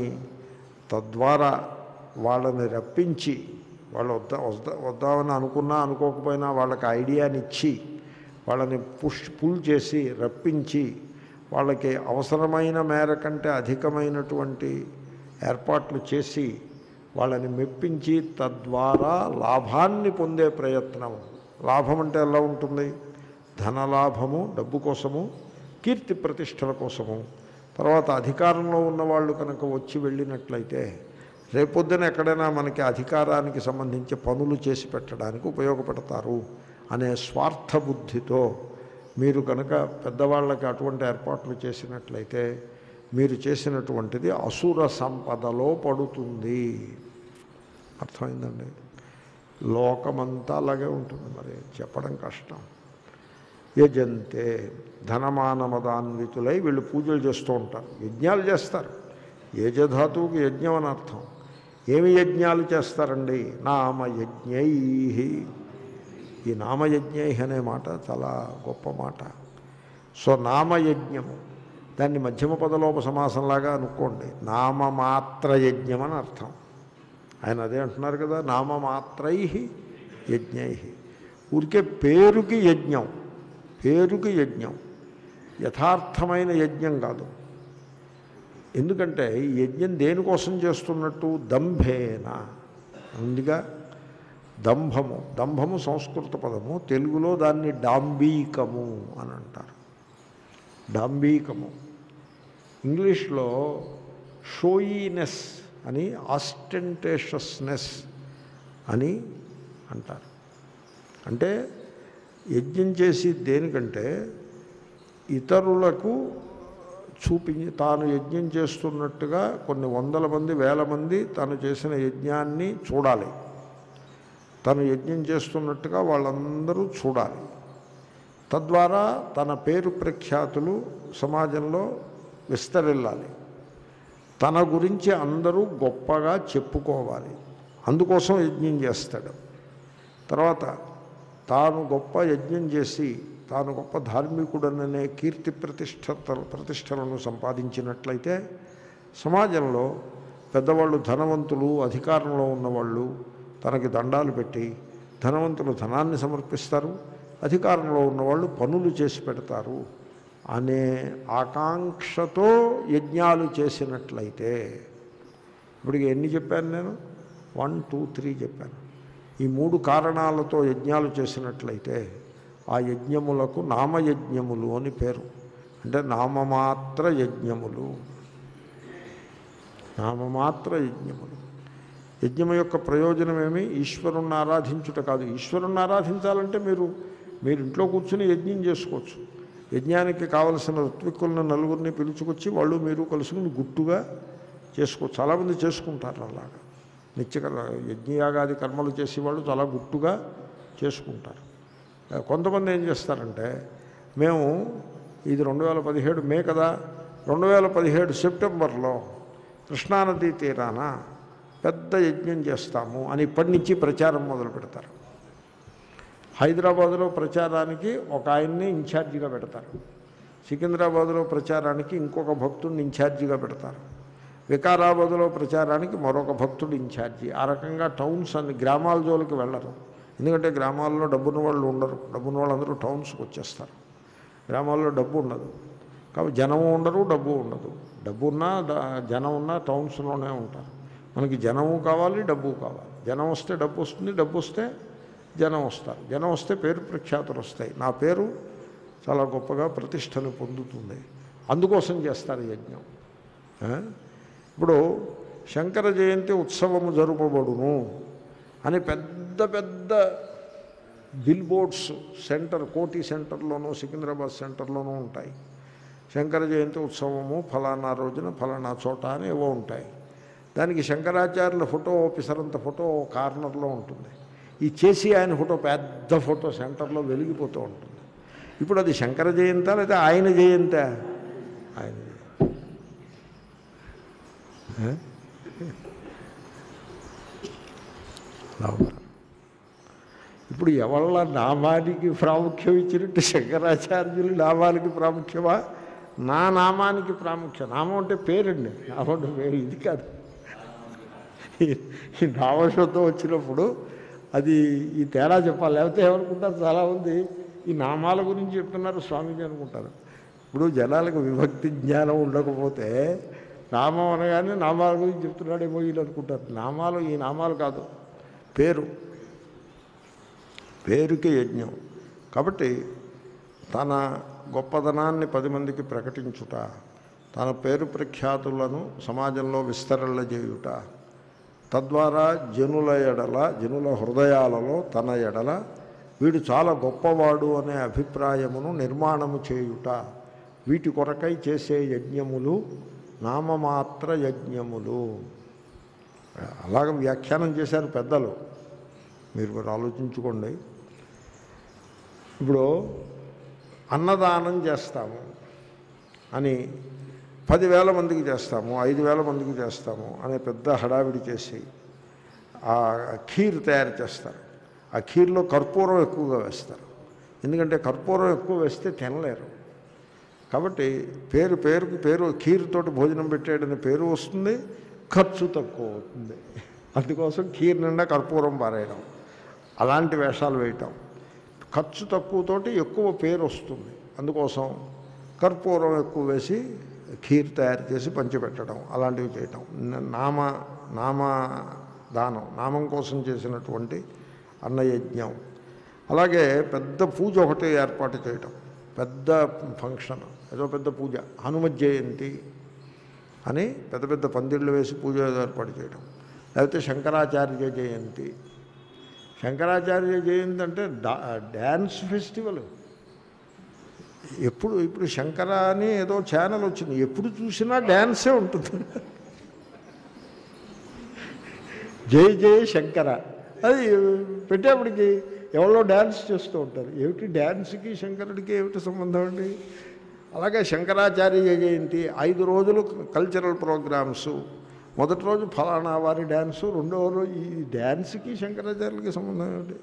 Speaker 1: తద్వారా వాళ్ళని రప్పించి వాళ్ళు వద్ద వద్ద వద్దామని అనుకున్నా అనుకోకపోయినా వాళ్ళకి ఐడియాని ఇచ్చి వాళ్ళని పుష్ పుల్ చేసి రప్పించి వాళ్ళకి అవసరమైన మేర కంటే అధికమైనటువంటి ఏర్పాట్లు చేసి వాళ్ళని మెప్పించి తద్వారా లాభాన్ని పొందే ప్రయత్నం లాభం అంటే ఎలా ఉంటుంది ధనలాభము డబ్బు కోసము కీర్తి ప్రతిష్టల కోసము తర్వాత అధికారంలో ఉన్న వాళ్ళు కనుక వచ్చి వెళ్ళినట్లయితే రేపొద్దున ఎక్కడైనా మనకి అధికారానికి సంబంధించి పనులు చేసి పెట్టడానికి ఉపయోగపడతారు అనే స్వార్థ బుద్ధితో మీరు కనుక పెద్దవాళ్ళకి అటువంటి ఏర్పాట్లు చేసినట్లయితే మీరు చేసినటువంటిది అసుర సంపదలో పడుతుంది అర్థమైందండి లోకమంతా అలాగే ఉంటుంది మరి చెప్పడం కష్టం యజంతే ధనమానమదాన్వితులై వీళ్ళు పూజలు చేస్తూ ఉంటారు యజ్ఞాలు చేస్తారు యజధాతువుకి యజ్ఞం అని అర్థం ఏమి యజ్ఞాలు చేస్తారండి నామయజ్ఞై ఈ నామయజ్ఞై అనే మాట చాలా గొప్ప మాట సో నామయజ్ఞము దాన్ని మధ్యమ పదలోప సమాసంలాగా అనుకోండి నామమాత్ర యజ్ఞం అని అర్థం ఆయన అదే అంటున్నారు కదా నామమాత్రై యజ్ఞై ఊరికే పేరుకి యజ్ఞం పేరుకి యజ్ఞం యథార్థమైన యజ్ఞం కాదు ఎందుకంటే ఈ యజ్ఞం దేనికోసం చేస్తున్నట్టు దంభేన ఉందిగా దంభము దంభము సంస్కృత పదము తెలుగులో దాన్ని డాంబీకము అని అంటారు డాంబీకము ఇంగ్లీష్లో షోయీనెస్ అని ఆస్టెంటేషస్నెస్ అని అంటారు అంటే యజ్ఞం చేసి దేనికంటే ఇతరులకు చూపించి తాను యజ్ఞం చేస్తున్నట్టుగా కొన్ని వందల మంది వేల మంది తాను చేసిన యజ్ఞాన్ని చూడాలి తను యజ్ఞం చేస్తున్నట్టుగా వాళ్ళందరూ చూడాలి తద్వారా తన పేరు ప్రఖ్యాతులు సమాజంలో విస్తరిల్లాలి తన గురించి అందరూ గొప్పగా చెప్పుకోవాలి అందుకోసం యజ్ఞం చేస్తాడు తర్వాత తాను గొప్ప యజ్ఞం చేసి తాను గొప్ప ధార్మికుడననే కీర్తి ప్రతిష్ట ప్రతిష్టలను సంపాదించినట్లయితే సమాజంలో పెద్దవాళ్ళు ధనవంతులు అధికారంలో ఉన్నవాళ్ళు తనకి దండాలు పెట్టి ధనవంతులు ధనాన్ని సమర్పిస్తారు అధికారంలో ఉన్నవాళ్ళు పనులు చేసి పెడతారు అనే ఆకాంక్షతో యజ్ఞాలు చేసినట్లయితే ఇప్పటికి ఎన్ని చెప్పాను నేను వన్ టూ త్రీ చెప్పాను ఈ మూడు కారణాలతో యజ్ఞాలు చేసినట్లయితే ఆ యజ్ఞములకు నామయజ్ఞములు అని పేరు అంటే నామమాత్ర యజ్ఞములు నామమాత్ర యజ్ఞములు యజ్ఞం యొక్క ప్రయోజనం ఏమి ఈశ్వరుణ్ణి ఆరాధించుట కాదు ఈశ్వరుణ్ణి ఆరాధించాలంటే మీరు మీరు ఇంట్లో కూర్చుని యజ్ఞం చేసుకోవచ్చు యజ్ఞానికి కావలసిన ఋత్విక్కులను నలుగురిని పిలుచుకొచ్చి వాళ్ళు మీరు కలుసుకుని గుట్టుగా చేసుకోవచ్చు చాలామంది చేసుకుంటారు అలాగా నిత్యకర యజ్ఞయాగాది కర్మలు చేసేవాళ్ళు చాలా గుట్టుగా చేసుకుంటారు కొంతమంది ఏం చేస్తారంటే మేము ఇది రెండు వేల పదిహేడు మే కదా రెండు వేల పదిహేడు సెప్టెంబర్లో కృష్ణానదీ తీరాన పెద్ద యజ్ఞం చేస్తాము అని ఇప్పటి నుంచి ప్రచారం మొదలు పెడతారు హైదరాబాదులో ప్రచారానికి ఒక ఆయన్ని ఇన్ఛార్జిగా పెడతారు సికింద్రాబాదులో ప్రచారానికి ఇంకొక భక్తుడిని ఇన్ఛార్జిగా పెడతారు వికారాబాదులో ప్రచారానికి మరొక భక్తుడు ఇన్ఛార్జి ఆ రకంగా టౌన్స్ అన్ని గ్రామాల జోలికి వెళ్ళరు ఎందుకంటే గ్రామాల్లో డబ్బున్న వాళ్ళు ఉండరు డబ్బున్న వాళ్ళందరూ టౌన్స్కి వచ్చేస్తారు గ్రామాల్లో డబ్బు ఉండదు కాబట్టి జనం ఉండరు డబ్బు ఉండదు డబ్బు ఉన్నా ద- జనం ఉన్నా టౌన్స్లోనే ఉంటారు మనకి జనము కావాలి డబ్బు కావాలి జనం వస్తే డబ్బు వస్తుంది డబ్బు వస్తే జనం వస్తారు జనం వస్తే పేరు ప్రఖ్యాతులు వస్తాయి నా పేరు చాలా గొప్పగా ప్రతిష్టను పొందుతుంది అందుకోసం చేస్తారు యజ్ఞం ఆ? ఇప్పుడు శంకర జయంతి ఉత్సవము జరుపబడును అని పెద్ద పెద్ద బిల్ బోర్డ్స్ సెంటర్ కోటి సెంటర్లోనూ సికింద్రాబాద్ సెంటర్లోనూ ఉంటాయి శంకర జయంతి ఉత్సవము ఫలానా రోజున ఫలానా చోట అని ఏవో ఉంటాయి దానికి శంకరాచార్యుల ఫోటో పిసరంత ఫోటో ఓ కార్నర్లో ఉంటుంది ఈ చేసి ఆయన ఫోటో పెద్ద ఫోటో సెంటర్లో వెలిగిపోతూ ఉంటుంది ఇప్పుడు అది శంకర జయంతా లేదా ఆయన జయంత ఆయన జయంతి. ఏ? అలా ఉంటారు. ఇప్పుడు ఎవళ్ళ నామానికి ప్రాముఖ్యం ఇచ్చినట్టు శంకరాచార్యులు నామానికి ప్రాముఖ్యమా నా నామానికి ప్రాముఖ్యం నామం అంటే పేరండి నామం అంటే పేరు ఇది కాదు ఈ- ఈ నామశబ్దం వచ్చినప్పుడు అది ఈ తేడా చెప్పాలి లేకపోతే ఏమనుకుంటారు చాలామంది ఈ నామాల గురించి చెప్తున్నారు స్వామీజీ అనుకుంటారు ఇప్పుడు జనాలకు విభక్తి జ్ఞానం ఉండకపోతే నామం అనగానే నామాల గురించి చెప్తున్నాడేమో వీళ్ళు అనుకుంటారు నామాలు ఈ నామాలు కాదు పేరు పేరుకి యజ్ఞం కాబట్టి తన గొప్పదనాన్ని పది మందికి ప్రకటించుట తన పేరు ప్రఖ్యాతులను సమాజంలో విస్తరళ్ళజేయుట తద్వారా జనుల ఎడల జనుల హృదయాలలో తన ఎడల వీడు చాలా గొప్పవాడు అనే అభిప్రాయమును నిర్మాణము చేయుట వీటి కొరకై చేసే యజ్ఞములు నామమాత్ర యజ్ఞములు అలాగ వ్యాఖ్యానం చేశారు పెద్దలు మీరు మీరు ఆలోచించుకోండి ఇప్పుడు అన్నదానం చేస్తాము అని పదివేల మందికి చేస్తాము ఐదు వేల మందికి చేస్తాము అనే పెద్ద హడావిడి చేసి ఆ ఖీర్ తయారు చేస్తారు ఆ ఖీర్లో కర్పూరం ఎక్కువగా వేస్తారు ఎందుకంటే కర్పూరం ఎక్కువ వేస్తే తినలేరు కాబట్టి పేరు పేరుకి పేరు ఖీర్తోటి భోజనం పెట్టాడని పేరు వస్తుంది ఖర్చు తక్కువ అవుతుంది అందుకోసం ఖీర్ నిండా కర్పూరం పారేయడం అలాంటి వేషాలు వేయటం ఖర్చు తక్కువతోటి ఎక్కువ పేరు వస్తుంది అందుకోసం కర్పూరం ఎక్కువ వేసి ఖీర్ తయారు చేసి పంచిపెట్టడం అలాంటివి చేయటం న- నామ నామ దానం నామం కోసం చేసినటువంటి అన్నయజ్ఞం అలాగే పెద్ద పూజ ఒకటి ఏర్పాటు చేయటం పెద్ద ఫంక్షన్ ఏదో పెద్ద పూజ హనుమ జయంతి అని పెద్ద పెద్ద పందిళ్ళు వేసి పూజ ఏర్పాటు చేయడం లేకపోతే శంకరాచార్య జయంతి శంకరాచార్య జయంతి అంటే డా డ్యాన్స్ ఫెస్టివల్ ఎప్పుడు ఇప్పుడు శంకర అని ఏదో ఛానల్ వచ్చింది ఎప్పుడు చూసినా డ్యాన్సే ఉంటుంది జై జయ శంకర అది పెట్టేప్పటికి ఎవరో డ్యాన్స్ చేస్తూ ఉంటారు ఏమిటి డ్యాన్స్కి శంకరుడికి ఏమిటి సంబంధం అండి అలాగే శంకరాచార్య జయంతి ఐదు రోజులు కల్చరల్ ప్రోగ్రామ్స్ మొదటి రోజు ఫలానా వారి డ్యాన్సు రెండవ రోజు ఈ డ్యాన్స్కి శంకరాచార్యులకి సంబంధం ఏమిటి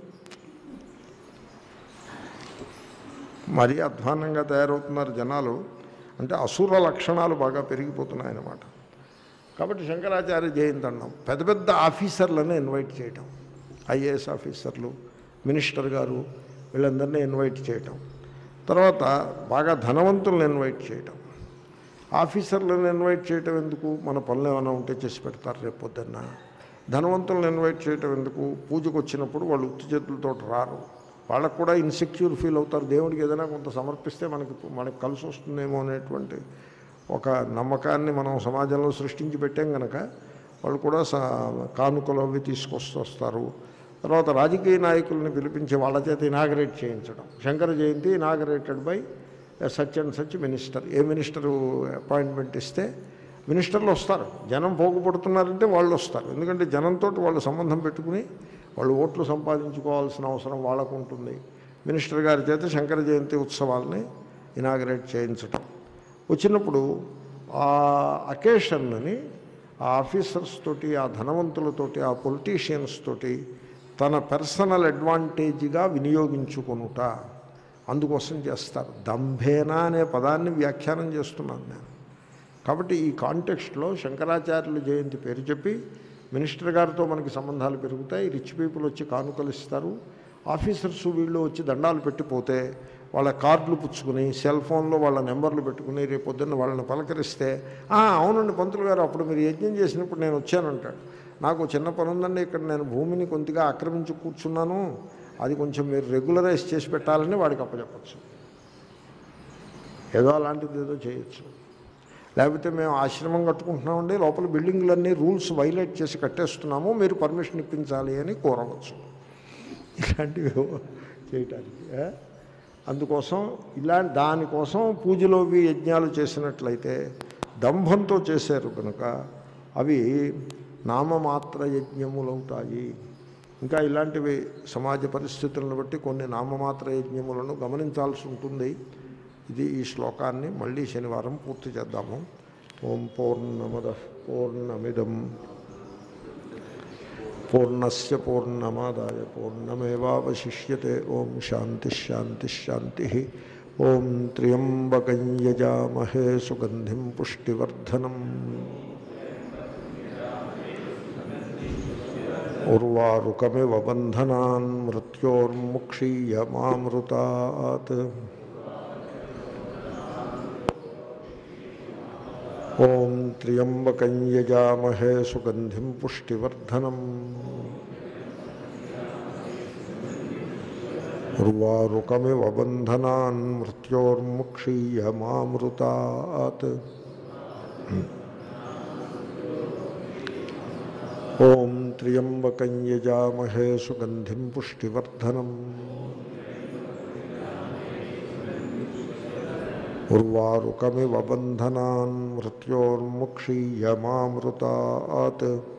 Speaker 1: మరీ అధ్వాన్నంగా తయారవుతున్నారు జనాలు అంటే అసుర లక్షణాలు బాగా పెరిగిపోతున్నాయి అన్నమాట కాబట్టి శంకరాచార్య జయంతి అన్నాం పెద్ద పెద్ద ఆఫీసర్లను ఇన్వైట్ చేయటం ఐఏఎస్ ఆఫీసర్లు మినిస్టర్ గారు వీళ్ళందరినీ ఇన్వైట్ చేయటం తర్వాత బాగా ధనవంతులను ఇన్వైట్ చేయటం ఆఫీసర్లను ఇన్వైట్ చేయటం ఎందుకు మన పనులు ఏమైనా ఉంటే చేసి పెడతారు రేపు పొద్దున్న ధనవంతులను ఇన్వైట్ చేయటం ఎందుకు పూజకు వచ్చినప్పుడు వాళ్ళు ఉత్తి చేతులతో రారు వాళ్ళకు కూడా ఇన్సెక్యూర్ ఫీల్ అవుతారు దేవుడికి ఏదైనా కొంత సమర్పిస్తే మనకి మనకి కలిసి వస్తుందేమో అనేటువంటి ఒక నమ్మకాన్ని మనం సమాజంలో సృష్టించి పెట్టాం కనుక వాళ్ళు కూడా స కానుకలు అవి తీసుకొస్తూ వస్తారు తర్వాత రాజకీయ నాయకుల్ని పిలిపించి వాళ్ళ చేత ఇనాగరేట్ చేయించడం Shankara Jayanti inaugurated by such and such minister ఏ మినిస్టరు అపాయింట్మెంట్ ఇస్తే మినిస్టర్లు వస్తారు జనం పోగుపడుతున్నారంటే వాళ్ళు వస్తారు ఎందుకంటే జనంతో వాళ్ళు సంబంధం పెట్టుకుని వాళ్ళు ఓట్లు సంపాదించుకోవాల్సిన అవసరం వాళ్ళకు ఉంటుంది మినిస్టర్ గారి చేత శంకర జయంతి ఉత్సవాల్ని ఇనాగరేట్ చేయించటం వచ్చినప్పుడు ఆ అకేషన్ని ఆ ఆఫీసర్స్ తోటి ఆ ధనవంతులతోటి ఆ పొలిటీషియన్స్ తోటి తన పర్సనల్ అడ్వాంటేజ్గా వినియోగించుకొనుట అందుకోసం చేస్తారు దంభేన అనే పదాన్ని వ్యాఖ్యానం చేస్తున్నాను నేను కాబట్టి ఈ కాంటెక్స్ట్లో శంకరాచార్యుల జయంతి పేరు చెప్పి మినిస్టర్ గారితో మనకి సంబంధాలు పెరుగుతాయి రిచ్ పీపుల్ వచ్చి కానుకలు ఇస్తారు ఆఫీసర్స్ వీళ్ళు వచ్చి దండాలు పెట్టిపోతే వాళ్ళ కార్డులు పుచ్చుకుని సెల్ ఫోన్లో వాళ్ళ నెంబర్లు పెట్టుకుని రేపు పొద్దున్న వాళ్ళని పలకరిస్తే "ఆ, అవునండి పంతులు గారు అప్పుడు మీరు యజ్ఞం చేసినప్పుడు నేను వచ్చానంటాడు నాకు చిన్న పని ఉందండి ఇక్కడ నేను భూమిని కొద్దిగా ఆక్రమించి కూర్చున్నాను అది కొంచెం మీరు రెగ్యులరైజ్ చేసి పెట్టాలని వాడికి అప్పచెప్పచ్చు ఏదో అలాంటిది ఏదో చేయొచ్చు లేకపోతే మేము ఆశ్రమం కట్టుకుంటున్నామండి లోపల బిల్డింగ్లన్నీ రూల్స్ వైలేట్ చేసి కట్టేస్తున్నాము మీరు పర్మిషన్ ఇప్పించాలి అని కోరవచ్చు ఇలాంటివి ఏవో చేయటానికి ఏ? అందుకోసం ఇలా దానికోసం పూజలోవి యజ్ఞాలు చేసినట్లయితే దంభంతో చేశారు కనుక అవి నామమాత్ర యజ్ఞములవుతాయి ఇంకా ఇలాంటివి సమాజ పరిస్థితులను బట్టి కొన్ని నామమాత్ర యజ్ఞములను గమనించాల్సి ఉంటుంది ఇది ఈ శ్లోకాన్ని మళ్ళీ శనివారం పూర్తి చేద్దాము ఓం పూర్ణమద పూర్ణమిదం పూర్ణస్య పూర్ణమాదాయ పూర్ణమేవాवशिष्यते ఓం శాంతి శాంతి శాంతి ఓం త్ర్యంబకం యజామహే సుగంధిం పుష్టివర్ధనం ఉర్వారుకమివ బంధనాన్ మృత్యోర్ముక్షీయమామృతాత్ ఓం త్ర్యంబకం యజామహే సుగంధిం పుష్టివర్ధనం ఉర్వారుకమివ బంధనాన్ మృత్యోర్ముక్షీయమామృతాత్ ఓం త్ర్యంబకం యజామహే సుగంధిం పుష్టివర్ధనం ఉర్వారుకమివ బంధనాన్ మృత్యోర్ముక్షీయమామృతాత్